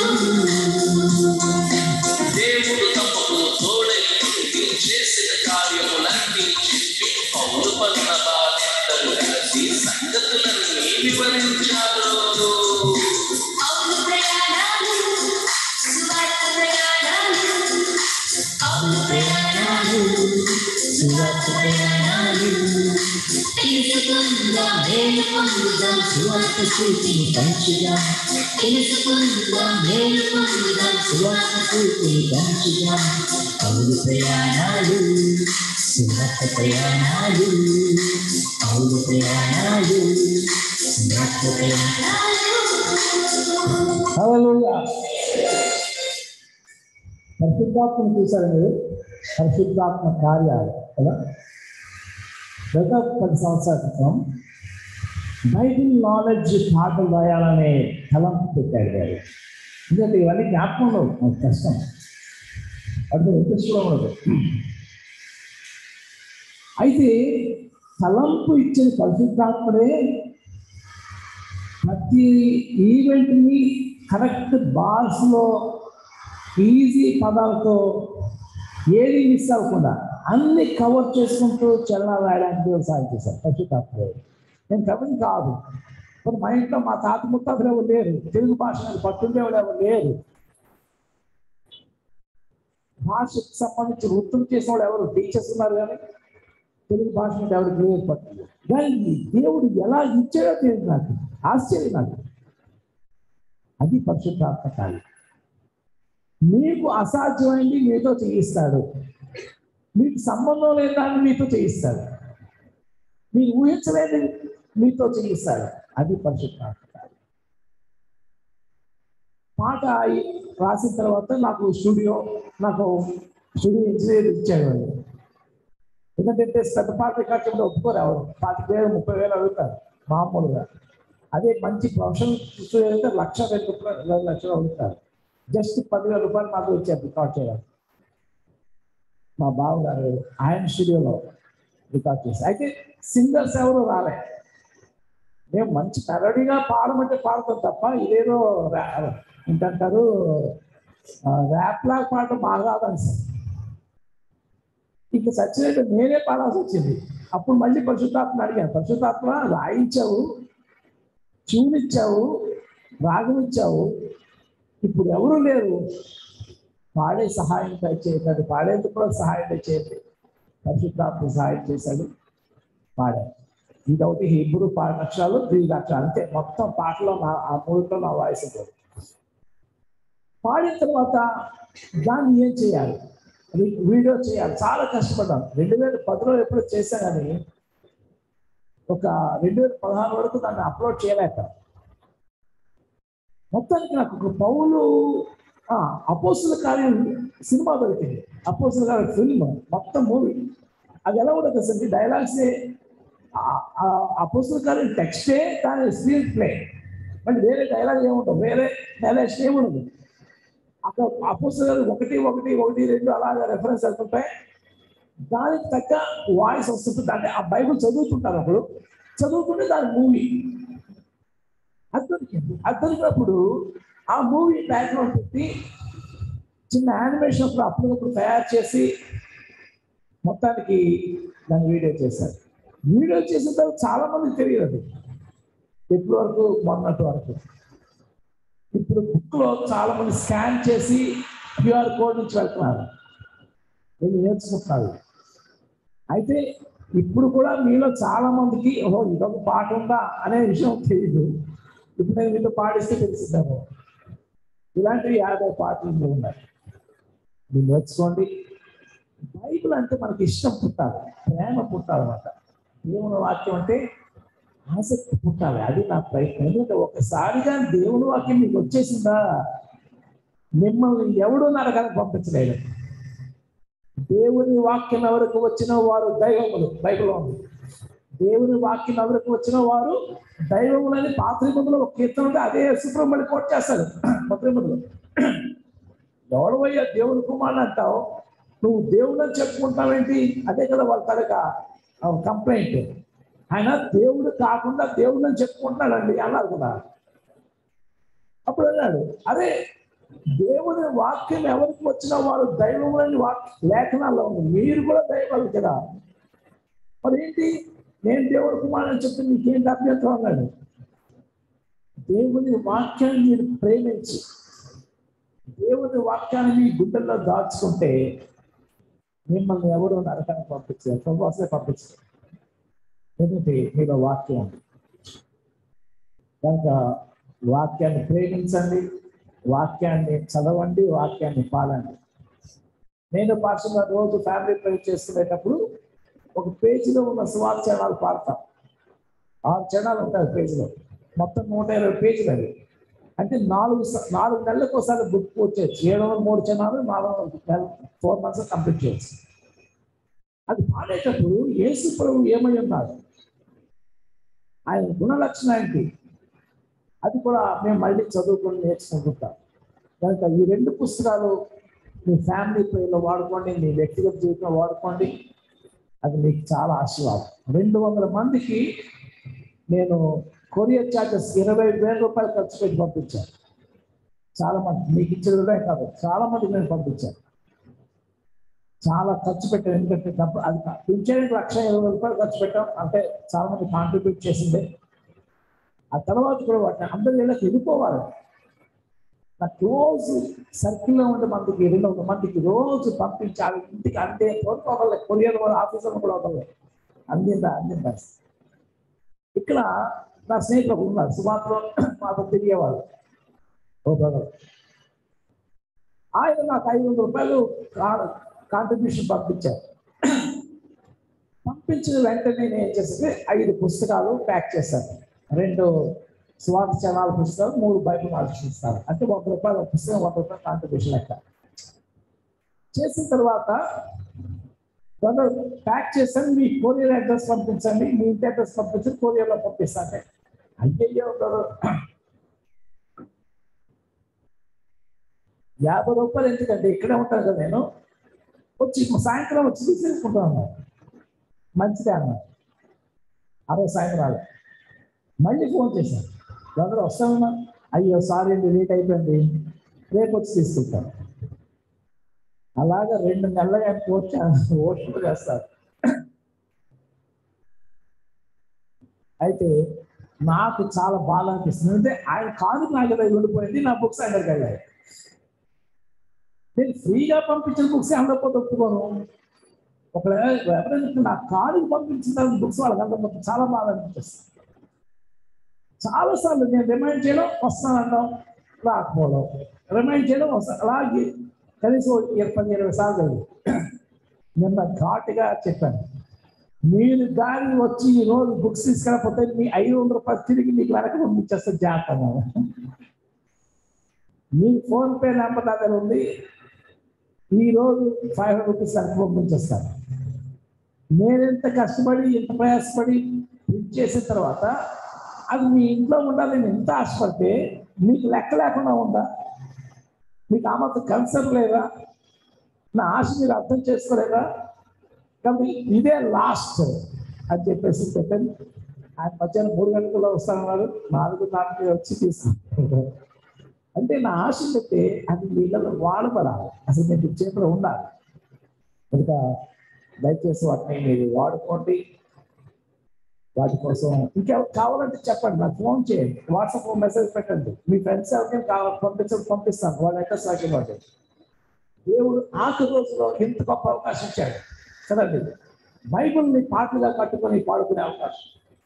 దేవుడు తమకు తోడై ఉండి చేసిన కార్యములన్నీ చెప్పి పౌరు పన్న బాధిద్దరు కలిసి సంగతులన్నీ వివరించారు అవును ప్రయాణాలు సువార్త ప్రయాణాలు అవును ప్రయాణాలు సువార్త ప్రయాణాలు తెలుసుకుందాం మేలు పొందుదాం సువార్త స్ఫూర్తిని పంచుదాం తెలుసుకుందాం మేలు పొందుదాం సువార్త స్ఫూర్తిని పంచుదాం అవును ప్రయాణాలు సువార్త ప్రయాణాలు అవును ప్రయాణాలు సువార్త ప్రయాణాలు హల్లెలూయా పరిశుద్ధాత్మను చూశారు మీరు పరిశుద్ధాత్మ కార్యాలు కదా గత పది సంవత్సరాల క్రితం బైబిల్ నాలెడ్జ్ పాటలు రాయాలనే తలంపు పెట్టాడు గారు ఎందుకంటే ఇవన్నీ జ్ఞాపకం ఉండవు మనకు కష్టం అది ఇంట్రెస్ట్ కూడా ఉండదు అయితే తలంపు ఇచ్చిన పరిశుద్ధాత్మడే ప్రతి ఈవెంట్ని కరెక్ట్ బార్స్లో ఈజీ పదాలతో ఏది మిస్ అవ్వకుండా అన్ని కవర్ చేసుకుంటూ చలనాలు రాయడానికి దేవుడు సాయం చేశారు పరిశుద్ధాత్మ నేను కవిని కాదు మరి మా ఇంట్లో మా తాత ముత్తాతలు ఎవరు లేరు తెలుగు భాష మీద పట్టుండేవాడు ఎవరు లేరు భాషకు సంబంధించి వృత్తులు చేసిన వాళ్ళు ఎవరు టీచర్స్ ఉన్నారు కానీ తెలుగు భాష మీద ఎవరికి లేదు పట్టు కానీ ఈ దేవుడు ఎలా ఇచ్చాడో తెలియదు నాకు ఆశ్చర్యం నాకు అది పరిశుద్ధాత్మ కార్యం మీకు అసాధ్యమైంది మీతో చేయిస్తాడు మీకు సంబంధం లేని దాన్ని మీతో చేయిస్తాడు మీరు ఊహించలేదు మీతో చేయిస్తాడు అది పరిశుద్ధాత్మ కార్యం పాట అయి- రాసిన తర్వాత నాకు స్టూడియో నాకు స్టూడియో ఇంజనీర్ ఇచ్చాడు వాళ్ళు ఎందుకంటే పెద్ద పాట రికార్డ్ చేయడం ఒప్పుకోరు ఎవరు పాతిక వేలు ముప్పై వేలు అడుగుతారు మామూలుగా అదే మంచి ప్రొఫెషనల్ స్టూడియో అయితే లక్ష రెండు రూపాయలు రెండు లక్షలు అడుగుతారు జస్ట్ పదివేల రూపాయలు మాకు వచ్చారు రికార్డ్ చేయడానికి మా బావగారు ఆయన స్టూడియోలో రికార్డ్ చేసి అయితే సింగర్స్ ఎవరు రాలే మేము మంచి మెలడీగా పాడమంటే పాడతాం తప్ప ఇదేదో రా- ఏంటంటారు ర్యాప్ లాగా పాడటం బాగా రాదని సార్ ఇంకా సచ్చినట్టు నేనే పాడాల్సి వచ్చింది అప్పుడు మళ్ళీ పరిశుద్ధాత్మ అడిగాను పరిశుద్ధాత్మ రాయించావు ట్యూన్ ఇచ్చావు రాగం ఇచ్చావు ఇప్పుడు ఎవరు లేరు పాడే సహాయం చేయకండి పాడేందుకు కూడా సహాయం చేయండి పరిశుద్ధాత్మ సహాయం చేశాడు పాడాను ఇదొకటి హిబ్రూ పాట అక్షరాలు దీని అక్షరాలు అంతే మొత్తం పాటలో నా ఆ మూడుతో నా వాయిస్ ఉంటుంది పాడిన తర్వాత దాన్ని ఏం చేయాలి వీ- వీడియో చేయాలి చాలా కష్టపడ్డాను రెండు వేల పదిలో ఎప్పుడు చేశా కానీ ఒక రెండు వేల పదహారు వరకు దాన్ని అప్లోడ్ చేయలేక మొత్తానికి నాకు ఒక పౌలు అపోసుల కార్యం సినిమా దొరికింది అపోసుల కార్యం ఫిల్మ్ మొత్తం మూవీ అది ఎలా ఉండదు అసలు డైలాగ్స్ అపోసుల కార్యం టెక్స్టే దాని స్క్రీన్ ప్లే మళ్ళీ వేరే డైలాగ్ ఏముండదు వేరే డైలాగ్స్ ఏముండదు అక్కడ అపోసుల గారు ఒకటి ఒకటి ఒకటి రెండు అలాగా రెఫరెన్స్ అవుతుంటాయి దానికి తగ్గ వాయిస్ వస్తుంటుంది అంటే ఆ బైబుల్ చదువుతుంటారు ఒకడు చదువుతుంటే దాని మూవీ అది దొరికింది అది దొరికినప్పుడు ఆ మూవీ బ్యాక్గ్రౌండ్ పెట్టి చిన్న యానిమేషన్ అప్పుడు అప్పటికప్పుడు తయారు చేసి మొత్తానికి దాన్ని వీడియో చేశారు వీడియో చేసిన తర్వాత చాలా మందికి తెలియదు అది ఎప్పటి వరకు మొన్నటి వరకు ఇప్పుడు బుక్ లో చాలా మంది స్కాన్ చేసి క్యూఆర్ కోడ్ నుంచి వెళ్తున్నారు వీళ్ళు నేర్చుకుంటున్నారు అయితే ఇప్పుడు కూడా మీలో చాలా మందికి ఓహో ఇదొక పాట ఉందా అనే విషయం తెలియదు ఇప్పుడు నేను మీతో పాడిస్తే తెలిసిద్దాము ఇలాంటివి యాభై పాటలు ఇందులో ఉన్నాయి మీరు నేర్చుకోండి బైబిల్ అంటే మనకి ఇష్టం పుట్టాలి ప్రేమ పుట్టాలన్నమాట దేవుని వాక్యం అంటే ఆసక్తి పుట్టాలి అది నా ప్రయత్నం ఎందుకంటే ఒకసారిగా దేవుని వాక్యం మీకు వచ్చేసిందా మిమ్మల్ని ఎవడు నరకానికి పంపించలేడు దేవుని వాక్యం ఎవరికి వచ్చిన వారు దైవములు బైబిల్లో ఉంది దేవుని వాక్యం ఎవరికి వచ్చిన వారు దైవములని పాత్రిమందులో ఒక కీర్తన ఉంటే అదే సుబ్రహ్మణ్య కోట్ చేస్తాడు పత్రిమందులు ఎవడవయ్యా దేవుని కుమారుని అంటావు నువ్వు దేవుడు అని చెప్పుకుంటావేంటి అదే కదా వాళ్ళ తడక కంప్లైంట్ ఆయన దేవుడు కాకుండా దేవుడు అని చెప్పుకుంటున్నాడండి అన్నారు కదా అప్పుడు అన్నాడు అరే దేవుని వాక్యం ఎవరికి వచ్చిన వారు దైవములని వాక్ లేఖనాల్లో ఉంది మీరు కూడా దైవాలు కదా మరి ఏంటి నేను దేవుడు కుమారుడు అని చెప్తే నీకేంటి అభ్యంతరం అన్నాడు దేవుని వాక్యాన్ని మీరు ప్రేమించి దేవుని వాక్యాన్ని మీ గుండెల్లో దాచుకుంటే మిమ్మల్ని ఎవరు నరకానికి పంపించారు ప్రభాసే పంపించారు ఎందుకంటే మీలో వాక్యం ఉంది కనుక వాక్యాన్ని ప్రేమించండి వాక్యాన్ని చదవండి వాక్యాన్ని పాడండి నేను పాఠశాల రోజు ఫ్యామిలీ ప్రేర్ చేసుకునేటప్పుడు ఒక పేజీలో ఉన్న సువార్త చరణాలు పాడతాం ఆరు చరణాలు ఉంటాయి పేజీలో మొత్తం నూట ఇరవై పేజీలు అవి అంటే నాలుగు స- నాలుగు నెలలకు ఒకసారి బుక్ పూర్తి చేయొచ్చు ఏడు వందల మూడు చరణాలు నాలుగు నెల ఫోర్ మంత్స్ కంప్లీట్ చేయొచ్చు అది పాడేటప్పుడు యేసు ప్రభు ఏమై ఉన్నాడు ఆయన గుణలక్షణం ఏంటి అది కూడా మేము మళ్ళీ చదువుకొని నేర్చుకుంటుంటాం కనుక ఈ రెండు పుస్తకాలు మీ ఫ్యామిలీ పేరులో వాడుకోండి మీ వ్యక్తిగత జీవితంలో వాడుకోండి అది మీకు చాలా ఆశీర్వాదం రెండు వందల మందికి నేను కొరియర్ చార్జెస్ ఇరవై వేల రూపాయలు ఖర్చు పెట్టి పంపించాను చాలా మంది మీకు ఇచ్చేదే కాదు చాలా మందికి నేను పంపించాను చాలా ఖర్చు పెట్టాను ఎందుకంటే డబ్బు అది పింఛన్కి లక్ష ఇరవై రూపాయలు ఖర్చు పెట్టాం అంటే చాలా మంది కాంట్రిబ్యూట్ చేసింది ఆ తర్వాత కూడా వాటిని అందరి ఇళ్ళకి వెళ్ళిపోవాలి నా క్లోజ్ సర్కిల్లో ఉండే మందికి రెండు వందల మందికి రోజు పంపించాలి ఇంటికి అంతే కోరుకోగలే కొరియర్ కూడా ఆఫీసర్ కూడా అవ్వగలే అందిందా అందిందా ఇక్కడ నా స్నేహితులు ఉన్నారు సుమారులో మాతో తిరిగేవాళ్ళు ఓ బ్రదర్ ఆయన నాకు ఐదు వందల రూపాయలు కాంట్రిబ్యూషన్ పంపించారు పంపించిన వెంటనే నేను ఏం చేస్తే ఐదు పుస్తకాలు ప్యాక్ చేశాను రెండు స్వార్థ చనాల పుస్తకాలు మూడు బైబిల్ నాలుగు పుస్తకాలు అంటే వంద రూపాయలు ఒక పుస్తకం వంద రూపాయలు కాంట్రిబ్యూషన్ లెక్క చేసిన తర్వాత బ్రదర్ ప్యాక్ చేశాను మీ కొరియర్ అడ్రస్ పంపించండి మీ ఇంటి అడ్రస్ పంపించండి కొరియర్లో పంపిస్తాను అంటే అయ్యయ్యో బ్రదర్ యాభై రూపాయలు ఎందుకంటే ఇక్కడే ఉంటాను కదా నేను వచ్చి సాయంత్రం వచ్చి తీసుకుంటాను మంచిదే అన్న అరవై సాయంత్రాలు మళ్ళీ ఫోన్ చేశాను బ్రదర్ వస్తామన్నా అయ్యో సారీ అండి లేట్ అయిపోయింది రేపు వచ్చి తీసుకుంటాను అలాగా రెండు నెలలుగా ఆయన కోర్టు ఓట్లు చేస్తారు అయితే నాకు చాలా బాగా అనిపిస్తుంది అంటే ఆయన కాదు నా దగ్గర ఉండిపోయింది నా బుక్స్ ఆయన దగ్గరికి వెళ్ళాయి నేను ఫ్రీగా పంపించిన బుక్స్ అందకపోతే ఒప్పుకోను ఒకవేళ ఎవరైనా నా కారుకి పంపించిన బుక్స్ వాళ్ళకి అందకపోతే చాలా బాగా అనిపిస్తుంది చాలాసార్లు నేను రిమైండ్ చేయడం వస్తానన్నాం రాకపోవడం రిమైండ్ చేయడం వస్తా అలాగే కనీసం ఇరవై పది ఇరవై సార్లు జరిగింది నిన్న ఘాటుగా చెప్పాను మీరు దారి వచ్చి ఈ రోజు బుక్స్ తీసుకెళ్ళకపోతే మీ ఐదు వందల రూపాయలు తిరిగి మీకు వెనక పంపించేస్తే జాగ్రత్త మీ ఫోన్ పే నెంబర్ నా దగ్గర ఉంది ఈ రోజు ఫైవ్ హండ్రెడ్ రూపీస్ వెనక పంపించేస్తాను నేను ఎంత కష్టపడి ఎంత ప్రయాసపడి ప్రింట్ చేసిన తర్వాత అది మీ ఇంట్లో ఉండాలని ఎంత ఆశపడితే మీకు లెక్క లేకుండా ఉందా మీకు ఆ మాత్రం కన్సర్న్ లేదా నా ఆశ మీరు అర్థం చేసుకోలేదా కాబట్టి ఇదే లాస్ట్ అని చెప్పేసి చెప్పాను ఆయన మధ్యాహ్నం మూడు గంటల్లో వస్తానన్నారు నాలుగు నాలుగు వచ్చి తీసుకుంటారు అంటే నా ఆశ పెట్టి అది వీళ్ళలో వాడబడాలి అసలు మీకు చేతిలో ఉండాలి కనుక దయచేసి వాటిని మీరు వాడుకోండి వాటి కోసం ఇంకా కావాలంటే చెప్పండి నాకు ఫోన్ చేయండి వాట్సాప్ మెసేజ్ పెట్టండి మీ ఫ్రెండ్స్ ఎవరికైనా కావాలి పంపించండి పంపిస్తాను వాళ్ళ అడ్రస్ నాకు ఇవ్వండి దేవుడు ఆఖరి రోజులో ఎంత గొప్ప అవకాశం ఇచ్చాడు కదండి బైబిల్ని పాటలుగా కట్టుకొని పాడుకునే అవకాశం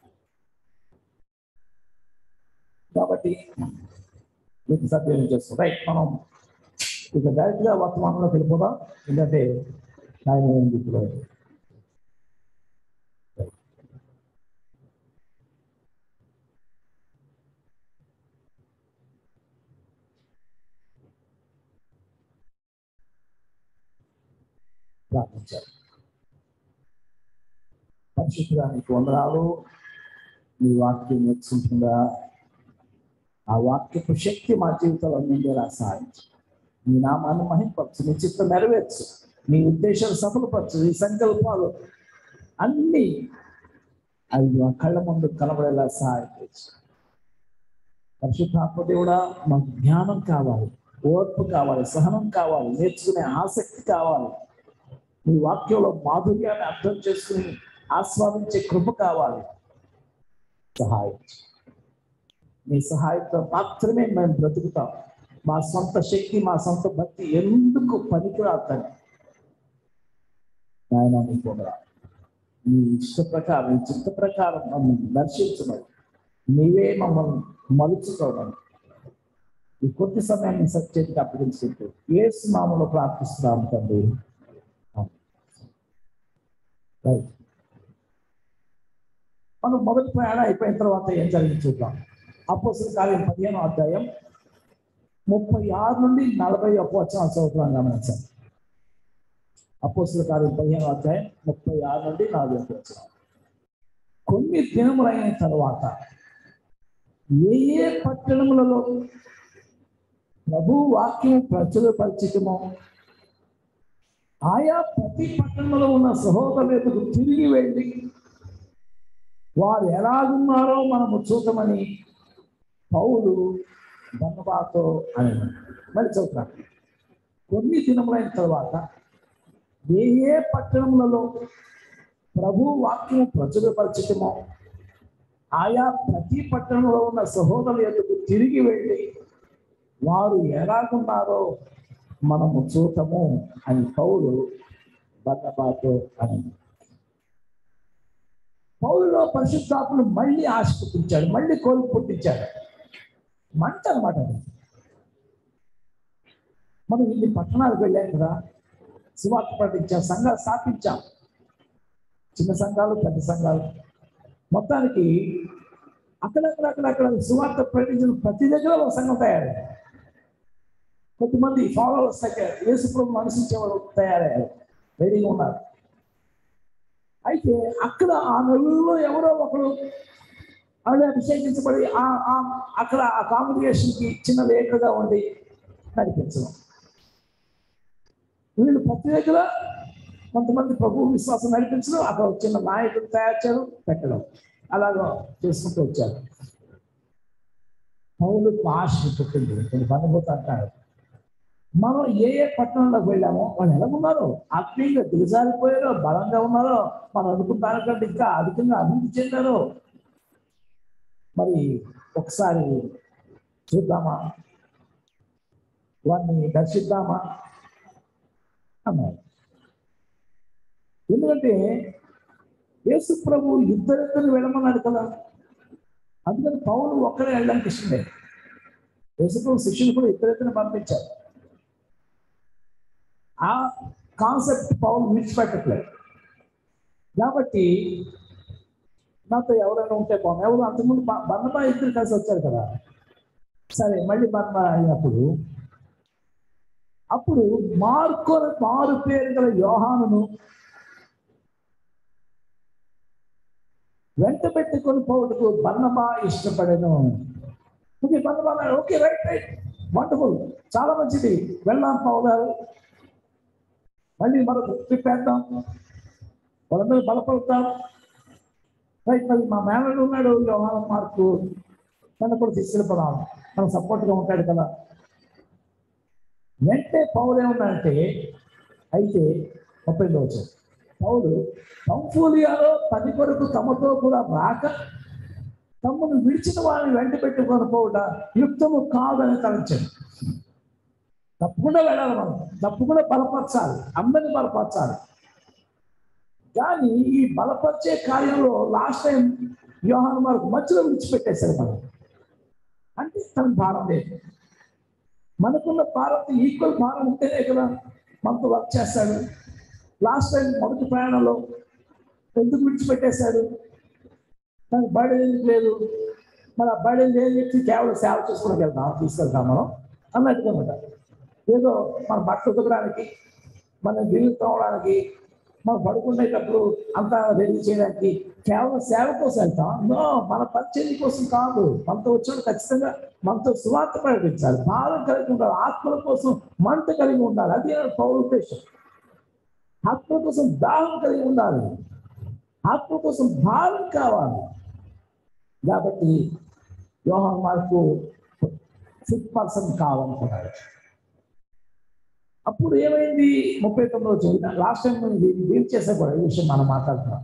కాబట్టి మీకు సద్వినియోగం చేస్తాం రైట్ మనం ఇక డైరెక్ట్గా వర్తమానంలోకి వెళ్ళిపోదాం ఎందుకంటే ఆయన ఏంది ఇప్పుడు ప్రార్థించారు పరిశుద్ధుగా నీకు వందనాలు నీ వాక్యం నేర్చుకుంటుందా ఆ వాక్యపు శక్తి మా జీవితంలో నిండేలా సాధించు నీ నామాన్ని మహింపరచు నీ చిత్తం నెరవేర్చు నీ ఉద్దేశాలు సఫలపరచు నీ సంకల్పాలు అన్నీ అవి మా కళ్ళ ముందు కనబడేలా సహాయం చేయొచ్చు పరిశుద్ధాత్మ దేవుడా మాకు జ్ఞానం కావాలి ఓర్పు కావాలి సహనం కావాలి నేర్చుకునే ఆసక్తి కావాలి నీ వాక్యంలో మాధుర్యాన్ని అర్థం చేసుకుని ఆస్వాదించే కృప కావాలి సహాయం చేయి. నీ సహాయంతో మాత్రమే మేము బ్రతుకుతాం మా సొంత శక్తి మా సొంత భక్తి ఎందుకు పనికిరాదని నాయన నీ పొగరా నీ ఇష్ట ప్రకారం నీ చిత్త ప్రకారం మమ్మల్ని దర్శించమని నీవే మమ్మల్ని మలుచుకోవడం ఈ కొద్ది సమయాన్ని సత్యేటికి అప్పగించుకుంటూ ఏ నామంలో ప్రార్థిస్తున్నాం తండ్రి రైట్ మనం మొదటి ప్రయాణం అయిపోయిన తర్వాత ఏం జరిగింది చూద్దాం అపోసిన కార్యం పదిహేను అధ్యాయం ముప్పై ఆరు నుండి నలభై ఒక్క వచ్చిన చదువుతున్నాం గమనించండి అపోసిన కార్యం పదిహేను అధ్యాయం ముప్పై ఆరు నుండి నలభై ఒక్క వచ్చిన కొన్ని దినములైన తర్వాత ఏ ఏ పట్టణములలో ప్రభు వాక్యం ప్రచురపరిచటమో ఆయా ప్రతి పట్టణంలో ఉన్న సహోదరులకు తిరిగి వెళ్ళి వారు ఎలాగున్నారో మనము చూడమని పౌలు బన్నబాతో అని మరి చదువుతాం కొన్ని దినములైన తర్వాత ఏ ఏ పట్టణములలో ప్రభు వాక్యం ప్రచురపరచటమో ఆయా ప్రతి పట్టణంలో ఉన్న సహోదరుల ఎందుకు తిరిగి వెళ్ళి వారు ఎలాగున్నారో మనము చూడటము అని పౌలు బన్నబాతో అని పౌరులో పరిశుద్ధాత్మను మళ్ళీ ఆశ పుట్టించాడు మళ్ళీ కోరిక పుట్టించాడు మంట అనమాట అది మనం ఇన్ని పట్టణాలకు వెళ్ళాం కదా సువార్త ప్రకటించాం సంఘాలు స్థాపించాం చిన్న సంఘాలు పెద్ద సంఘాలు మొత్తానికి అక్కడక్కడ అక్కడక్కడ సువార్త ప్రకటించిన ప్రతి దగ్గర ఒక సంఘం తయారు కొద్దిమంది ఫాలోవర్స్ దగ్గర యేసుప్రభు అనుసరించే వాళ్ళు తయారయ్యారు రెడీగా ఉన్నారు అయితే అక్కడ ఆ నలుగురిలో ఎవరో ఒకరు వాళ్ళు అభిషేకించబడి ఆ ఆ- అక్కడ ఆ కాంగ్రిగేషన్ కి చిన్న లేఖగా ఉండి నడిపించడం వీళ్ళు ప్రతి దగ్గర కొంతమంది ప్రభు విశ్వాసం నడిపించడం అక్కడ ఒక చిన్న నాయకుడు తయారు చేయడం పెట్టడం అలాగా చేసుకుంటూ వచ్చారు పౌలు ఆశ పుట్టింది కొన్ని పనుభూతి అంటారు మనం ఏ ఏ పట్టణంలోకి వెళ్ళామో వాళ్ళు ఎలా ఉన్నారో ఆత్మీయంగా దిగజారిపోయారో బలంగా ఉన్నారో మనం అనుకున్న దానికంటే ఇంకా అధికంగా అభివృద్ధి చెందారో మరి ఒకసారి చూద్దామా వారిని దర్శిద్దామా అన్నారు ఎందుకంటే యేసు ప్రభు ఇద్దరిద్దరు వెళ్ళమన్నాడు కదా అందుకని పౌలు ఒక్కడే వెళ్ళడానికి ఇష్టం లేదు యేసు ప్రభు శిష్యులు కూడా ఇద్దరిద్దరిని పంపించారు ఆ కాన్సెప్ట్ పౌలు విడిచిపెట్టట్లేదు కాబట్టి నాతో ఎవరైనా ఉంటే బాగుంది ఎవరు అంతకుముందు బ- బర్నబా ఇద్దరు కలిసి వచ్చారు కదా సరే మళ్ళీ బర్నబా అయినప్పుడు అప్పుడు మార్కో మారు పేరు గల యోహానును వెంట పెట్టుకొని పోవటకు బర్నబా ఇష్టపడేను ఓకే బర్నబా అన్నాడు, ఓకే రైట్ రైట్ వండర్ఫుల్ చాలా మంచిది వెళ్దాం పావు గారు మళ్ళీ మరొక ట్రిప్ వేద్దాం వాళ్ళందరూ బలపడతాం రైట్ మరి మా మేనడు ఉన్నాడు యోహాన మార్కు తను కూడా తీసుకెళ్ళిపోదాం తన సపోర్ట్గా ఉంటాడు కదా వెంటనే పౌలు ఏమన్నాడంటే అయితే ముప్పై వచ్చాడు పౌలు పంఫూలియాలో పది కొరకు తమతో కూడా రాక తమ్మును విడిచిన వారిని వెంట పెట్టుకొని పోవుట యుక్తము కాదని తలంచాడు తప్పకుండా వెళ్ళాలి మనం తప్పకుండా బలపరచాలి అందరిని బలపరచాలి కానీ ఈ బలపరిచే కార్యంలో లాస్ట్ టైం వ్యూహాన్ మార్కు మధ్యలో విడిచిపెట్టేశారు మనం అంటే తనకు భారం లేదు మనకున్న భారం ఈక్వల్ భారం ఉంటేనే కదా మనతో వర్క్ చేస్తాడు లాస్ట్ టైం మొదటి ప్రయాణంలో ఎందుకు విడిచిపెట్టేశాడు తనకు బర్డెన్ ఎందుకు లేదు మన బర్డెన్ లేని వ్యక్తి కేవలం సేవ చేసుకోవడానికి వెళ్దాం తీసుకెళ్తాం మనం అన్నట్టుగా ఉంటాం ఏదో మన బట్టలు ఉతకడానికి మనం గిల్లు తోవడానికి మనం పడుకునేటప్పుడు అంతా రెడీ చేయడానికి కేవలం సేవ కోసం వెళ్తాం నో మన పరిచయం కోసం కాదు మనతో వచ్చినప్పుడు ఖచ్చితంగా మనతో సువార్త ప్రకటించాలి భారం కలిగి ఉండాలి ఆత్మల కోసం మంట కలిగి ఉండాలి అది పౌర ఉద్దేశం ఆత్మ కోసం దాహం కలిగి ఉండాలి ఆత్మ కోసం భారం కావాలి కాబట్టి యోహన్ మార్కు ఫిట్ పర్సన్ కావాలనుకున్నాడు అప్పుడు ఏమైంది ముప్పై తొమ్మిది వచ్చింది లాస్ట్ టైం డీల్ చేసే కూడా ఈ విషయం మనం మాట్లాడుతున్నాం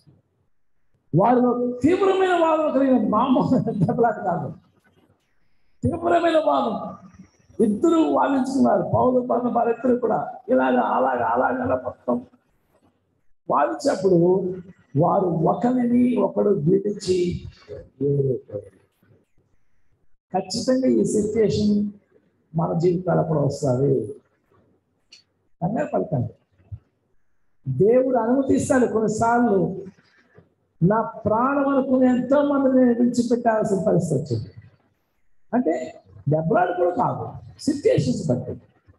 వారిలో తీవ్రమైన వాదన కలిగిన మామూలు దెబ్బలాట కాదు తీవ్రమైన వాదం ఇద్దరు వాదించుకున్నారు పౌరు బంధ వారిద్దరు కూడా ఇలాగ అలాగ అలాగ అలా మొత్తం వాదించినప్పుడు వారు ఒకరిని ఒకడు విడిచి వేరైపోయారు ఖచ్చితంగా ఈ సిచ్యుయేషన్ మన జీవితాల కూడా వస్తుంది కంగారు పలకండి దేవుడు అనుమతిస్తాడు కొన్నిసార్లు నా ప్రాణం అనుకుని ఎంతో మందిని నేను విడిచిపెట్టాల్సిన పరిస్థితి వచ్చింది అంటే దెబ్బలాడు కూడా కాదు సిచ్యుయేషన్స్ బట్టి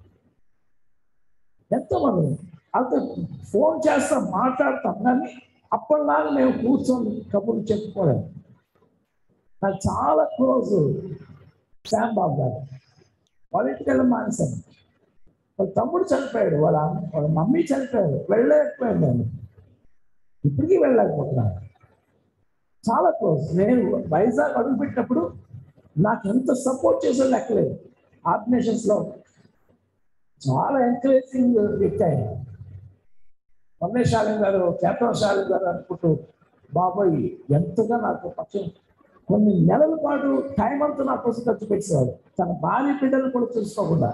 ఎంతో మంది అంత ఫోన్ చేస్తాం మాట్లాడతాం కానీ అప్పటిలాగా మేము కూర్చొని కబుర్లు చెప్పుకోలేము నాకు చాలా క్లోజ్ శ్యామ్ బాబు గారు వాళ్ళ ఇంటికి వెళ్ళి మానేశాను వాళ్ళ తమ్ముడు చనిపోయాడు వాళ్ళ అమ్మ వాళ్ళ మమ్మీ చనిపోయాడు వెళ్ళలేకపోయాను నేను ఇప్పటికీ వెళ్ళలేకపోతున్నాను చాలా క్లోజ్ నేను వైజాగ్ అడుగుపెట్టినప్పుడు నాకు ఎంత సపోర్ట్ చేసే లెక్కలేదు ఆర్గనైజేషన్స్లో చాలా ఎంకరేజింగ్ వ్యక్తి ఆయన మొన్నే శాలిన్ గారు కేతన్ శాలిన్ గారు అనుకుంటూ బాబాయ్ ఎంతగా నాకు పక్షం కొన్ని నెలల పాటు టైం అంతా నా కోసం ఖర్చు పెట్టేవాడు తన భార్య బిడ్డలు కూడా చూసుకోకుండా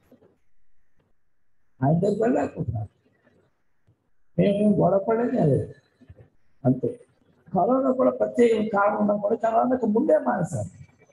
ఆయన దగ్గర వెళ్ళలేకపోతున్నాడు మేము గొడవపడేది అదే అంతే కరోనా కూడా ప్రత్యేక కారణం ఉన్నా కూడా కరోనాకు ముందే మానేశారు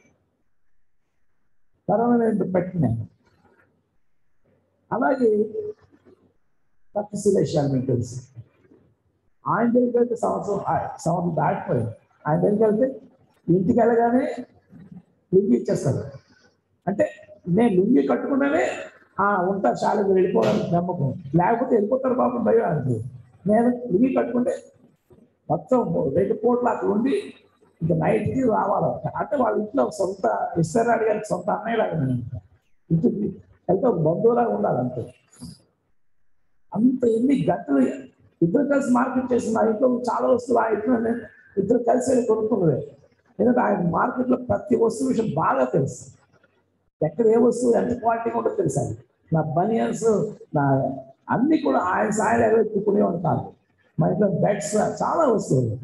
కరోనా నేను పెట్టినాను అలాగే పక్క సురేషాలు మీకు తెలుసు ఆయన దగ్గరికి వెళ్తే సంవత్సరం ఆ- సంవత్సరం దాటిపోయింది ఆయన దగ్గరికి వెళ్తే ఇంటికి వెళ్ళగానే లుంగి ఇచ్చేస్తారు అంటే నేను లుంగి కట్టుకున్నానే ఆ ఉంటా శాలకు వెళ్ళిపోవడానికి నమ్మకం లేకపోతే వెళ్ళిపోతారు పాపం భయం ఆయనకి నేను లుంగి కట్టుకుంటే మొత్తం రెండు పూట్ల అక్కడ ఉండి ఇంకా నైట్కి రావాలి అంటే వాళ్ళ ఇంట్లో సొంత ఇస్తారాడు గారికి సొంత అన్నయ్య లాగా నేను ఇంకా. ఇంటికి అయితే ఒక బంధువులాగా ఉండాలి అంతే అంత ఎన్ని గంటలు ఇద్దరు కలిసి మార్కెట్ చేసి మా ఇంట్లో చాలా వస్తువులు ఆ ఇంట్లో నేను ఇద్దరు కలిసి వెళ్ళి కొనుక్కున్నదే ఎందుకంటే ఆయన మార్కెట్లో ప్రతి వస్తువు విషయం బాగా తెలుసు ఎక్కడ ఏ వస్తువు ఎంత క్వాలిటీ కూడా తెలుసు అది నా బనియన్స్ నా అన్ని కూడా ఆయన సాయం ఎగరెత్తుకునేవాడు కాదు మా ఇంట్లో బెడ్స్ చాలా వస్తువులు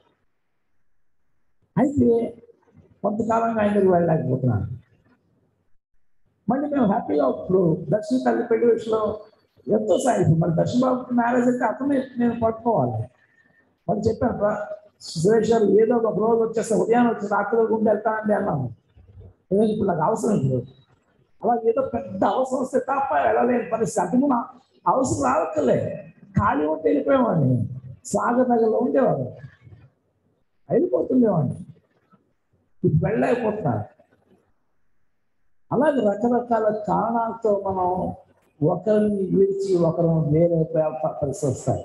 అయితే కొంతకాలంగా ఆయన దగ్గర వెళ్ళలేకపోతున్నాను మళ్ళీ మేము హ్యాపీగా ఇప్పుడు దర్శన తల్లి పెళ్లి విషయంలో ఎంతో సాయం ఇప్పుడు మరి దర్శన బాబు మ్యారేజ్ అయితే అతనే నేను పట్టుకోవాలి వాళ్ళు చెప్పాను "రా, సురేష్ గారు ఏదో ఒక రోజు వచ్చేస్తే ఉదయాన్నే వచ్చి రాత్రి గుండె వెళ్తానండి అన్నాను ఏదో ఇప్పుడు నాకు అవసరం ఇప్పుడు అలా ఏదో పెద్ద అవసరం వస్తే తప్ప వెళ్ళలేని పరిస్థితి అంతకు నా అవసరం రావక్కర్లే ఖాళీ ఉంటే వెళ్ళిపోయేవాడిని సాగర్ నగర్లో ఉండేవాడు వెళ్ళిపోతుండేవాడిని ఇప్పుడు వెళ్ళలేకపోతున్నారు అలాగే రకరకాల కారణాలతో మనం ఒకరిని విడిచి ఒకరు వేరే పరిస్థితి వస్తాయి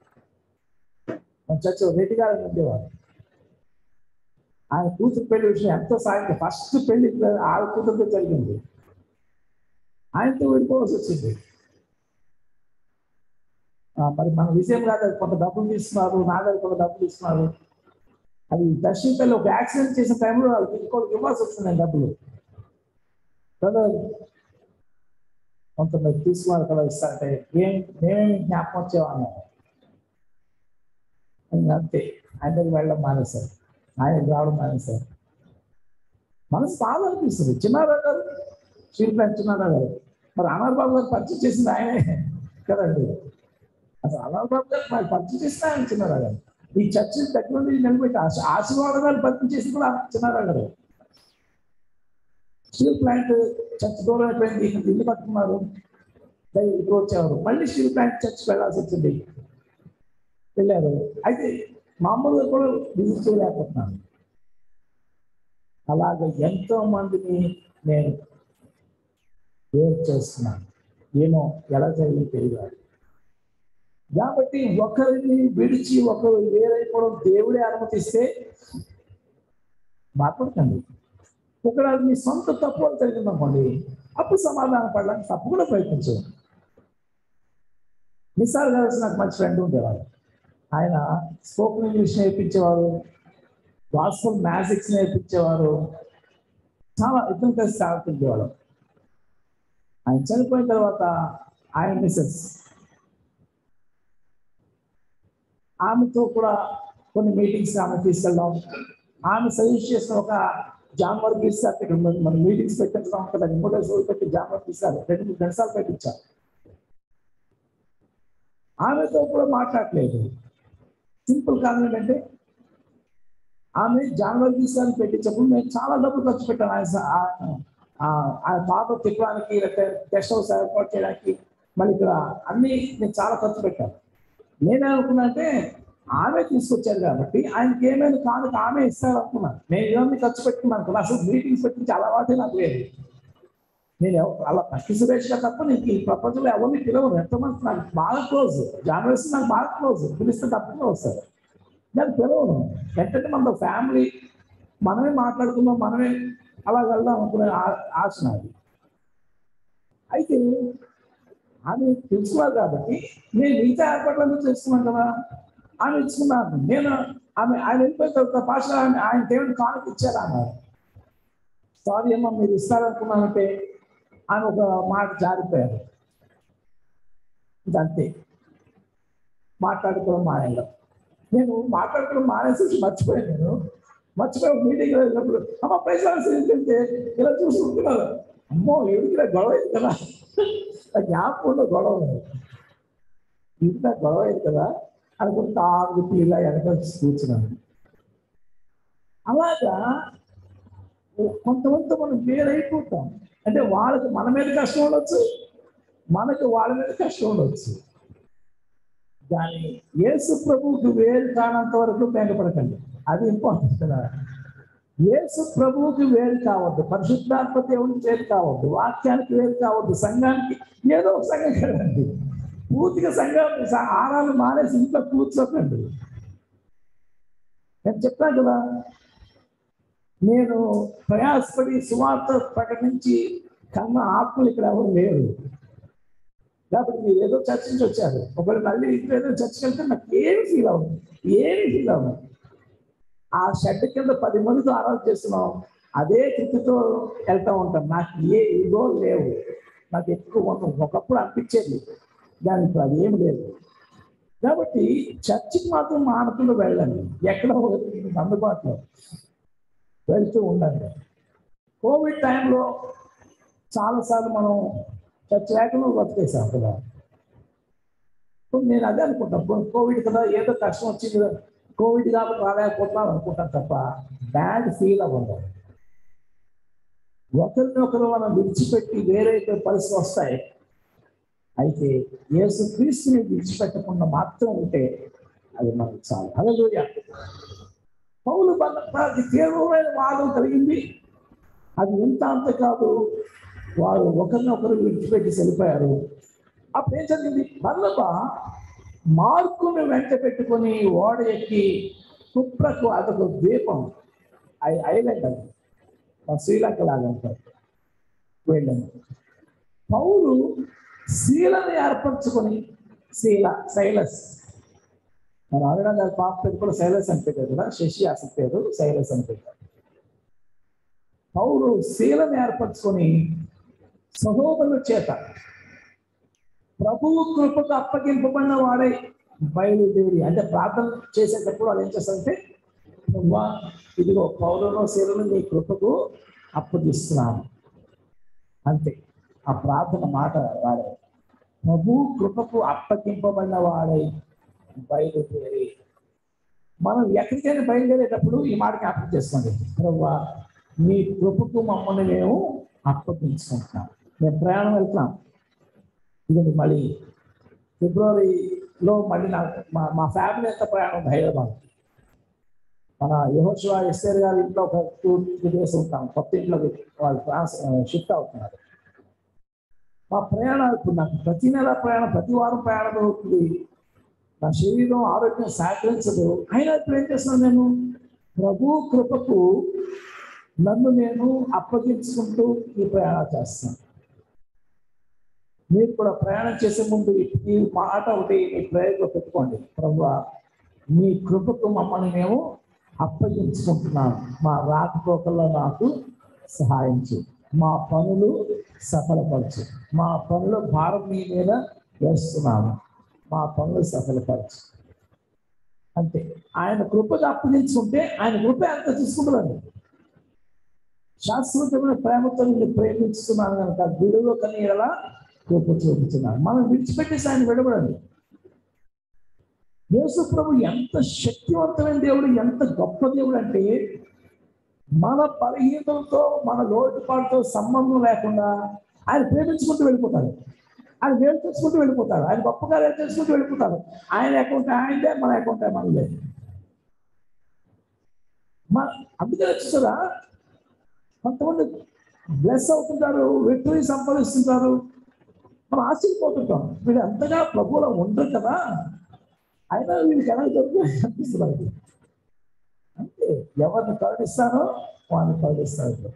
మన చర్చ రెడ్డి గారు ఉండేవారు ఆయన కూతురు పెళ్లి విషయం ఎంతో సాగింది ఫస్ట్ పెళ్లి ఆవిడ కూతురుతో జరిగింది ఆయనతో విడిపోవాల్సి వచ్చింది ఆ, మరి మన విజయం గారు కొంత డబ్బులు తీసుకున్నారు నా దగ్గర కొంత డబ్బులు తీసుకున్నారు అది దర్శింపల్లి ఒక యాక్సిడెంట్ చేసిన టైంలో వాళ్ళకి ఇంకోటి ఇవ్వాల్సి వచ్చింది డబ్బులు కదా కొంత మీరు తీసుకున్నారు కదా ఇస్తారంటే ఏం మేమేమి జ్ఞాపకం వచ్చేవాళ్ళం ఇంకా అంతే ఆయన దగ్గర వెళ్ళడం మానేశారు ఆయన రావడం మానేశారు మనసు బాధ అనిపిస్తుంది చిన్నారా గారు శ్రీప్లాంట్ చిన్నారా గారు మరి అమర్ బాబు గారు పరిచయం చేసింది ఆయనే కదండి అసలు అమర్ బాబు గారు మరి పరిచయం చేసిన ఆయన చిన్నారా గారు ఈ చర్చ దగ్గర నుండి నిలబెట్టి ఆశ ఆశీర్వాదాలు పరిచయం చేసి కూడా చిన్నారా గారు స్టీల్ ప్లాంట్ చర్చ దూరం అయిపోయింది ఇక్కడ ఇల్లు కట్టుకున్నారు దయ ఇక్కడ వచ్చేవారు మళ్ళీ స్టీల్ ప్లాంట్ చర్చ్ వెళ్ళాల్సి వచ్చింది వెళ్ళారు అయితే మామూలుగా కూడా విజిట్ చేయలేకపోతున్నాను అలాగే ఎంతో మందిని నేను వేరు చేస్తున్నాను ఏమో ఎలా జరిగింది తెలియదు కాబట్టి ఒకరిని విడిచి ఒకరు వేరైపోవడం దేవుడే అనుమతిస్తే బాధపడకండి ఇక్కడ మీ సొంత తప్పు జరిగింది అనుకోండి అప్పుడు సమాధానం పడడానికి తప్పకుండా ప్రయత్నించండి నిసార్ గారు నాకు మంచి ఫ్రెండ్ ఉండేవాడు ఆయన స్పోకెన్ ఇంగ్లీష్ నేర్పించేవారు గాస్ఫుల్ మ్యాజిక్స్ నేర్పించేవారు చాలా ఇద్దరు కలిసి సాగుతుండేవాడు ఆయన చనిపోయిన తర్వాత ఆయన మిసెస్ ఆమెతో కూడా కొన్ని మీటింగ్స్ ఆమె తీసుకెళ్ళడం ఆమె సజెస్ట్ చేసిన ఒక జాన్ వర్క్ ఇస్తారు ఇక్కడ మన- మన మీటింగ్స్ పెట్టించడం కదా ఇంకోటి రోజు పెట్టి జాన్ వర్క్ ఇస్తారు రెండు మూడు గంటలు పెట్టించారు ఆమెతో కూడా మాట్లాడలేదు సింపుల్ కారణం ఏంటంటే ఆమె జాన్ వర్క్ ఇస్తారు పెట్టించప్పుడు నేను చాలా డబ్బులు ఖర్చు పెట్టాను ఆయన స- ఆ- ఆ- ఆయన పాప తిప్పడానికి లేకపోతే గెస్ట్ హౌస్ ఏర్పాటు చేయడానికి మళ్ళీ ఇక్కడ అన్ని నేను చాలా ఖర్చు పెట్టాను నేనేమనుకున్నా అంటే ఆమె తీసుకొచ్చారు కాబట్టి ఆయనకి ఏమైనా కాదు ఆమె ఇస్తారు అనుకున్నాను నేను ఇవన్నీ ఖర్చు పెట్టుకున్నాను అనుకున్నా అసలు మీటింగ్స్ పెట్టించి అలవాటే నాకు లేదు నేను ఎవ- అలా పట్టి సురేష్ గారు తప్ప నీకు ఈ ప్రపంచంలో ఎవరిని పిలవరు ఎంతమంది నాకు బాగా క్లోజ్ జర్నలిస్ట్ నాకు బాగా క్లోజ్ పిలిస్తే తప్పకుండా వస్తారు నేను పిలవను ఎంతంటే మన ఫ్యామిలీ మనమే మాట్లాడుకుందాం మనమే అలా వెళ్దాం అనుకునే ఆ- ఆశ నాది అయితే ఆమె తెలుసుకున్నారు కాబట్టి నేను మిగతా ఏర్పాట్లన్నీ చేస్తున్నాను కదా ఆమె ఇచ్చుకున్నాను నేను ఆమె ఆయన వెళ్ళిపోయిన తర్వాత భాష ఆమె ఆయన దేవుని కానుక ఇచ్చారు అన్నారు సారీ అమ్మ మీరు ఇస్తారనుకున్నానంటే ఆమె ఒక మాట జారిపోయారు ఇదంతే మాట్లాడుకోవడం మానేయడం నేను మాట్లాడుకోవడం మానేసి మర్చిపోయాను నేను మర్చిపోయి మీటింగ్ వెళ్ళినప్పుడు అమ్మ పైసా ఏంటంటే ఇలా చూసుకుంటున్నారు అమ్మో ఎవరికి గొడవ అయింది కదా ఆ జ్ఞాపకంలో గొడవ ఉంది ఇంత గొడవ అయింది కదా అనుకుంటే ఆరు ఇలా వెనక వచ్చి కూర్చున్నాను అలాగా కొంతమంది మనం వేరైపోతాం అంటే వాళ్ళకి మన మీద కష్టం ఉండొచ్చు మనకి వాళ్ళ మీద కష్టం ఉండొచ్చు కానీ యేసు ప్రభువుకి వేరు కానంత వరకు బెంగపడకండి అది ఇంపార్టెంట్ కదా యేసు ప్రభువుకి వేరు కావద్దు పరిశుద్ధాత్మ దేవునికి వేరు కావద్దు వాక్యానికి వేరు కావద్దు సంఘానికి ఏదో ఒక సంఘం కదండి పూర్తిగా సంఘం స- ఆరాలు మానేసి ఇంట్లో కూర్చోకండి నేను చెప్తాను కదా నేను ప్రయాసపడి సువార్త ప్రకటించి కన్న ఆత్మలు ఇక్కడ ఎవరు లేరు కాబట్టి మీరు ఏదో చర్చ నుంచి వచ్చారు ఒకవేళ మళ్ళీ ఇక్కడ ఏదో చర్చకి వెళ్తే నాకు ఏమి ఫీల్ అవ్వదు ఏమి ఫీల్ అవ్వదు ఆ షెడ్ కింద పది మందితో ఆరాధన చేస్తున్నాం అదే తృప్తితో వెళ్తా ఉంటాం నాకు ఏ ఇదో లేవు నాకు ఎక్కువ ఉండవు. ఒకప్పుడు అనిపించేది దాని ఇప్పుడు అది ఏమి లేదు కాబట్టి చర్చికి మాత్రం మానకుండా వెళ్ళండి ఎక్కడ ఒకటి మీకు అందుబాటులో వెళ్తూ ఉండండి కోవిడ్ టైంలో చాలాసార్లు మనం చర్చ లేకుండా బతికేసాం కదా ఇప్పుడు నేను అదే అనుకుంటాను కో- కోవిడ్ కదా ఏదో కష్టం వచ్చింది కదా కోవిడ్ కాబట్టి రాలేకపోతున్నాం అనుకుంటాను తప్ప బ్యాడ్ ఫీల్ అవ్వదు ఒకరిని ఒకరు మనం విడిచిపెట్టి వేరే పరిస్థితులు వస్తాయి అయితే యేసు క్రీస్తుని విడిచిపెట్టకుండా మాత్రం ఉంటే అది మనకు చాలు హల్లెలూయా పౌలు బలకి తీవ్రమైన వాదం కలిగింది అది ఎంత అంత కాదు వారు ఒకరినొకరు విడిచిపెట్టి వెళ్ళిపోయారు అప్పుడు ఏం జరిగింది బల్లబ మార్కుని వెంట పెట్టుకొని ఓడ ఎక్కి కుప్రకు అదొక ద్వీపం ఐ- ఐలాండ్ అది మన శ్రీలంక లాగా అంటారు వెళ్ళాను పౌలు శీలను ఏర్పరచుకొని శీల శైలస్ మన ఆవిడ గారి పాప పేరు కూడా శైలస్ అని పెట్టారు కదా శశి అసలు పేరు శైలస్ అని పెట్టారు పౌలు శీలను ఏర్పరచుకొని సహోదరుల చేత ప్రభువు కృపకు అప్పగింపబడిన వాడే బయలుదేరి అంటే ప్రార్థన చేసేటప్పుడు వాళ్ళు ఏం చేస్తారంటే నువ్వా ఇదిగో పౌరులో శీలను నీ కృపకు అప్పగిస్తున్నాను అంతే ఆ ప్రార్థన మాట వాడే ప్రభు కృపకు అప్పగింపబడిన వాడై బయలుదేరి మనం ఎక్కడికైనా బయలుదేరేటప్పుడు ఈ మాట జ్ఞాపకం చేసుకోండి ప్రభు మీ కృపకు మమ్మల్ని మేము అప్పగించుకుంటున్నాం మేము ప్రయాణం వెళ్తున్నాం ఇది మళ్ళీ ఫిబ్రవరిలో మళ్ళీ నా మా మా ఫ్యామిలీ అంతా ప్రయాణం ఉంది హైదరాబాద్ మన యహోశివ ఎస్ఆర్ గారి ఇంట్లో ఒక టూ త్రీ డేస్ ఉంటాం కొత్త ఇంట్లోకి వాళ్ళు ట్రాన్స్ షిఫ్ట్ అవుతున్నారు మా ప్రయాణాలు ఇప్పుడు నాకు ప్రతి నెల ప్రయాణం ప్రతి వారం ప్రయాణం అవుతుంది నా శరీరం ఆరోగ్యం సహకరించదు అయినా ఇప్పుడు ఏం చేస్తున్నాను నేను ప్రభు కృపకు నన్ను నేను అప్పగించుకుంటూ ఈ ప్రయాణం చేస్తాను మీరు కూడా ప్రయాణం చేసే ముందు ఈ- ఈ మాట ఒకటి మీ ప్రయోగంలో పెట్టుకోండి ప్రభు మీ కృపకు మమ్మల్ని మేము అప్పగించుకుంటున్నాను మా రాకపోకల్లో నాకు సహాయం చేయి మా పనులు సఫలపరచు మా పనుల భారం మీ మీద వేస్తున్నాను మా పనులు సఫలపరచు అంతే ఆయన కృపకు అప్పగించుకుంటే ఆయన కృప ఎంత చూసుకుంటుందండి శాశ్వతమైన ప్రేమతో నేను ప్రేమిస్తున్నాను కనుక విడువ కనీడలా కృప చూపుతున్నాను మనం విడిచిపెట్టేసి ఆయన విడబడండి యేసు ప్రభు ఎంత శక్తివంతమైన దేవుడు ఎంత గొప్ప దేవుడు అంటే మన బలహీనతలతో మన లోటుపాటుతో సంబంధం లేకుండా ఆయన ప్రేమించుకుంటూ వెళ్ళిపోతాడు ఆయన వేలు చేసుకుంటూ వెళ్ళిపోతాడు ఆయన గొప్ప కార్యాలు చేసుకుంటూ వెళ్ళిపోతాడు ఆయన అకౌంట్ ఆయనదే మన అకౌంట్ మనదే మన అందుకే చూసారా కొంతమంది బ్లెస్ అవుతుంటారు విక్టరీ సంపాదిస్తుంటారు మనం ఆశ్చర్యపోతుంటాం వీళ్ళు అంతగా ప్రభువులో ఉండరు కదా అయినా వీళ్ళకి ఎలా దొరుకుతుంది అనిపిస్తుంది అంతే ఎవరిని కరుణిస్తానో వాడిని కరుణిస్తారు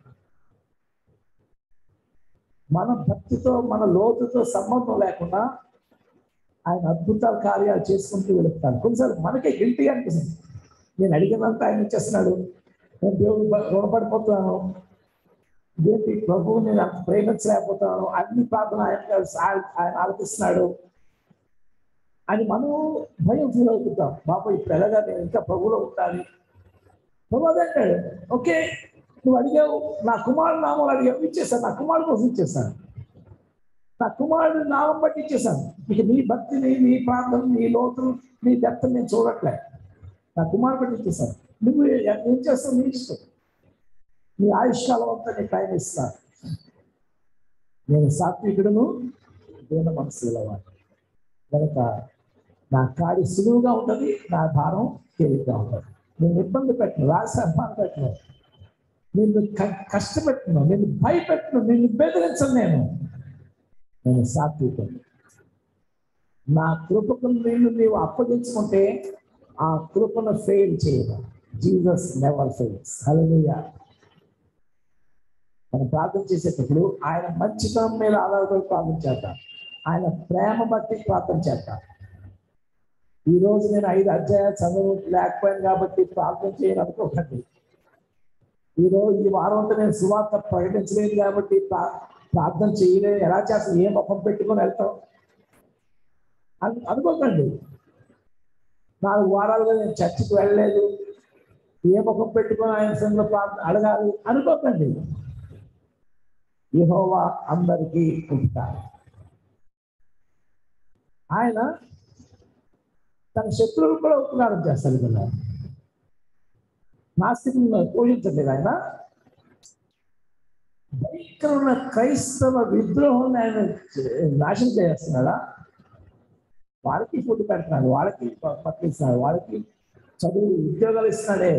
మన భక్తితో మన లోతుతో సంబంధం లేకుండా ఆయన అద్భుతాల కార్యాలు చేసుకుంటూ వెళుతాను కొన్నిసార్లు మనకే గిల్టీగా అనిపిస్తుంది నేను అడిగినంత ఆయన ఇచ్చేస్తున్నాడు నేను దేవుడు రుణపడిపోతున్నాను ఏంటి ప్రభువు నేను అంత ప్రేమించలేకపోతున్నాను అన్ని ప్రార్థన ఆయన ఆయన ఆలపిస్తున్నాడు అని మనం భయం ఫీల్ అవుతుంటాం బాబు ఇప్పుడు ఎలాగా నేను ఇంకా ప్రభువులో ఉండాలి ప్రభు అదే అంటాడు ఓకే నువ్వు అడిగావు నా కుమారుడు నామం అడిగావు ఇచ్చేసాను నా కుమారుడు కోసం ఇచ్చేసాను నా కుమారుడు నామం బట్టి ఇచ్చేసాను ఇక నీ భక్తిని నీ ప్రార్థన నీ లోతులు నీ దత్తని నేను చూడట్లే నా కుమారుడు బట్టి ఇచ్చేసాను నువ్వు ఏం చేస్తావు నీ ఇష్టం నీ ఆయుష్కాలం అంతా నీకు టైం ఇస్తాను నేను సాత్వికుడును దీన మనసు గలవాడు కనుక నా కాడి సులువుగా ఉంటుంది నా భారం తేలిగ్గా ఉంటుంది నేను ఇబ్బంది పెట్టను రాసి అభిమానం పెట్టను నిన్ను క- కష్టపెట్టను నిన్ను భయపెట్టను నిన్ను బెదిరించను నేను నేను సాత్వికుడు నా కృపకు నిన్ను నీవు అప్పగించుకుంటే ఆ కృపను ఫెయిల్ చేయదు జీసస్ నెవర్ ఫెయిల్స్ హల్లెలూయా మనం ప్రార్థన చేసేటప్పుడు ఆయన మంచితనం మీద ఆధారపడి ప్రార్థన చేద్దాం ఆయన ప్రేమ బట్టి ప్రార్థన చేద్దాం ఈ రోజు నేను ఐదు అధ్యాయాలు చదువు లేకపోయాను కాబట్టి ప్రార్థన చేయను అనుకోకండి ఈ రోజు ఈ వారం అంతా నేను సువార్త ప్రకటించలేదు కాబట్టి ప్రా- ప్రార్థన చేయలేదు ఎలా చేస్తాం ఏ ముఖం పెట్టుకొని వెళ్తాం అను అనుకోకండి నాలుగు వారాలుగా నేను చర్చికి వెళ్ళలేదు ఏ ముఖం పెట్టుకొని ఆయన సంఘంలో ప్రార్థన అడగాలి అనుకోకండి యెహోవా అందరికీ ఉంటారు ఆయన తన శత్రువులు కూడా ఉపకారం చేస్తారు కదా నాస్తికులను పోషించలేదు ఆయన భయంకరమైన క్రైస్తవ విద్రోహం ఆయన నాశనం చేస్తున్నాడా వాళ్ళకి ఫుడ్ పెడుతున్నాడు వాళ్ళకి ప- పట్టిస్తున్నాడు వాళ్ళకి చదువు ఉద్యోగాలు ఇస్తున్నాడే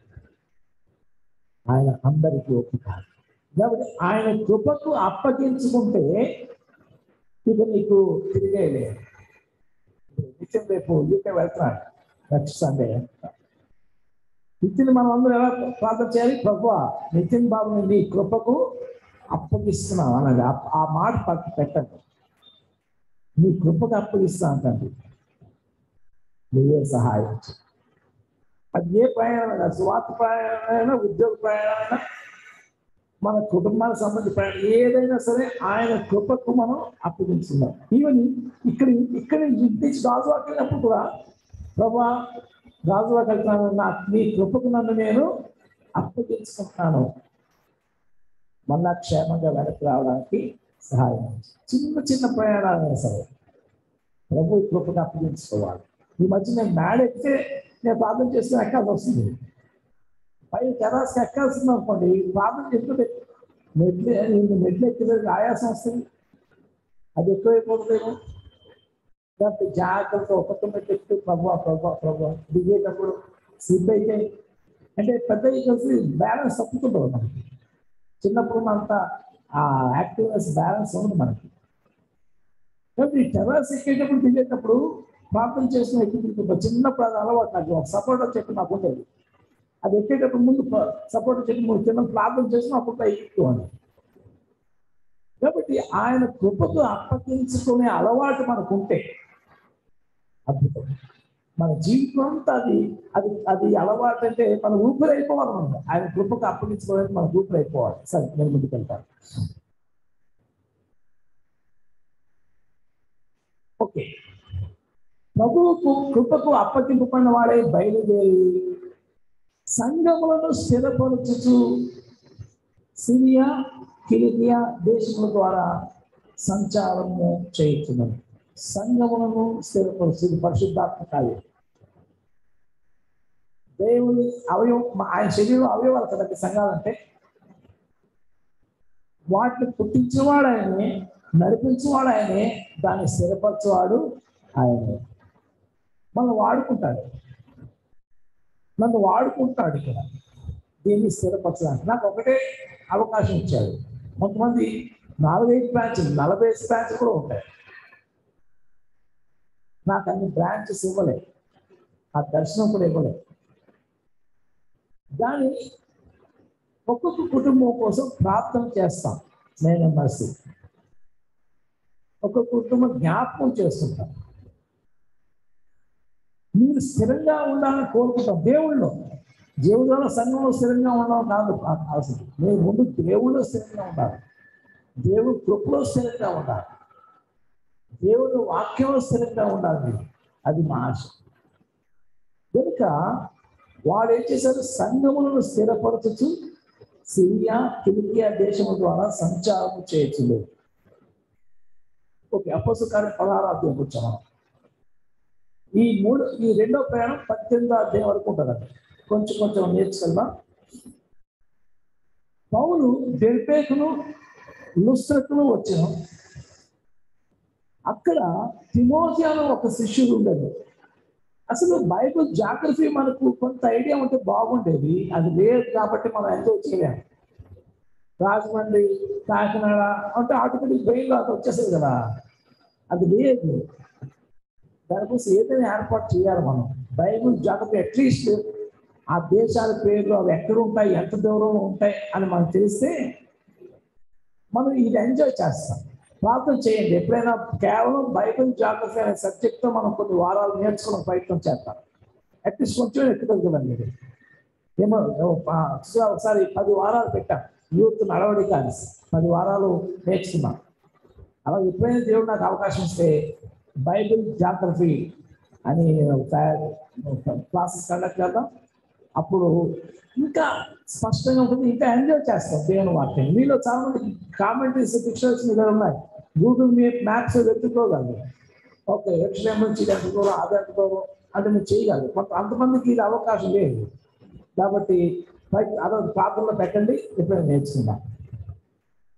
ఆయన అందరికీ ఒప్పుక కాబట్టి ఆయన కృపకు అప్పగించుకుంటే ఇక నీకు తిరిగేలే నిత్యం రేపు యూకే వెళ్తున్నాడు నెక్స్ట్ సండే నితిన్ మనం అందరం ఎలా ప్రార్థన చేయాలి ప్రభు నితిన్ బాబుని నీ కృపకు అప్పగిస్తున్నాం అన్నది ఆ- ఆ మాట పక్కన పెట్టండి నీ కృపకు అప్పగిస్తా అంటండి నువ్వే సహాయం చేయి. అది ఏ ప్రయాణమైనా స్వార్థ ప్రయాణమైనా ఉద్యోగ ప్రయాణమైనా మన కుటుంబానికి సంబంధించిన ప్రయాణం ఏదైనా సరే ఆయన కృపకు మనం అప్పగించుకుందాం ఈవెన్ ఇక్కడ ఇక్కడ ఇంటి రాజువాకి వెళ్ళినప్పుడు కూడా ప్రభా రాజువాకి వెళ్తున్నాను నా నీ కృపకు నన్ను నేను అప్పగించుకుంటున్నాను మళ్ళా క్షేమంగా వెనక్కి రావడానికి సహాయం చేయి. చిన్న చిన్న ప్రయాణాలైనా సరే ప్రభు కృపకు అప్పగించుకోవాలి ఈ మధ్య నేను మ్యాడ్ ఎక్కితే నేను ప్రార్థన చేస్తే ఎక్కాల్సి వస్తుంది పై టెరాస్కి ఎక్కాల్సింది అనుకోండి ప్రార్థన చేస్తుంటే మెట్లు నేను మెట్లు ఎక్కితే ఆయాసం వస్తుంది అది ఎక్కువైపోతుందేమో కాబట్టి జాగ్రత్త ఒక్కొక్క మెట్లు ఎక్కితే ప్రభు ప్రభు ప్రభు దిగేటప్పుడు స్లిప్ అయితే అంటే పెద్ద కలిసి బ్యాలెన్స్ తప్పుతుంటుంది మనకి చిన్నప్పుడు మనంత ఆ యాక్టివ్నెస్ బ్యాలెన్స్ ఉంది మనకి కాబట్టి ఈ టెర్రస్ ఎక్కేటప్పుడు దిగేటప్పుడు ప్రార్థన చేసిన ఎక్కి చిన్నప్పుడు అది అలవాటు నాకు ఒక సపోర్ట్ చెప్పి నాకు ఉండేది అది ఎక్కేటప్పుడు ముందు సపోర్ట్ చెప్పి ముందు చిన్న ప్రార్థన చేసిన అప్పుడు ఎక్కువ అని కాబట్టి ఆయన కృపకు అప్పగించుకునే అలవాటు మనకుంటే అద్భుతం మన జీవితం అంతా అది అది అది అలవాటు అంటే మన ఊపిరి అయిపోవాలి మనం ఆయన కృపకు అప్పగించుకోవడానికి మన ఊపిరి అయిపోవాలి సరే నేను ముందుకు వెళ్తాను ఓకే ప్రభువుకు కృపకు అప్పగింపబడిన వాడే బయలుదేరి సంఘములను స్థిరపరచుచు సిరియా కిలికియా దేశముల ద్వారా సంచారము చేయుచున్నది సంఘములను స్థిరపరుచు పరిశుద్ధాత్మ కార్యం దేవుని అవయవం ఆయన శరీరం అవయవాలు కదండి సంఘాలంటే వాటిని పుట్టించేవాడు ఆయనే నడిపించేవాడు ఆయనే దాన్ని స్థిరపరచేవాడు ఆయనే మనం వాడుకుంటాడు నన్ను వాడుకుంటాడు ఇక్కడ దీన్ని స్థిరపరచడానికి నాకు ఒకటే అవకాశం ఇచ్చాడు కొంతమంది నాలుగైదు బ్రాంచ్లు నలభై ఐదు బ్రాంచ్ కూడా ఉంటాయి నాకు అన్ని బ్రాంచెస్ ఇవ్వలే ఆ దర్శనం కూడా ఇవ్వలే దాని ఒక్కొక్క కుటుంబం కోసం ప్రార్థన చేస్తాం నేను మసి ఒక్కొక్క కుటుంబం జ్ఞాపకం చేస్తుంటాం మీరు స్థిరంగా ఉండాలని కోరుకుంటాం దేవుళ్ళు దేవుళ్ళ సంఘంలో స్థిరంగా ఉండడం కాదు అవసరం మీరు ముందు దేవుళ్ళు స్థిరంగా ఉండాలి దేవుడు కృపలో స్థిరంగా ఉండాలి దేవుడు వాక్యంలో స్థిరంగా ఉండాలి మీరు. అది మా ఆశ కనుక వాడు ఏం చేశారు సంఘములను స్థిరపరచుచు సిరియా కిలికియా దేశము ద్వారా సంచారం చేయొచ్చు ఓకే అప్పసు కార్యం పదహారు అధ్యాయం వచ్చాం మనం ఈ మూడు ఈ రెండో ప్రయాణం పద్దెనిమిదో అధ్యాయం వరకు ఉంటుందండి కొంచెం కొంచెం నేర్చుకుందాం పౌలు డెల్పేకును లుస్త్రకును వచ్చిన అక్కడ తిమోతి అని ఒక శిష్యుడు ఉండేది అసలు బైబిల్ జాగ్రఫీ మనకు కొంత ఐడియా ఉంటే బాగుండేది అది లేదు కాబట్టి మనం ఎంజాయ్ చేయలేము రాజమండ్రి కాకినాడ అంటే ఆటోమేటిక్ బ్రెయిన్లో అది వచ్చేస్తుంది కదా అది లేదు దానికోసం ఏదైనా ఏర్పాటు చేయాలి మనం బైబిల్ జాగ్రత్త అట్లీస్ట్ ఆ దేశాల పేర్లు అవి ఎక్కడ ఉంటాయి ఎంత దూరంలో ఉంటాయి అని మనకు తెలిస్తే మనం ఇది ఎంజాయ్ చేస్తాం ప్రార్థన చేయండి ఎప్పుడైనా కేవలం బైబిల్ జాగ్రత్త అనే సబ్జెక్ట్తో మనం కొన్ని వారాలు నేర్చుకునే ప్రయత్నం చేస్తాం అట్లీస్ట్ కొంచెం ఎక్కుతుంది మీరు ఏమో ఆ, ఒకసారి పది వారాలు పెట్టాం యూత్ నడవడి కానీ పది వారాలు నేర్చుకున్నాం అలా ఎప్పుడైనా దేవుడు నాకు అవకాశం ఇస్తే బైబిల్ జాగ్రఫీ అని క్లాసెస్ కండక్ట్ చేద్దాం అప్పుడు ఇంకా స్పష్టంగా ఉంటుంది ఇంకా ఎంజాయ్ చేస్తాం దేవుని వాక్యం మీలో చాలా మంది కామెంటరీస్ పిక్చర్స్ మీద ఉన్నాయి గూగుల్ మీ మ్యాప్స్ వెతుక్కోగలరు ఓకే ఎక్స్ట్రా నుంచి ఇది ఎంత దూరం అది ఎంత దూరం అంటే మీరు చేయగలరు కొంత అంతమందికి ఇది అవకాశం లేదు కాబట్టి అదో ప్రార్థనలో పెట్టండి ఎప్పుడైనా నేర్చుకుందాం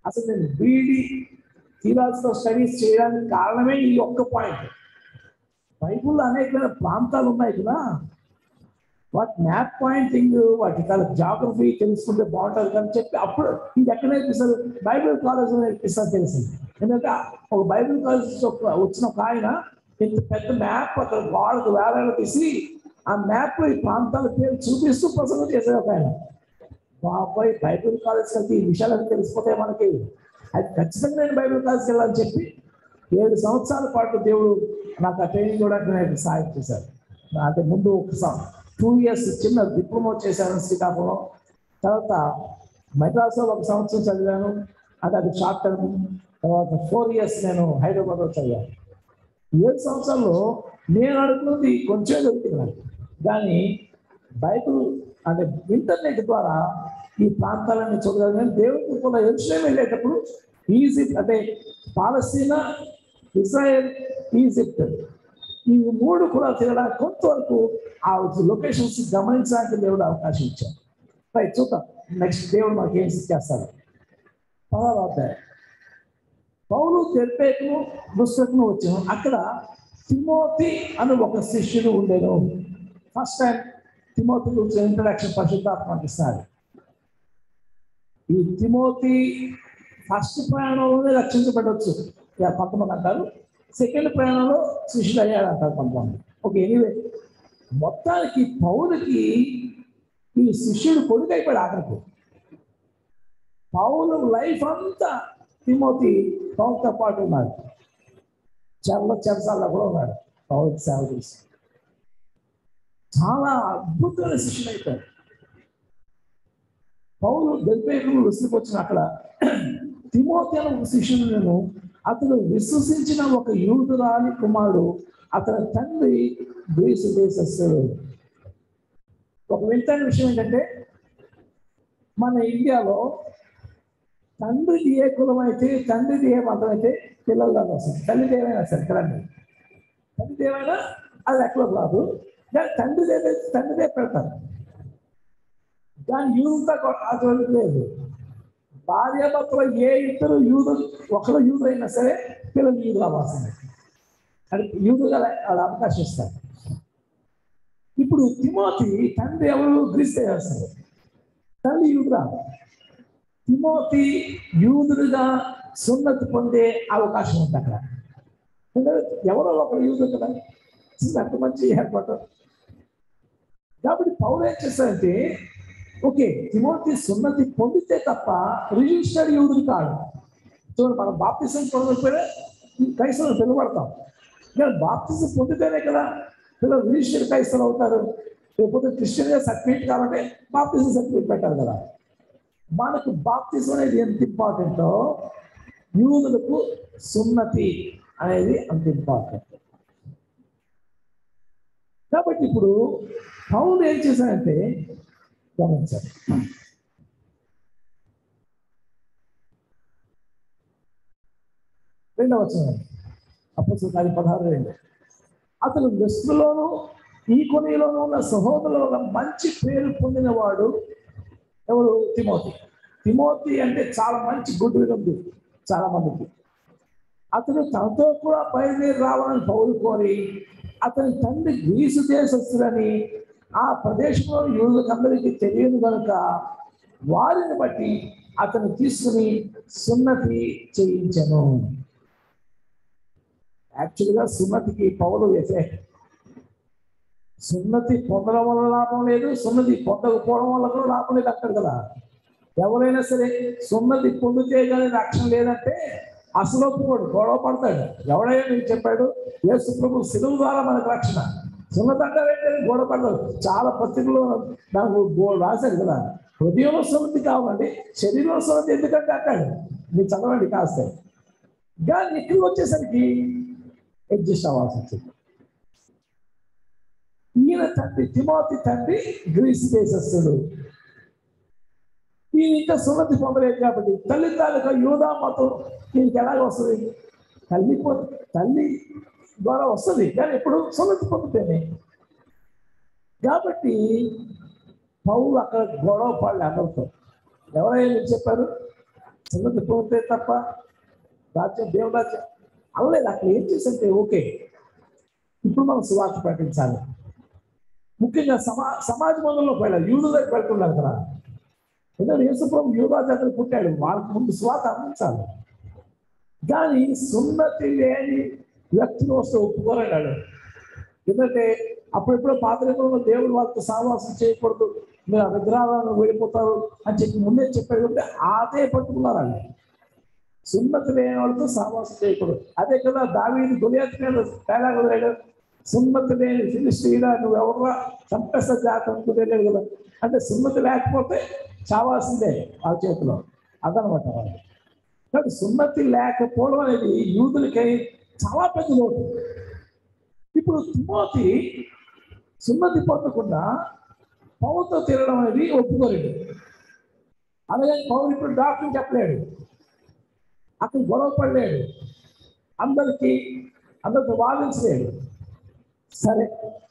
అసలు నేను బీడీ థియలాజికల్ స్టడీస్ చేయడానికి కారణమే ఈ ఒక్క పాయింట్ బైబుల్లో అనేకమైన ప్రాంతాలు ఉన్నాయి కదా వాటి మ్యాప్ పాయింటింగ్ వాటి తన జాగ్రఫీ తెలుసుకుంటే బాగుంటుంది అని చెప్పి అప్పుడు ఇది ఎక్కడ నేర్పిస్తారు బైబిల్ కాలేజ్లో నేర్పిస్తారు తెలిసింది ఎందుకంటే ఒక బైబిల్ కాలేజ్ వచ్చిన ఒక ఆయన ఇంత పెద్ద మ్యాప్ అక్కడ గోడకు వేలాడ తీసి ఆ మ్యాప్ లో ఈ ప్రాంతాల పేరు చూపిస్తూ ప్రసంగం చేశారు ఒక ఆయన బాబాయ్ బైబిల్ కాలేజ్ వెళ్తే ఈ విషయాలు తెలిసిపోతాయి మనకి అది ఖచ్చితంగా నేను బైబిల్ కాలేజ్కి వెళ్ళాలని చెప్పి ఏడు సంవత్సరాల పాటు దేవుడు నాకు ఆ ట్రైనింగ్ కూడా నాకు సహాయం చేశారు అంటే ముందు ఒకసారి టూ ఇయర్స్ చిన్న డిప్లొమా చేశాను శ్రీకాకుళం తర్వాత మెడ్రాస్లో ఒక సంవత్సరం చదివాను అది అది షార్ట్ టర్మ్ తర్వాత ఫోర్ ఇయర్స్ నేను హైదరాబాద్లో చదివాను ఏడు సంవత్సరాల్లో నేను అనుకున్నది కొంచెం దొరికింది కానీ బైబిల్ అంటే ఇంటర్నెట్ ద్వారా ఈ ప్రాంతాలన్నీ చూడగలను దేవుడికి కూడా ఎరుసలేం వెళ్ళేటప్పుడు ఈజిప్ట్ అంటే పాలస్తీనా ఇజ్రాయెల్ ఈజిప్ట్ ఈ మూడు కూడా తిరగడానికి కొంతవరకు ఆ లొకేషన్స్ గమనించడానికి దేవుడు అవకాశం ఇచ్చాడు రైట్ చూద్దాం నెక్స్ట్ దేవుడు మాకు ఏం చేస్తాడు పదహారు అధ్యాయం పౌలు తెర్పేకును దుస్తకును వచ్చాను అక్కడ తిమోతి అని ఒక శిష్యుడు ఉండేను ఫస్ట్ టైం తిమోతి గురించి ఇంట్రడక్షన్ పరిశుద్ధాత్మ ఇస్తారు ఈ తిమోతి ఫస్ట్ ప్రయాణంలోనే రక్షించబడవచ్చు ఇక కొంతమంది అంటారు సెకండ్ ప్రయాణంలో శిష్యుడు అయ్యాడు అంటారు కొంతమంది ఓకే ఎనీవే మొత్తానికి పౌరుకి ఈ శిష్యుడు కొడుకు అయిపోయాడు ఆఖరికి పౌలు లైఫ్ అంతా తిమోతి పౌలతో పాటు ఉన్నాడు చెల్ల చెరసాల్లో కూడా ఉన్నాడు పౌరుకి సేవ చేసి చాలా అద్భుతమైన శిష్యుడు అయిపోయాడు పౌలు దెబ్బేకులు విసిరికొచ్చిన అక్కడ తిమోతి అనే ఒక శిష్యుడు నేను అతను విశ్వసించిన ఒక యూదురాలి కుమారుడు అతని తండ్రి గ్రీసు దేశస్థుడు ఒక వింతైన విషయం ఏంటంటే మన ఇండియాలో తండ్రిది ఏ కులం అయితే తండ్రిది ఏ మతం అయితే పిల్లలు దాని వస్తుంది తల్లిది ఏమైనా సరే కదండి తల్లిది ఏమైనా అది ఎక్కడికి రాదు కానీ తండ్రిది ఏదైతే తండ్రిదే పెడతారు దాని యూదుతో అటువంటి లేదు భార్యాభర్తలు ఏ ఇద్దరు యూదు ఒకరు యూదు అయినా సరే పిల్లలు యూదు అవ్వాల్సిందే అది యూదుగా వాళ్ళు అవకాశం ఇస్తారు ఇప్పుడు తిమోతి తండ్రి ఎవరు గ్రీస్తే చేస్తారు తల్లి యూదురా తిమోతి యూదుడుగా సున్నతి పొందే అవకాశం ఉంది అక్కడ ఎందుకంటే ఎవరో ఒకరు యూదు కదా అంత మంచి ఏర్పాటు కాబట్టి పౌరు ఏం చేస్తారంటే ఓకే తిమోతి సున్నతి పొందితే తప్ప రిజిస్టర్డ్ యూదుడు కాదు చూడండి మనం బాప్తిసం పొందకపోయినా క్రైస్తవులు పిలువడతాం కానీ బాప్తిసం పొందితేనే కదా పిల్లలు రిజిస్టర్డ్ క్రైస్తవులు అవుతారు లేకపోతే క్రిస్టియన్గా సర్టిఫికేట్ కాబట్టి బాప్తిసం సర్టిఫికేట్ పెట్టాలి కదా మనకు బాప్తిజం అనేది ఎంత ఇంపార్టెంటో యూదులకు సున్నతి అనేది అంత ఇంపార్టెంట్ కాబట్టి ఇప్పుడు పౌరులు ఏం చేశారంటే గమనించాలి రెండవ వచనం అప్పుడు అది పదహారు రెండు అతను దృష్టిలోను ఈ కొనిలోనూ ఉన్న సహోదరుల మంచి పేరు పొందినవాడు ఎవరు తిమోతి తిమోతి అంటే చాలా మంచి గుడ్ విల్ ఉంది చాలా మందికి అతను తనతో కూడా బయలుదేరి రావాలని పౌరు కోరి అతని తండ్రి గ్రీసు దేశస్తులని ఆ ప్రదేశంలో యూదులందరికీ తెలియదు కనుక వారిని బట్టి అతను తీసుకుని సున్నతి చేయించను యాక్చువల్గా సున్నతికి పౌరు వ్యతిరేక సున్నతి పొందడం వల్ల లాభం లేదు సున్నతి పొందకపోవడం వల్ల కూడా లాభం లేదు అక్కడ కదా ఎవరైనా సరే సున్నతి పొందితే కానీ రక్షణ లేదంటే అసలు ఒప్పుకోడు గొడవ పడతాడు ఎవడైనా నీకు చెప్పాడు యేసు ప్రభు సిలువు ద్వారా మనకు రక్షణ సున్నతి అంటే గొడవ పడతాడు చాలా పత్రికలు నాకు గో- రాశారు కదా హృదయంలో సున్నతి కావాలండి శరీరంలో సున్నతి ఎందుకంటే అంటాడు మీరు చదవండి కాస్త కానీ ఇక్కడికి వచ్చేసరికి అడ్జస్ట్ అవ్వాల్సి వచ్చింది ఈయన తండ్రి తిమోతి తండ్రి గ్రీస్ దేశస్థుడు ఈయన ఇంకా సున్నతి పొందలేదు కాబట్టి తల్లి తాలూకా యూదా మతం ఈయనకి ఎలాగ వస్తుంది తల్లి పొ- తల్లి ద్వారా వస్తుంది కానీ ఇప్పుడు సున్నతి పొందితేనే కాబట్టి పౌలు అక్కడ గొడవ పడలే అందరితో ఎవరైనా చెప్పారు సున్నతి పోతే తప్ప రాజ్యం దేవుడు రాజ్యం అవ్వలేదు అక్కడ ఏం చేసంటే ఓకే ఇప్పుడు మనం సువార్త ప్రకటించాలి ముఖ్యంగా సమా సమాజ మందులోకి వెళ్ళాలి యూదు దగ్గర పెడుతున్నారు కదా ఎందుకంటే యేసుప్రభు యూదా దగ్గర పుట్టాడు వాళ్ళకి ముందు స్వాత అందించాలి కానీ సున్నతి లేని వ్యక్తులు వస్తే ఒప్పుకోరన్నాడు ఎందుకంటే అప్పుడెప్పుడో పాత్రికంలో దేవుడు వాళ్ళతో సావాసం చేయకూడదు మీరు ఆ విగ్రహాలను వెళ్ళిపోతారు అని చెప్పి ముందే చెప్పాడు కాబట్టి అదే పట్టుకున్నారు వాళ్ళు సున్నతి లేని వాళ్ళతో సావాసం చేయకూడదు అదే కదా దావీది గులియాత్ మీద తేడా కుదిరాడు సున్నతి లేని ఫిలిస్టీనా నువ్వు ఎవరు చంపేస్త జాతం కుదిరాడు కదా అంటే సున్నతి లేకపోతే చావాల్సిందే వాళ్ళ చేతిలో అదనమాట వాళ్ళు కాబట్టి సున్నతి లేకపోవడం అనేది యూదులకై చాలా పెద్ద లోటు ఇప్పుడు తిమోతి సున్నతి పొందకుండా పౌరుతో తిరగడం అనేది ఒప్పుకోలేడు అలాగే పౌరు ఇప్పుడు డాక్టర్ చెప్పలేడు అక్కడ గొడవ పడలేడు అందరికీ అందరితో వాదించలేడు సరే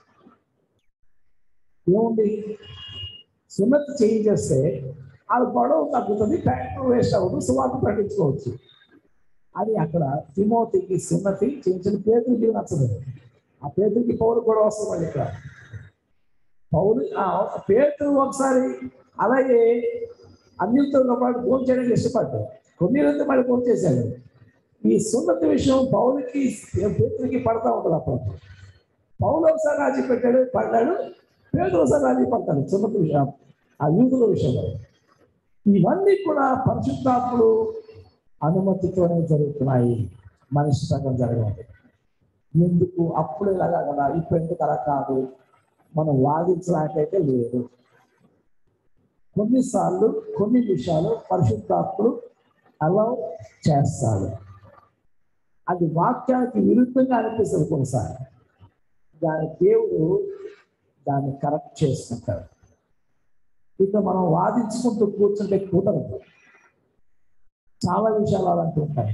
ఏముంది సున్నతి చేయించేస్తే ఆ గొడవ తగ్గుతుంది ట్యాక్టర్ వేస్ట్ అవ్వదు సువార్త ప్రకటించుకోవచ్చు అది అక్కడ తిమోతికి సున్నతి చేయించిన పేదరికి నచ్చదు ఆ పేదరికి పౌరు కూడా వస్తుంది మళ్ళీ ఇక్కడ పౌరు ఆ పేదరు ఒకసారి అలాగే అన్నిటితో పాటు ఫోన్ చేయడానికి ఇష్టపడ్డాడు కొన్ని రోజులు మళ్ళీ ఫోన్ చేశాడు ఈ సున్నతి విషయం పౌరుకి పేదరికి పడతా ఉంటుంది అప్పుడు పౌలు ఒకసారి రాజీ పెట్టాడు పడ్డాడు పేదలు ఒకసారి రాజీ పడతాడు సున్నతి విషయం ఆ యూదుల విషయంలో ఇవన్నీ కూడా పరిశుద్ధాత్ముడు అనుమతితోనే జరుగుతున్నాయి మనిషి సగం జరగదు ఎందుకు అప్పుడు ఇలాగా కదా ఇప్పుడు ఎందుకు అలా కాదు మనం వాదించడానికైతే లేదు కొన్నిసార్లు కొన్ని విషయాలు పరిశుద్ధాత్ముడు అలా చేస్తాడు అది వాక్యానికి విరుద్ధంగా అనిపిస్తుంది కొన్నిసార్లు దాని దేవుడు దాన్ని కరెక్ట్ చేసుకుంటాడు ఇక మనం వాదించుకుంటూ కూర్చుంటే కుదరదు చాలా విషయాలు అలాంటి ఉంటాయి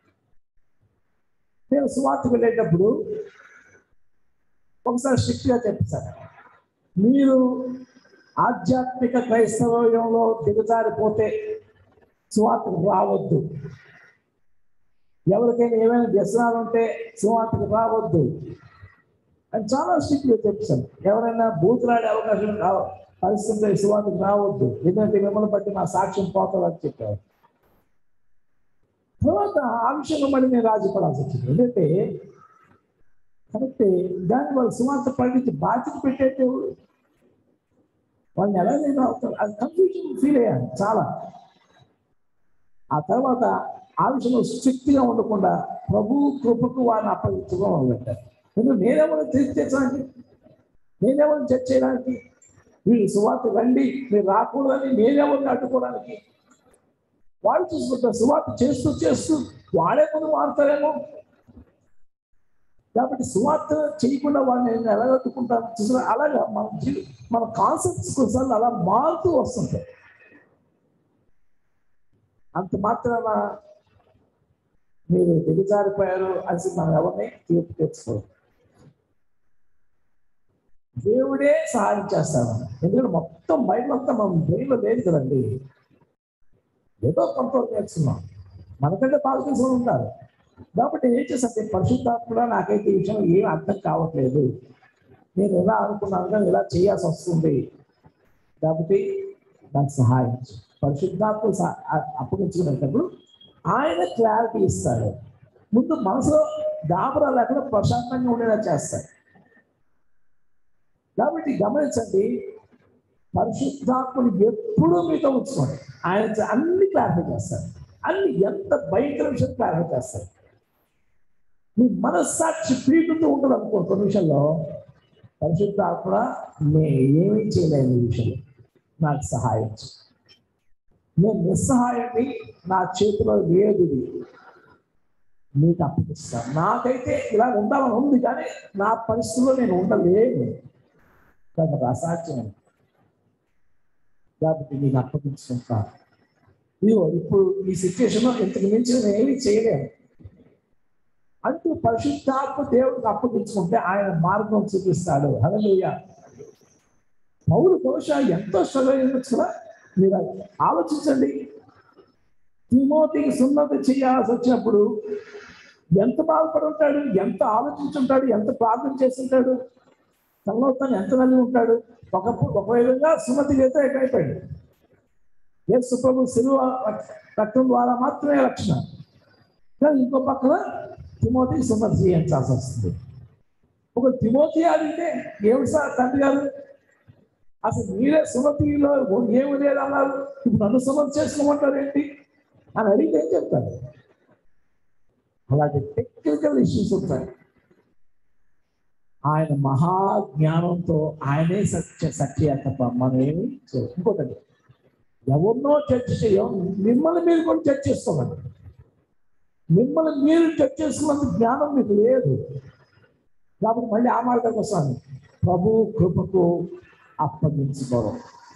నేను సువార్తకు వెళ్ళేటప్పుడు ఒకసారి స్ట్రిక్ట్గా చెప్పాను మీరు ఆధ్యాత్మిక క్రైస్తవంలో దిగజారిపోతే సువార్తకు రావద్దు ఎవరికైనా ఏమైనా వ్యసనాలు ఉంటే సువార్తకు రావద్దు అని చాలా స్ట్రిక్ట్గా చెప్పాను ఎవరైనా బూతులాడే అవకాశం రావ పరిస్థితుల్లో సువార్తకు రావద్దు ఎందుకంటే మిమ్మల్ని బట్టి నా సాక్ష్యం పోతుందని చెప్పారు తర్వాత ఆ విషయంలో మళ్ళీ నేను రాజీ పడాల్సి వచ్చింది ఎందుకంటే కరెక్టే దాన్ని వాళ్ళు సువార్త పండించి బాధ్యత పెట్టేట్టు వాళ్ళని ఎలా నేను అవుతారు అది కన్ఫ్యూజన్ ఫీల్ అయ్యాను చాలా ఆ తర్వాత ఆ విషయంలో స్ట్రిక్ట్గా ఉండకుండా ప్రభు కృపకు వారిని అప్పగించడం మొదలెట్టారు ఎందుకంటే నేనేమన్నా తెచ్చడానికి నేనేమన్నా చర్చ చేయడానికి వీళ్ళు సువార్త రండి మీరు రాకూడదని నేనేమన్నా అడ్డుకోవడానికి వాళ్ళు చూసుకుంటారు సువార్త చేస్తూ చేస్తూ వాడే ముందు మారుతారేమో కాబట్టి సువార్త చేయకుండా వాళ్ళని నేను ఎలా అడ్డుకుంటాను చూసిన అలాగా మన జీ- మన కాన్సెప్ట్స్ కొన్నిసార్లు అలా మారుతూ వస్తుంటాయి అంత మాత్రాన మీరు దిగజారిపోయారు అని మనం ఎవరిని తీర్పు తెచ్చుకోరు దేవుడే సహాయం చేస్తాడు ఎందుకంటే మొత్తం బయట అంతా మన బ్రెయిన్లో లేదు కదండి ఏదో కొంతవరకు నేర్చుకున్నాం మనకంటే బాగా తెలిసిన వాళ్ళు ఉంటారు కాబట్టి ఏం చేస్తే పరిశుద్ధాత్మగా నాకైతే ఈ విషయం ఏం అర్థం కావట్లేదు నేను ఎలా అనుకున్నాను కానీ ఇలా చేయాల్సి వస్తుంది కాబట్టి నాకు సహాయం చేయి. పరిశుద్ధాత్మ సహ- అ- అప్పగించుకునేటప్పుడు ఆయన క్లారిటీ ఇస్తాడు ముందు మనసులో దాబరా లేకుండా ప్రశాంతంగా ఉండేలా చేస్తాడు కాబట్టి గమనించండి పరిశుద్ధాత్మని ఎప్పుడూ మీతో ఉంచుకోండి ఆయన చ- అన్ని క్లారిఫై చేస్తారు అన్ని ఎంత భయంకర విషయం క్లారిఫై చేస్తారు మీ మనస్సాక్షి పీటుతూ ఉంటుంది అనుకో కొన్ని విషయంలో పరిశుద్ధాత్మ నేను ఏమీ చేయలేను ఈ విషయంలో నాకు సహాయం చేయి. నేను నిస్సహాయాన్ని నా చేతిలో లేదు ఇది. నీకు అప్పగిస్తాను నాకైతే ఇలా ఉండాలని ఉంది కానీ నా పరిస్థితిలో నేను ఉండలేను కాబట్టి అసాధ్యం కాబట్టి నీకు అప్పగించుకుంటాను ఇదిగో ఇప్పుడు ఈ సిచ్యువేషన్లో ఇంతకు మించి నేను ఏమీ చేయలేను అంటూ పరిశుద్ధాత్మ దేవుడికి అప్పగించుకుంటే ఆయన మార్గం చూపిస్తాడు హల్లెలూయా పౌరు బహుశా ఎంతో స్ట్రగల్ ఉండొచ్చు కదా మీరు ఆలోచించండి తిమోతికి సున్నతి చేయాల్సి వచ్చినప్పుడు ఎంత బాధపడి ఉంటాడు ఎంత ఆలోచించుంటాడు ఎంత ప్రార్థన చేస్తుంటాడు తనలో తను ఎంత నల్లి ఉంటాడు ఒక ఒక విధంగా సున్నతి వ్యతిరేక అయిపోయాడు యేసు ప్రభు శిలువ రక్తం ద్వారా మాత్రమే రక్షణ కానీ ఇంకో పక్కన తిమోతికి సున్నతి చేయించాల్సి వస్తుంది ఒక తిమోతి అడిగితే ఏమిటి సార్ తండ్రి గారు అసలు మీరే సుమతిలో ఏమి లేదన్నారు ఇప్పుడు నన్ను సుమతి చేసుకోమంటారు ఏంటి అని అడిగితే ఏం చెప్తారు అలాగే టెక్నికల్ ఇష్యూస్ ఉంటాయి ఆయన మహా జ్ఞానంతో ఆయనే సత్య సత్య తప్ప మనం ఏమి చేయలేం. ఇంకోటండి ఎవరినో చర్చ చేయం మిమ్మల్ని మీరు కూడా చర్చ చేసుకోమండి మిమ్మల్ని మీరు చర్చ చేసుకున్నంత జ్ఞానం మీకు లేదు కాబట్టి మళ్ళీ ఆ మాట దగ్గరకు వస్తాను ప్రభు కృపకు అప్పగించుకోవడం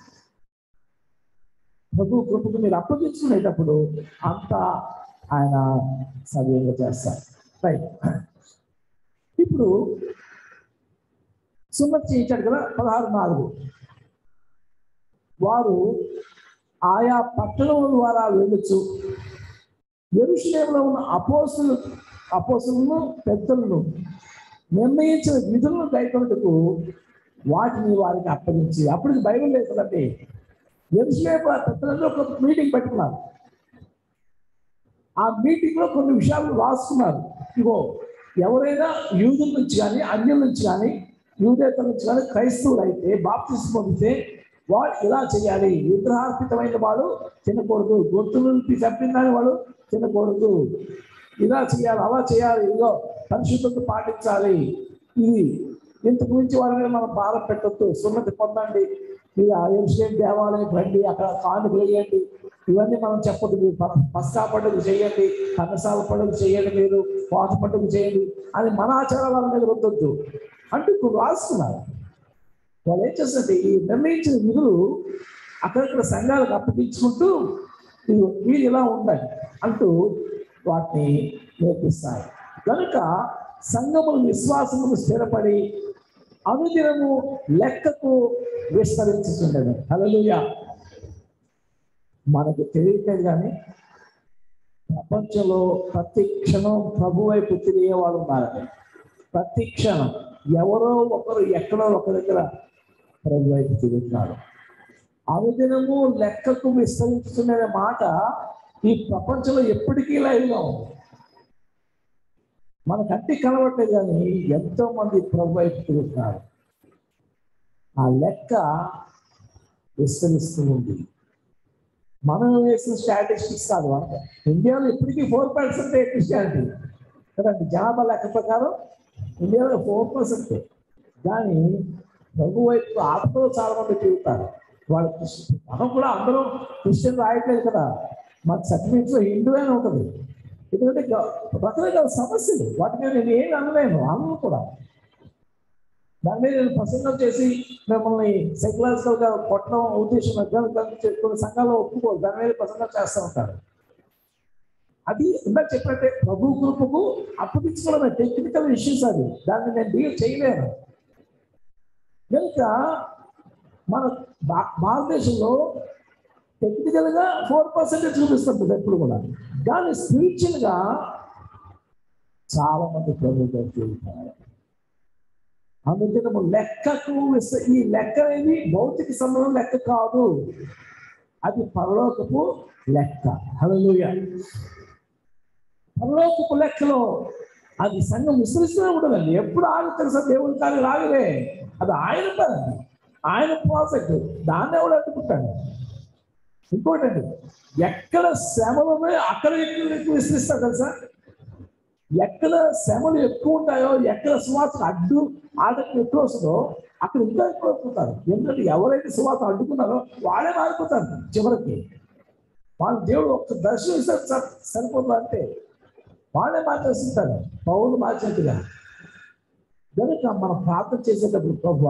ప్రభు కృపకు మీరు అప్పగించుకునేటప్పుడు అంతా ఆయన సవ్యంగా చేస్తారు రైట్ ఇప్పుడు సున్నతి చేయించాడు కదా పదహారు నాలుగు వారు ఆయా పట్టణముల ద్వారా వెళ్ళొచ్చు ఎరుషులేములో ఉన్న అపోసులు అపోసులను పెద్దలను నిర్ణయించిన విధులను కైకొందుకు వాటిని వారికి అప్పగించి అప్పటికి బైబిల్ లేదు కదండి ఎరుసలేపు ఆ పెద్దలందరూ ఒక మీటింగ్ పెట్టుకున్నారు ఆ మీటింగ్ లో కొన్ని విషయాలు రాసుకున్నారు ఇగో ఎవరైనా యూదుల నుంచి కానీ అన్యుల నుంచి కానీ యూదేతల నుంచి కానీ క్రైస్తవులు అయితే బాప్తిస్ పొందితే వాడు ఇలా చేయాలి విగ్రహార్పితమైన వాడు తినకూడదు గొంతులు చంపిందని వాడు తినకూడదు ఇలా చేయాలి అలా చేయాలి ఇదో పరిశుద్ధత పాటించాలి ఇది ఇంతకు మించి వాళ్ళ మీద మనం బాధ పెట్టొద్దు సున్నతి పొందండి మీరు ఆ ఎరుసలేం దేవాలయం రండి అక్కడ కానుకలు వేయండి ఇవన్నీ మనం చెప్పదు మీరు ప- పస్కా పండుగ చేయండి కన్నసాల పండుగ చేయండి మీరు కోత పండుగ చేయండి అని మన ఆచారాల వాళ్ళ మీద రుద్దొద్దు అంటూ ఇప్పుడు రాస్తున్నారు వాళ్ళు ఏం చేస్తుంటే ఈ నిర్ణయించిన విధులు అక్కడక్కడ సంఘాలకు అప్పగించుకుంటూ ఇది మీరు ఇలా ఉండండి అంటూ వాటిని నేర్పిస్తాయి కనుక సంఘములు విశ్వాసములు స్థిరపడి అనుదినము లెక్కకు విస్తరించుతుండదు హల్లెలూయా మనకు తెలియట్లేదు కానీ ప్రపంచంలో ప్రతి క్షణం ప్రభు వైపు తిరిగే వాళ్ళు ఉన్నారండి ప్రతి క్షణం ఎవరో ఒకరు ఎక్కడో ఒక దగ్గర ప్రభు వైపు తిరుగుతున్నారు అనుదినము లెక్కకు విస్తరిస్తున్న మాట ఈ ప్రపంచంలో ఎప్పటికీ లైవ్గా ఉంది మన కంటికి కనబట్టలేదు కానీ ఎంతో మంది ప్రభు వైపు తిరుగుతున్నారు ఆ లెక్క విస్తరిస్తూ ఉంది మనం వేసిన స్టాటిస్టిక్స్ కాదు అంటే ఇండియాలో ఇప్పటికీ ఫోర్ పర్సెంట్ క్రిస్టియానిటీ కదండి జనాభా లెక్క ప్రకారం ఇండియాలో ఫోర్ పర్సెంట్ కానీ ప్రభు వైపు ఆత్మలో చాలా మంది తిరుగుతారు వాళ్ళు క్రిస్టియన్ మనం కూడా అందరూ క్రిస్టియన్ రాయట్లేదు కదా మన సర్టిఫికేట్స్ లో హిందూ అని ఉంటుంది ఎందుకంటే గ- రకరకాల సమస్యలు వాటి మీద నేను ఏమి అనలేను అనను కూడా దాని మీద నేను ప్రసంగం చేసి మిమ్మల్ని సైకలాజికల్ గా కొట్టడం ఉద్దేశం కాదు. దాన్ని చే- కొన్ని సంఘాల్లో ఒప్పుకోరు దాని మీద ప్రసంగం చేస్తూ ఉంటారు అది ఇందాక చెప్పినట్టే ప్రభు కృపకు అప్పగించుకోవడమే టెక్నికల్ ఇష్యూస్ అది దాన్ని నేను డీల్ చేయలేను కనుక మన భా- భారతదేశంలో టెక్నికల్ గా ఫోర్ పర్సెంటేజ్ చూపిస్తుంటుంది ఎప్పుడు కూడా కానీ స్పిరిచువల్ గా చాలా మంది ప్రభు వెళ్తారు అందుకని లెక్కకు విస- ఈ లెక్క అనేది భౌతిక సమయం లెక్క కాదు అది పరలోకపు లెక్క హల్లెలూయా పరలోకపు లెక్కలో అది సంఘం విస్తరిస్తూనే ఉండదండి ఎప్పుడు ఆగి తెలుసా దేవుడి కార్యం ఆగలే అది ఆయన పని ఆయన ప్రాజెక్ట్ దాన్ని ఎవడు అడ్డుకుంటాడు ఇంకోటండి ఎక్కడ శ్రమలు ఉన్నాయో అక్కడ ఎక్కువ ఎక్కువ విస్తరిస్తారు తెలుసా ఎక్కడ శ్రమలు ఎక్కువ ఉంటాయో ఎక్కడ సువాసన అడ్డు ఆటకు ఎక్కువ వస్తుందో అక్కడ ఇంకా ఎక్కువ అయిపోతారు ఎందుకంటే ఎవరైతే సువాసన అడ్డుకున్నారో వాళ్ళే మారిపోతారు చివరికి వాళ్ళ దేవుడు ఒక్క దర్శనం ఇస్తే సరి- సరిపోతుంది అంటే వాళ్ళే మార్చేస్తుంటారు పౌరులు మార్చినట్టుగా కనుక మనం ప్రార్థన చేసేటప్పుడు ప్రభు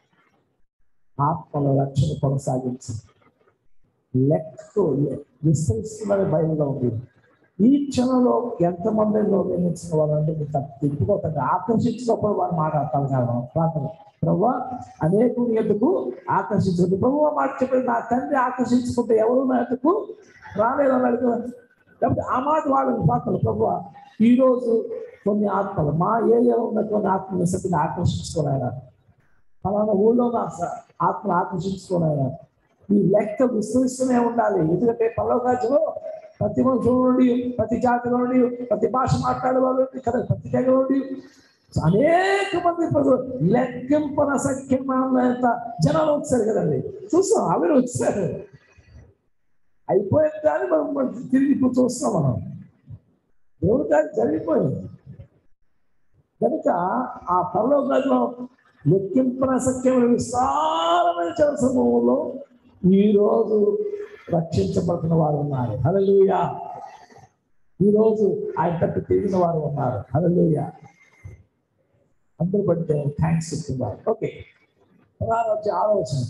ఆత్మల రక్షణ కొనసాగించి లెక్కకు విస్తరిస్తున్నది బయలుగా ఉంది ఈ క్షణంలో ఎంతమంది నిర్మించిన వాళ్ళంటే మీకు తిప్పుకోతండి ఆకర్షించినప్పుడు వారు మాట్లాడతారు కదా ప్రార్థన ప్రభు అనేక ఎందుకు ఆకర్షించుకుంది ప్రభు మాట చెప్పి నా తండ్రి ఆకర్షించుకుంటే ఎవరు నా ఎందుకు రాలేదు అన్నాడు కదా లేకపోతే ఆ మాట వాళ్ళని పాత్రలు ప్రభు ఈ రోజు కొన్ని ఆత్మలు మా ఏరియాలో ఉన్న కొన్ని ఆత్మలు సరిగ్గా ఆకర్షించుకోలేరా ఫలానా ఊళ్ళో ఉన్న స- ఆత్మలు ఆకర్షించుకోలేరా ఈ లెక్క విస్తరిస్తూనే ఉండాలి ఎందుకంటే పల్లవరాజులో ప్రతి మనుషుల నుండి ప్రతి జాతిలో నుండి ప్రతి భాష మాట్లాడే వాళ్ళు నుండి, కదా ప్రతి తెగ నుండి అనేక మంది ప్రజలు లెక్కింపన సఖ్యమైనంత జనాలు వచ్చారు కదండి చూస్తాం అవి వచ్చారు అయిపోయింది కానీ మనం మనం తిరిగి ఇప్పుడు చూస్తాం మనం దేవుడు కానీ జరిగిపోయింది కనుక ఆ పరలోకంలో లెక్కింపన సఖ్యమైన విస్తారమైన జన సమూహంలో ఈరోజు రక్షించబడుతున్న వారు ఉన్నారు హల్లెలూయా ఈరోజు ఆయన తట్టు తిరిగిన వారు ఉన్నారు హల్లెలూయా అందరూ బట్టి థ్యాంక్స్ చెప్తున్నారు ఓకే ప్రధాన వచ్చే ఆలోచన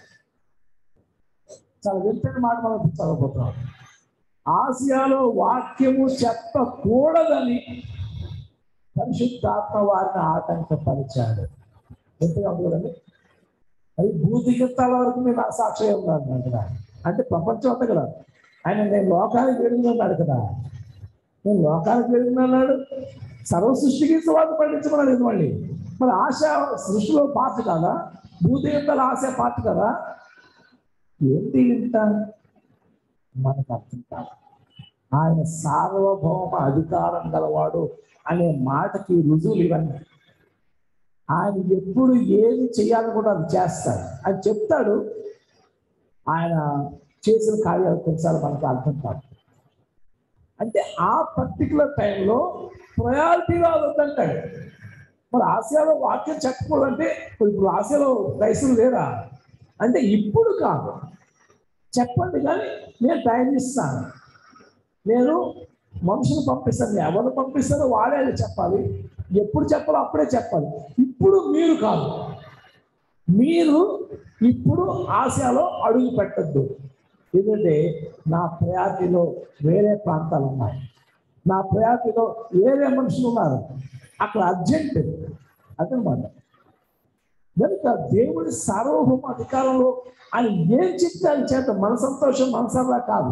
చాలా వింతైన మాట మనం చదవబోతున్నాం ఆసియాలో వాక్యము చెప్పకూడదని పరిశుద్ధాత్మ వారిని ఆటంకపరిచాడు ఎంతగా ఉంది కదండి అది భూదిగతాల వరకు మీరు నా సాక్షి ఉన్నాను కదా అంటే ప్రపంచం అంతా కదా ఆయన నేను లోకానికి వెలుగున్నాడు కదా నేను లోకానికి వెలుగున్నాడు సర్వ సృష్టికి సువార్త పండించమన్నాడు ఇది మళ్ళీ మరి ఆశ సృష్టిలో పార్ట్ కదా భూదిగతాల ఆశ పార్ట్ కదా ఏంటి ఇంత మనకు అర్థం కాదు ఆయన సార్వభౌమ అధికారం గలవాడు అనే మాటకి రుజువులు ఇవన్నీ ఆయన ఎప్పుడు ఏది చేయాలనుకుంటే అది చేస్తాడు అది చెప్తాడు ఆయన చేసిన కార్యాలు కొన్నిసార్లు మనకు అర్థం కాదు అంటే ఆ పర్టికులర్ టైంలో ప్రయారిటీ వద్దంటాడు మరి ఆసియాలో వాక్యం చెప్పకూడదంటే ఇప్పుడు ఆసియాలో రైతులు లేరా అంటే ఇప్పుడు కాదు చెప్పండి కానీ నేను టైం ఇస్తాను నేను మనుషులు పంపిస్తాను ఎవరు పంపిస్తారో వాళ్ళే అది చెప్పాలి ఎప్పుడు చెప్పాలో అప్పుడే చెప్పాలి ఇప్పుడు మీరు కాదు మీరు ఇప్పుడు ఆసియాలో అడుగు పెట్టద్దు ఎందుకంటే నా ప్రయారిటీలో వేరే ప్రాంతాలు ఉన్నాయి నా ప్రయారిటీలో వేరే మనుషులు ఉన్నారు అక్కడ అర్జెంట్ అదనమాట కనుక దేవుడి సార్వభౌమ అధికారంలో ఆయన ఏం చెప్తే ఆయన చేత మన సంతోషం మన సరదా కాదు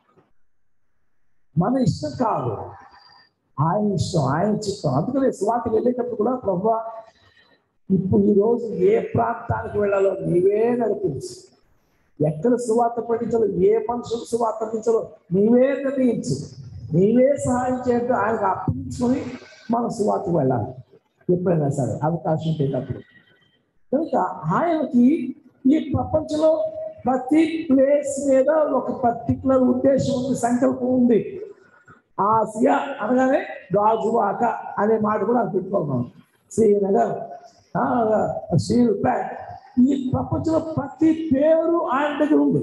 మన ఇష్టం కాదు ఆయన ఇష్టం ఆయన చిత్తం అందుకనే స్వాతికి వెళ్ళేటప్పుడు కూడా ప్రభా ఇప్పుడు ఈ రోజు ఏ ప్రాంతానికి వెళ్ళాలో నీవే నడిపించు ఎక్కడ సువార్త పఠించాలో ఏ మనుషులు సువార్త అందించాలో నీవే నిర్ణయించు నీవే సహాయం చేయడం ఆయనకు అప్పగించుకొని మనం సువార్తకు వెళ్ళాలి ఎప్పుడైనా సరే అవకాశం ఉండేటప్పుడు కనుక ఆయనకి ఈ ప్రపంచంలో ప్రతి ప్లేస్ మీద ఒక పర్టికులర్ ఉద్దేశం ఉంది సంకల్పం ఉంది ఆసియా అనగానే గాజువాక అనే మాట కూడా అది పెట్టుకున్నాం శ్రీనగర్ ఆ, శ్రీపేట్ ఈ ప్రపంచంలో ప్రతి పేరు ఆయన దగ్గర ఉంది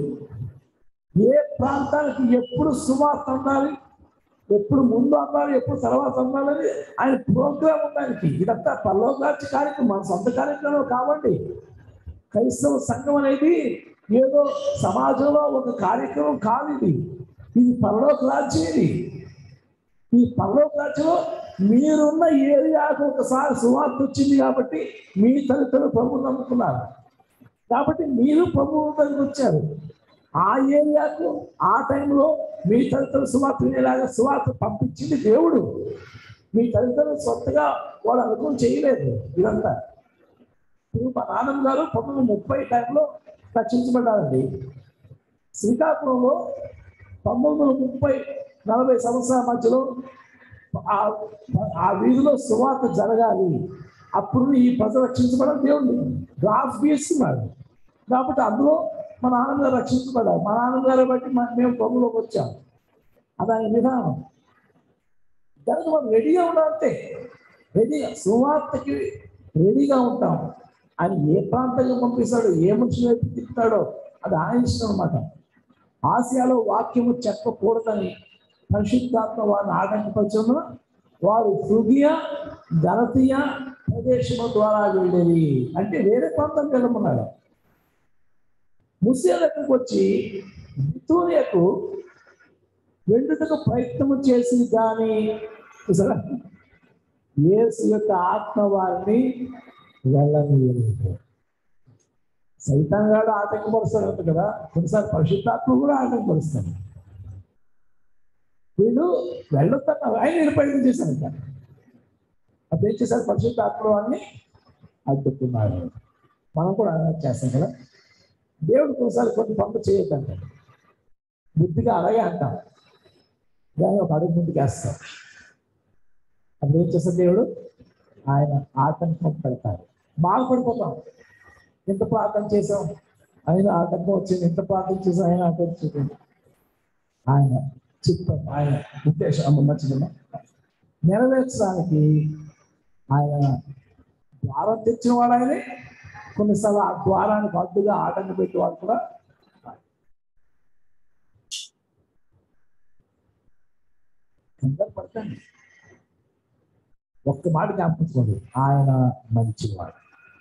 ఏ ప్రాంతానికి ఎప్పుడు సువార్త అందాలి ఎప్పుడు ముందు అందాలి ఎప్పుడు తర్వాత అందాలని ఆయన ప్రోగ్రామ్ ఉంది ఆయనకి ఇదంతా పల్లోగార్చి కార్యక్రమం మన సొంత కార్యక్రమం కావండి క్రైస్తవ సంఘం అనేది ఏదో సమాజంలో ఒక కార్యక్రమం కాదు ఇది ఇది పరలోక రాజ్యం ఇది ఈ పరలోక రాజ్యంలో మీరున్న ఏరియాకు ఒకసారి సువార్త వచ్చింది కాబట్టి మీ తల్లిదండ్రులు ప్రభు నమ్ముకున్నారు కాబట్టి మీరు ప్రభు దగ్గరికి వచ్చారు ఆ ఏరియాకు ఆ టైంలో మీ తల్లిదండ్రులు సువార్త వినేలాగా సువార్త పంపించింది దేవుడు మీ తల్లిదండ్రులు సొంతగా వాళ్ళు అనుకుని చేయలేదు ఇదంతా ఇప్పుడు మా నాన్నమ్మ గారు పంతొమ్మిది వందల ముప్పై టైంలో రక్షించబడ్డారండి శ్రీకాకుళంలో పంతొమ్మిది వందల ముప్పై నలభై సంవత్సరాల మధ్యలో ఆ- ఆ వీధిలో సువార్త జరగాలి అప్పుడు ఈ ప్రజలు రక్షించబడాలి దేవుడు గ్రాఫ్ గీస్తున్నాడు కాబట్టి అందులో మా నాన్నగారు రక్షించబడ్డారు మా నాన్నగారు బట్టి మా- మేము ప్రభులోకి వచ్చాం అది ఆయన విధానం కనుక మనం రెడీగా ఉండాలంటే రెడీగా సువార్తకి రెడీగా ఉంటాం ఆయన ఏ ప్రాంతంగా పంపిస్తాడో ఏ మనిషి వైపు తిప్పుతాడో అది ఆయన ఇష్టం అనమాట ఆసియాలో వాక్యము చెప్పకూడదని పరిశుద్ధాత్మ వారిని ఆటంకపరచున్న వారు హృదయ గలతీయ ప్రదేశము ద్వారా వెళ్ళేది అంటే వేరే ప్రాంతం వెళ్ళమన్నాడు ముసియా దగ్గరకు వచ్చి బితూనియకు వెళ్ళుటకు ప్రయత్నము చేసి కానీ చూసారా యేసు యొక్క ఆత్మ వారిని వెళ్ళనీయలేదు సైతాన్ గాడు ఆటంకపరుస్తాడు అంట కదా కొన్నిసార్లు పరిశుద్ధాత్మ కూడా ఆటంకపరుస్తాడు వీళ్ళు వెళ్ళొద్దన్నారు ఆయన నేను ప్రయత్నం చేశాను ఇంకా అప్పుడు ఏం చేశారు పరిశుద్ధ ఆత్మలో అన్ని అడ్డుకున్నారు మనం కూడా అలా చేస్తాం కదా దేవుడు కొన్నిసార్లు కొన్ని పనులు చేయొద్దంటాడు బుద్ధిగా అలాగే అంటాం దాన్ని ఒక అడుగు ముందుకు వేస్తాం అప్పుడు ఏం చేస్తాడు దేవుడు ఆయన ఆటంకం పెడతాడు బాధపడిపోతాం ఎంత ప్రార్థన చేసాం ఆయన ఆటంకం వచ్చింది ఎంత ప్రార్థన చేసాం ఆయన ఆటంకం వచ్చింది ఆయన చిత్తం ఆయన ఉద్దేశం మంచిదమ్మా నెరవేర్చడానికి ఆయన ద్వారం తెచ్చిన వాడు ఆయనే కొన్నిసార్లు ఆ ద్వారానికి అడ్డుగా ఆటంకం పెట్టేవాడు కూడా కంగారు పడకండి ఒక్క మాట జ్ఞాపకించుకోండి ఆయన మంచివాడు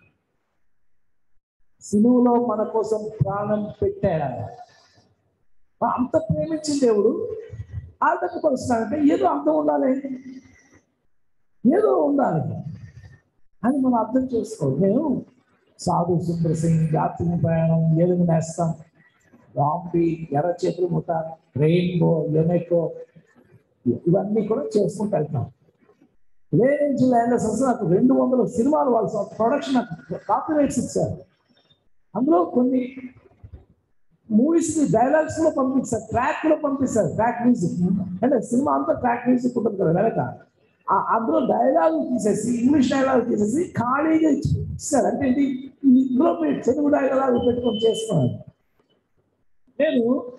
సిలువలో మన కోసం ప్రాణం పెట్టాడు ఆయన అంత ప్రేమించిన దేవుడు ఆటంకపరుస్తున్నాడంటే ఏదో అర్థం ఉండాలి ఏదో ఉండాలి అని మనం అర్థం చేసుకోవాలి నేను సాధు సుందర సింగ్ జాతీయ ప్రయాణం ఏలుగు నేస్తాం రాంబి ఎర్ర చేతులు ముఠ రెయిన్బో యునెకో ఇవన్నీ కూడా చేసుకుంటూ వెళ్తాం లేనించి ల్యాండర్స్ అసలు నాకు రెండు వందల సినిమాలు వాళ్ళ ప్రొడక్షన్ నాకు కాపీరైట్స్ ఇచ్చారు అందులో కొన్ని మూవీస్ డైలాగ్స్ లో పంపిస్తారు ట్రాక్ లో పంపిస్తారు ట్రాక్ మ్యూజిక్ అంటే సినిమా అంతా ట్రాక్ మ్యూజిక్ ఉంటుంది కదా వెనక ఆ- అందులో డైలాగ్ తీసేసి ఇంగ్లీష్ డైలాగ్ తీసేసి ఖాళీగా ఇచ్చి- ఇస్తారు అంటే ఏంటి ఇందులో మీరు తెలుగు డైలాగ్ పెట్టుకొని చేసుకున్నాను నేను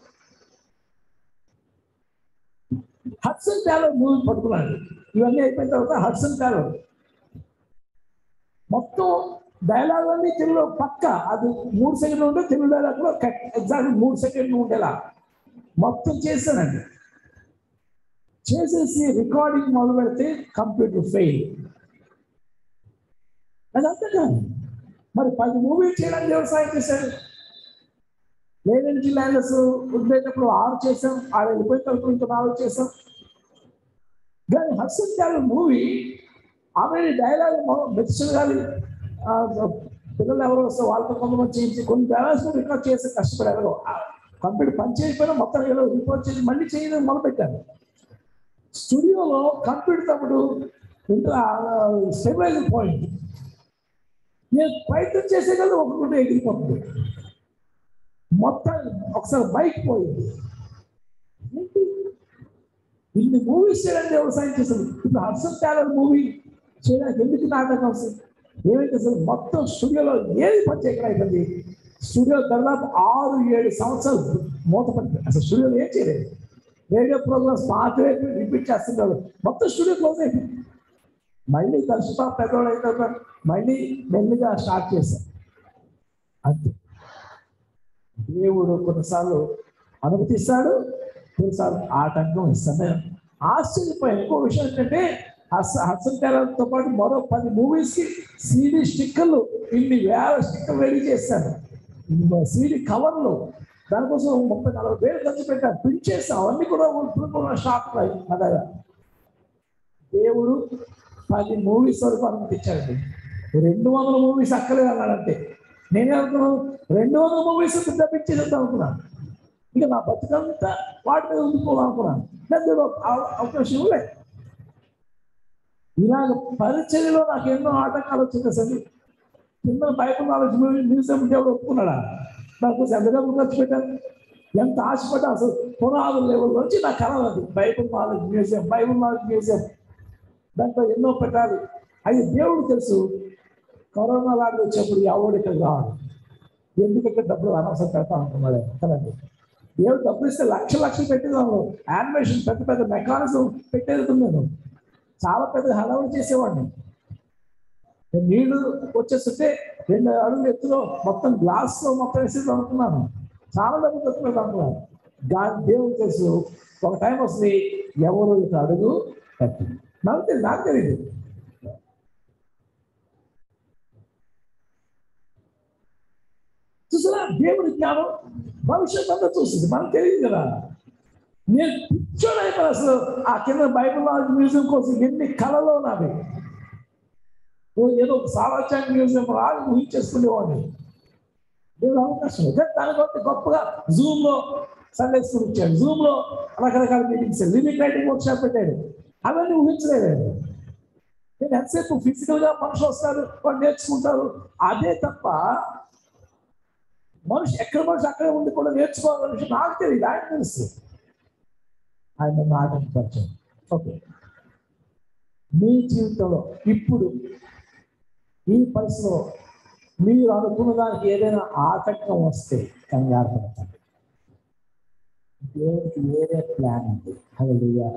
హడ్సన్ టాలర్ మూవీ పట్టుకున్నాను ఇవన్నీ అయిపోయిన తర్వాత హడ్సన్ టాలర్ మొత్తం డైలాగ్ అన్ని తెలుగులో పక్క అది మూడు సెకండ్లు ఉంటే తెలుగు డైలాగ్ లో ఎగ్జాక్ట్ మూడు సెకండ్లు ఉండేలా మొత్తం చేశానండి చేసేసి రికార్డింగ్ మొదలు పెడితే కంప్యూటర్ ఫెయిల్ అది అంతే కాదు మరి పది మూవీలు చేయడానికి ఎవరు సాయం చేశారు లేదంటే ల్యాండర్స్ ఉండేటప్పుడు ఆరు చేసాం ఆరు వెళ్ళిపోయిన తర్వాత ఇంకా నాలుగు చేసాం కానీ హర్షన్ గారి మూవీ ఆమె డైలాగ్ మెచ్చిన గారి ఆ, పిల్లలు ఎవరు వస్తే వాళ్ళతో కొంతమంది చేయించి కొన్ని డైలాగ్స్ రికార్డ్ చేసి కష్టపడారు కంప్యూటర్ పని చేయకపోయినా మొత్తం ఏదో రిపోర్ట్ చేసి మళ్ళీ చేయడం మొదలు పెట్టాను స్టూడియోలో కంప్యూటర్ తప్పుడు ఇంత స్టెబిలైజింగ్ పాయింట్ నేను ప్రయత్నం చేసే కదా ఒక్కొక్కటి ఎగిరిపోతుంది మొత్తం ఒకసారి బైక్ పోయింది ఏంటి? ఇన్ని మూవీస్ చేయడానికి వ్యవసాయం చేశారు ఇప్పుడు హర్షన్ టాలర్ మూవీ చేయడానికి ఎందుకు నాటకం వస్తుంది ఏమైతే అసలు మొత్తం స్టూడియోలో ఏది పని చేయకుండా అయిపోయింది స్టూడియో దాదాపు ఆరు ఏడు సంవత్సరాలు మూతపడింది అసలు స్టూడియోలో ఏం చేయలేదు రేడియో ప్రోగ్రామ్స్ పాతవే రిపీట్ చేస్తుంటారు మొత్తం స్టూడియో క్లోజ్ అయిపోయింది మళ్ళీ దర్శక పెద్దవాళ్ళు అయిన తర్వాత మళ్ళీ మెల్లిగా స్టార్ట్ చేశాం అంతే దేవుడు కొన్నిసార్లు అనుమతిస్తాడు కొన్నిసార్లు ఆటంకం ఇస్తాడు నేను ఆశ్చర్యపోయి ఇంకో విషయం ఏంటంటే హసన్ తో పాటు మరో పది మూవీస్ కి సీడీ స్టిక్కర్లు ఇన్ని వేల స్టిక్కర్లు రెడీ చేశాను సీడీ కవర్లు దానికోసం ముప్పై నలభై వేలు ఖర్చు పెట్టాను ప్రింట్ చేస్తాం అవన్నీ కూడా ఇప్పుడు కూడా షాప్ నా దగ్గర దేవుడు పది మూవీస్ వరకు అనుమతించాడండి రెండు వందల మూవీస్ అక్కలేదు అన్నాడంటే నేనే అనుకున్నాను రెండు వందల మూవీస్ తప్పించేద్దాం అనుకున్నాను ఇక నా బతుకంతా వాటి మీద ఉండిపోవాలనుకున్నాను నాకు దేవుడు అవ- అవకాశం ఇవ్వలేదు ఇలాగ పరిచర్యలో నాకు ఎన్నో ఆటంకాలు వచ్చింది అసలు కింద బైబుల్ నాలెడ్జ్ మ్యూజియం దేవుడు ఒప్పుకున్నాడా దానికోసం ఎంత డబ్బులు ఖర్చు పెట్టాను ఎంత ఆశపడ్డా అసలు పునాదుల లెవెల్ నుంచి నా కళ అది Bible knowledge museum Bible knowledge museum దాంట్లో ఎన్నో పెట్టాలి అది దేవుడు తెలుసు కరోనా లాంటి వచ్చినప్పుడు ఎవడు ఇక్కడ రావాలి ఎందుకు ఇక్కడ డబ్బులు అనవసరం పెడతా అనుకున్నాడు కదండి దేవుడు డబ్బులు ఇస్తే లక్ష లక్షలు పెట్టేదాను యానిమేషన్ పెద్ద పెద్ద మెకానిజం పెట్టేది నేను చాలా పెద్ద హడావుడి చేసేవాడిని నేను నీళ్లు వచ్చేస్తుంటే రెండు అడుగులు ఎత్తులో మొత్తం గ్లాస్ లో మొత్తం వేసేది అనుకున్నాను చాలా డబ్బులు ఖర్చు పెడతాం అనుకున్నాను దాని దేవుడు తెలుసు ఒక టైం వస్తుంది ఎవరు ఇక అడుగు పెట్టింది నాకు తెలియదు నాకు తెలియదు చూసారా దేవుడి జ్ఞానం భవిష్యత్ అంతా చూస్తుంది మనకు తెలియదు కదా నేను పిచ్చోడు అయిపోయి అసలు ఆ కింద బైబిల్ నాలెడ్జ్ మ్యూజియం కోసం ఎన్ని కళలో నావి ఓ ఏదో ఒక సారాచార్య మ్యూజియం రాగి ఊహించేసుకునేవాడిని దేవుడు అవకాశం ఇదే దాని బట్టి గొప్పగా జూమ్ లో సండే స్కూల్ ఇచ్చాడు జూమ్ లో రకరకాల meetings limit writing workshop పెట్టాడు అవన్నీ ఊహించలేదు ఆయన. నేను ఎంతసేపు ఫిజికల్ గా మనుషులు వస్తారు వాళ్ళు నేర్చుకుంటారు అదే తప్ప మనిషి ఎక్కడ మనిషి అక్కడే ఉండి కూడా నేర్చుకోవాలనే విషయం నాకు తెలియదు ఆయన తెలుసు ఆయన నన్ను ఆటంకపరిచాడు ఓకే మీ జీవితంలో ఇప్పుడు ఈ పరిస్థితిలో మీరు అనుకున్న దానికి ఏదైనా ఆటంకం వస్తే కంగారు పడతారు దేవునికి వేరే ప్లాన్ ఉంది హల్లెలూయా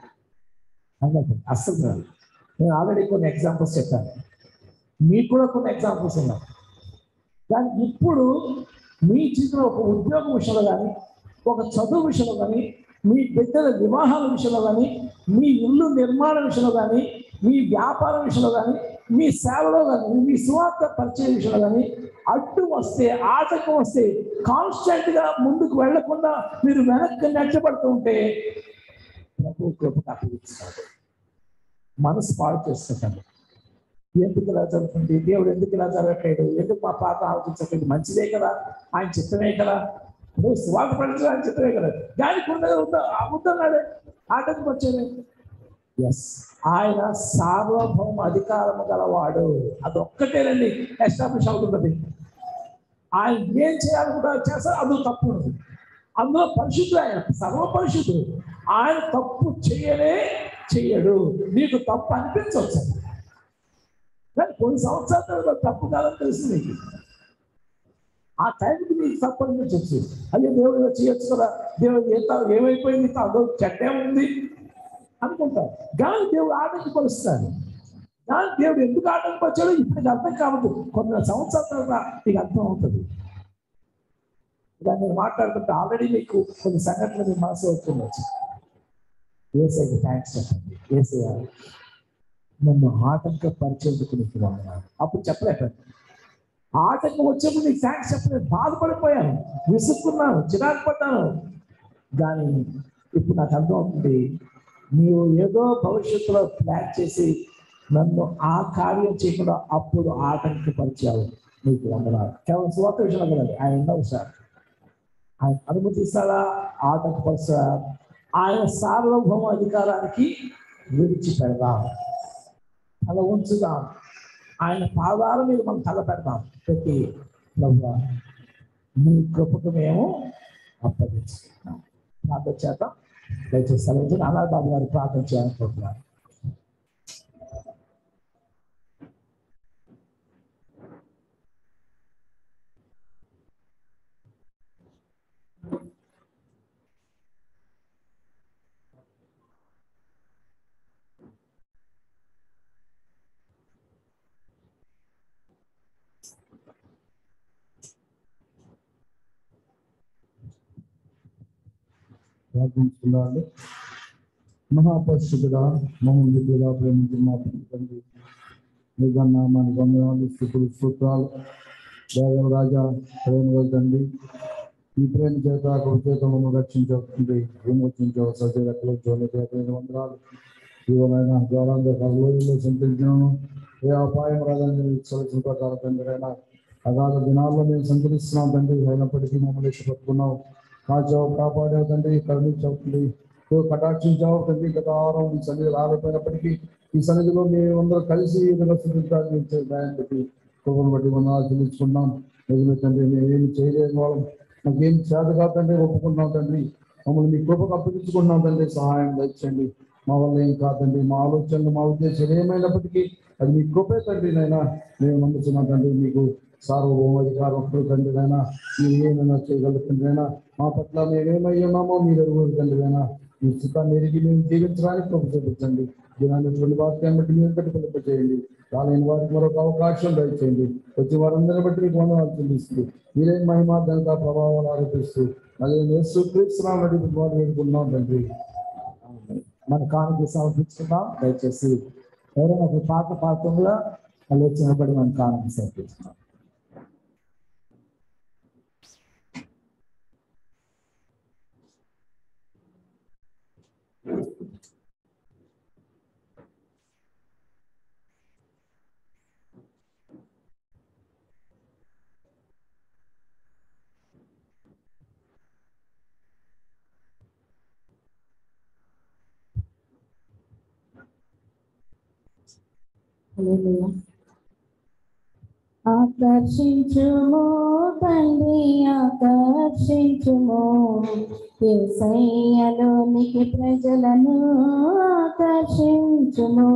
అన్నది అస్సలు రాదు నేను ఆల్రెడీ కొన్ని ఎగ్జాంపుల్స్ చెప్పాను మీకు కూడా కొన్ని ఎగ్జాంపుల్స్ ఉన్నాయి కానీ ఇప్పుడు మీ జీవితంలో ఒక ఉద్యోగం విషయంలో కానీ ఒక చదువు విషయంలో కానీ మీ బిడ్డల వివాహాల విషయంలో కానీ మీ ఇల్లు నిర్మాణ విషయంలో కానీ మీ వ్యాపారం విషయంలో కానీ మీ సేవలో కానీ మీ స్వార్థ పరిచయ విషయంలో కానీ అడ్డు వస్తే ఆటంకం వస్తే కాన్స్టెంట్ గా ముందుకు వెళ్లకుండా మీరు వెనక్కి నెట్టబడుతూ ఉంటే ప్రభు కృపకు అప్పగిస్తాడు మనసు పాడు చేసుకుంటాడు ఎందుకు ఇలా జరుగుతుంది దేవుడు ఎందుకు ఇలా జరగట్లేదు ఎందుకు మా పాత ఆలోచించట్లేదు మంచిదే కదా ఆయన చిత్తమే కదా నువ్వు స్వాగ పడించడం ఆయన చిత్తమే కదా దానికి ఉన్నది ఉందా ఉందన్నాడే ఆటంకం వచ్చేది ఎస్ ఆయన సార్వభౌమ అధికారము గలవాడు అది ఒక్కటేనండి ఎస్టాబ్లిష్ అవుతున్నది ఆయన ఏం చేయాలనుకుంటా చేస్తారు అందులో తప్పు ఉండదు అందులో పరిశుద్ధుడు ఆయన సర్వ పరిశుద్ధుడు ఆయన తప్పు చేయనే చెయ్యడు నీకు తప్పు అనిపించవచ్చు కానీ కొన్ని సంవత్సరాల తర్వాత తప్పు కాదని తెలుసు నీకు ఆ టైంకి నీకు తప్పు అనిపించవచ్చు అయ్యో దేవుడు ఇలా చేయొచ్చు కదా దేవుడు ఎంత ఏమైపోయింది అదో చెడ్డే ఉంది అనుకుంటారు కానీ దేవుడు ఆటంకపరుస్తాడు కానీ దేవుడు ఎందుకు ఆటంకపరిచాడో ఇప్పుడు అర్థం కావద్దు కొన్ని సంవత్సరాల తర్వాత నీకు అర్థం అవుతుంది దాన్ని నేను మాట్లాడుతుంటే ఆల్రెడీ మీకు కొన్ని సంఘటనలు మీ మనసు వస్తుండొచ్చు ఏసైకి థ్యాంక్స్ చెప్పండి ఏసై నన్ను ఆటంక పరిచేందుకు నీకు వందనాలు అప్పుడు చెప్పలేదు ఆటంకం వచ్చేప్పుడు నీకు థ్యాంక్స్ చెప్పలేదు బాధపడిపోయాను విసుక్కున్నాను చిరాకు పడ్డాను కానీ ఇప్పుడు నాకు అర్థం అవుతుంది నీవు ఏదో భవిష్యత్తులో ప్లాన్ చేసి నన్ను ఆ కార్యం చేయకుండా అప్పుడు ఆటంకపరిచావు నీకు వందనాలు కేవలం స్వాత విషయంలో కదండి ఆయన ఉండవు సార్ ఆయన అనుమతిస్తాడా ఆటంకపరుస్తాడా ఆయన సార్వభౌమ అధికారానికి విడిచిపెడదాం తల ఉంచుదాం ఆయన పాదాల మీద మనం తల పెడదాం పెట్టి ప్రభు నీ కృపకు మేము అప్పగించుకుంటాం ప్రార్థన చేద్దాం దయచేసి సెలవు అనాథ బాబు గారు ప్రార్థన చేయాలనుకుంటున్నాను ప్రార్థించుకున్నాను మహాపరిశుద్ధుడా మమ్మల్ని విద్యుగా ప్రేమించి మా తండ్రి నిజా నామానికి వందనాలు స్థితులు సూత్రాలు దేవర రాజా ప్రేమ తండ్రి ఈ ప్రేమ చేత కృప చేత మమ్మల్ని రక్షించవుతుంది విమోచించవు సజీవతలు జోలి చేత వందనాలు జీవనైన ద్వారాంగా కర్లోలో సంతరించాము ఏ అపాయం రాదని సలసిన ప్రకారం తండ్రి అయినా అగాధ దినాల్లో మేము సంచరిస్తున్నాం తండ్రి అయినప్పటికీ మమ్మల్ని ఇష్టపట్టుకున్నాం కాచావు కాపాడావు తండ్రి కరుణించావు తండ్రి నువ్వు కటాక్షించావు తండ్రి గత వారం ఈ సన్నిధి రాకపోయినప్పటికీ ఈ సన్నిధిలో మేము అందరూ కలిసి ఈ విధంగా స్థుతించడానికి దాన్ని బట్టి కృపను బట్టి మనం ఆచరించుకున్నాం నిజమే తండ్రి మేము ఏమి చేయలేని వాళ్ళం మాకేం చేత కాదు తండ్రి ఒప్పుకున్నాం తండ్రి మమ్మల్ని మీ కృపకు అప్పగించుకున్నాం తండ్రి సహాయం దయచండి మా వల్ల ఏం కాదండి మా ఆలోచనలు మా ఉద్దేశం ఏమైనప్పటికీ అది మీ కృపే తండ్రి నైనా మేము నమ్ముతున్నాం తండ్రి మీకు సార్వభౌమాధికారం ఒక్కరు తండ్రి నైనా మీరు ఏమైనా చేయగలరు తండ్రి అయినా మా పట్ల మేమేమై ఉన్నామో మీరు ఎరుగురు తండ్రి అయినా మీ చిత్తాన్ని ఎరిగి మేము జీవించడానికి కృప చూపించండి దినాన్ని వాక్యాన్ని బట్టి మేము కట్టుకలిప చేయండి రాలేని వారికి మరొక అవకాశం దయచేయండి వచ్చి వారందరిని బట్టి మీకు వందనాలు చెల్లిస్తూ మీరే మహిమ ఘనత ప్రభావం ఆరోపిస్తూ అదే యేసు క్రీస్తునామం బట్టి మీకు వందనాలు వేడుకుంటున్నాం తండ్రి మన కానుక సమర్పించుకుందాం దయచేసి ఎవరైనా ఒక పాట పాడుతుండగా వాళ్ళు వచ్చినప్పటి మన కానుక సమర్పించుకుందాం హల్లెలూయా. ఆకర్షించుము తండ్రి ఆకర్షించుము ఏసయ్యలోనికి ప్రజలను ఆకర్షించుము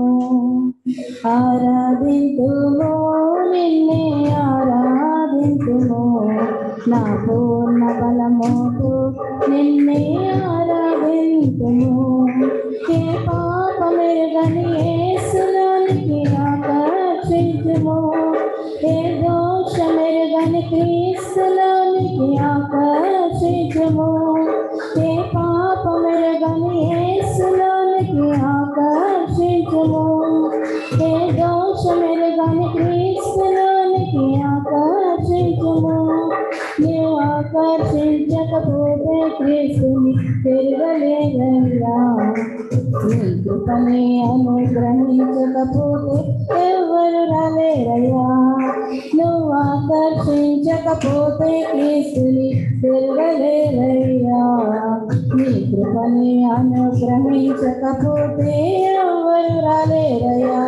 ఆరాధింతుము నిన్నే ఆరాధింతుము నా పూర్ణ బలముతో నిన్నే ఆరాధింతుము ఏ పాపమెరుగని యేసులోనికి ఆకర్షించుము ఏ దోషమెరుగని క్రీస్తులోనికి ఆకర్షించుము ఏ పాపమెరుగని యేసులోనికి ఆకర్షించుము ఏ దోషమెరుగని క్రీస్తులోనికి ఆకర్షించుము నీవు ఆకర్షించకపోతే క్రీస్తుని తిరగలేదయ్యా నీ కృపని అనుగ్రహించకపోతే ఎవరు రాలేరయ్యా నువ్వు ఆకర్షించకపోతే క్రీస్తుని తిరగలేరయ్యా నీ కృపని అనుగ్రహించకపోతే ఎవరు రాలేరయ్యా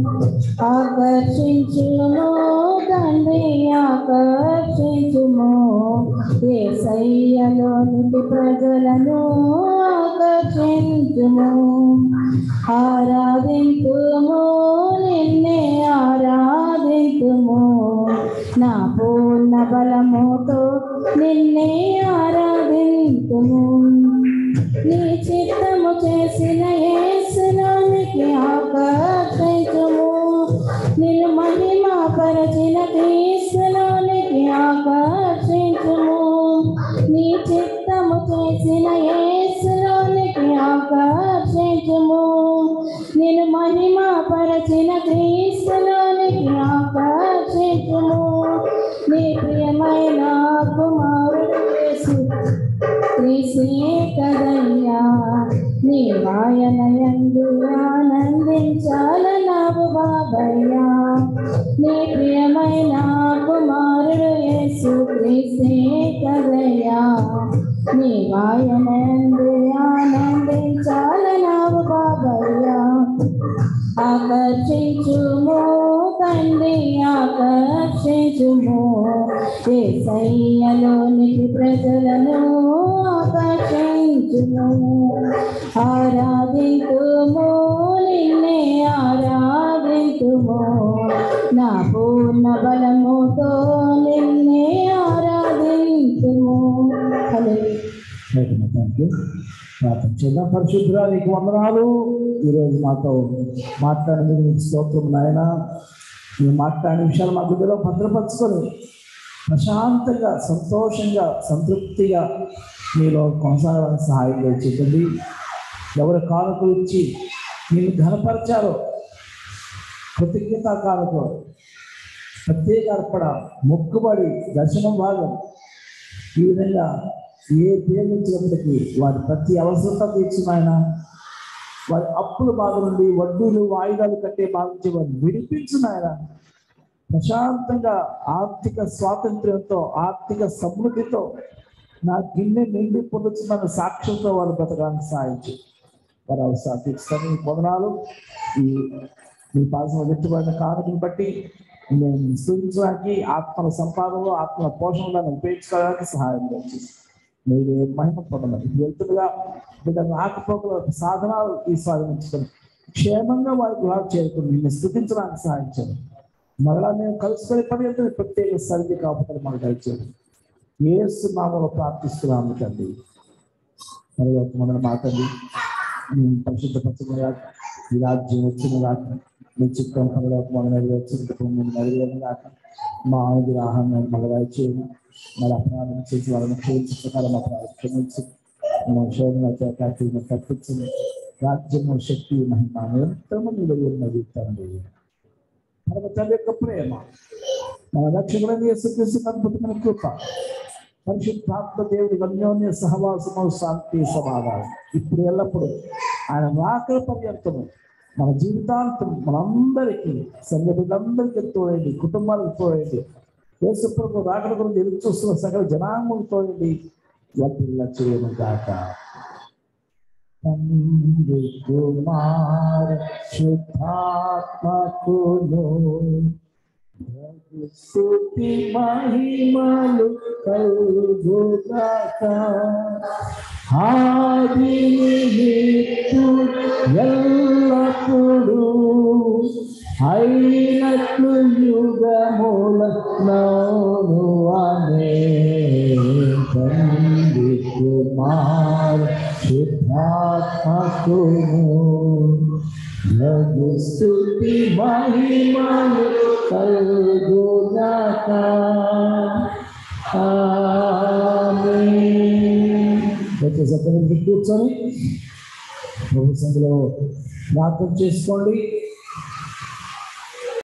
ఆకర్షించుము తండ్రి ఆకర్షించుము ఏసయ్యలోనికి ప్రజలను ఆకర్షించుము ఆరాధింతుము నిన్నే ఆరాధింతుము నా పూర్ణ బలముతో నిన్నే ఆరాధింతుము నీ చిత్తము చేసిన యేసులోనికి ఆకర్షించుము నిన్ను మహిమా పరచిన క్రీస్తులోనికి ఆకర్షించుము నీ చిత్తము చేసిన యేసులోనికి ఆకర్షించుము నిన్ను మహిమా పరచిన క్రీస్తులోనికి ఆకర్షించుము నీ ప్రియమైన కుమారుడు యేసు క్రీస్తే కదయ్యా నీ వాయనయందు ఆనందించాలన్నావు బాబయ్యా నీ ప్రియమైన కుమారుడు యేసు క్రీస్తే కదయ్యా నీ వాయనందు ఆనందించాలన్నావు బాబయ్యా ఆకర్షించుము తండ్రి ఆకర్షించుము ఏసయ్యలోనికి ప్రజలను ఆకర్షించుము ఆరాధింతుము నిన్నే ఆరాధింతుము నా పూర్ణ బలముతో నిన్నే ఆరాధింతుము హల్లెలూయా థ్యాంక్ యూ ప్రార్థన చేద్దాం పరిశుద్ధురా నీకు వందనాలు ఈరోజు మాతో మాట్లాడినందుకు నీకు స్తోత్రం నాయన నువ్వు మాట్లాడిన విషయాలు మా గుడ్డలో భద్రపరచుకొని ప్రశాంతంగా సంతోషంగా సంతృప్తిగా మీలో కొనసాగాలని సహాయం చేయండి ఎవరి కానుకలు ఇచ్చి నేను ఘనపరిచారో కృతజ్ఞత కానుకలు ప్రత్యేక అర్పణ మొక్కుబడి దర్శనం భాగం ఈ విధంగా ఏ పేరు ఇచ్చినప్పటికీ వారి ప్రతి అవసరత తీర్చిన ఆయన వారి అప్పుల బాధ నుండి వడ్డీలు వాయిదాలు కట్టే బాధ నుంచి వారిని విడిపించిన ఆయన ప్రశాంతంగా ఆర్థిక స్వాతంత్ర్యంతో ఆర్థిక సమృద్ధితో నా గిన్నె నిండి పొందుతున్న సాక్ష్యంతో వారు బ్రతకడానికి సాధించి వారు అవసరం తీర్చుకొని ఈ పొందనాలు ఈ మీ పాల్సిన వ్యక్తిపడిన కారణం బట్టి నేను స్థుతించడానికి ఆత్మల సంపాదనలో ఆత్మల పోషణలో ఉపయోగించుకోవడానికి సహాయం చేసి మీరు మహిమ పొందమని వెళ్తుండగా వీళ్ళని ఆకపోకల సాధనాలు ఈ స్వాధీనించుకొని క్షేమంగా వారి గృహాలు చేరుకుని నిన్ను స్థుతించడానికి సహాయించాను మరలా మేము కలుసుకొని పని వెళ్తుంది ప్రత్యేక సరిగ్గా కాపుతారు మాకు దయచేది ఏసు నామలో ప్రార్థిస్తున్నాము తండ్రి మరి ఒక మొదల మాట్లాడి మేము పరిశుద్ధపరచగా ఈ రాజ్యం వచ్చిన రాక మీ చిత్తం పనులు ఒక మొదల వచ్చిన నదిలేని రాక మా ఆమె ఆహారం మగవాయి చేయండి మరి అపరాధం చేసి వాళ్ళని క్షమించగలం అపరాధం క్షమించి మా శోధన చేత తప్పించింది రాజ్యము శక్తి మహిమ నిరంతరము నిలబడి తండ్రి మన తండ్రి యొక్క ప్రేమ మన రక్షకులని యేసుక్రీస్తు అద్భుతమైన కృప పరిశుద్ధాత్మ దేవుడి అన్యోన్య సహవాసము శాంతి సమాధానం ఇప్పుడు ఎల్లప్పుడూ ఆయన రాకల పర్యంతము మన జీవితాంతం మనందరికీ సంఘ బిడ్డలందరికీ తోడండి కుటుంబాలకు తోడండి యేసుప్రభు రాకడ గురించి ఎదురు చూస్తున్న సకల జనాంగం తోడండి వాటిల్లా చేయను గాక తండ్రి కుమార శుద్ధాత్మకును స్తుతి మహిమలు కలుగుగాక ఆది నిమిత్తుడు ఎల్లప్పుడూ అయినట్లు యుగముల నోను అనే తండ్రి కుమార్ శుద్ధాత్మకును లఘు స్తుతి మహిమలు కలుగుగాక ఆమేన్ దయచేసి అక్కడ కూర్చొని ప్రభు సంధిలో ప్రార్థన చేసుకోండి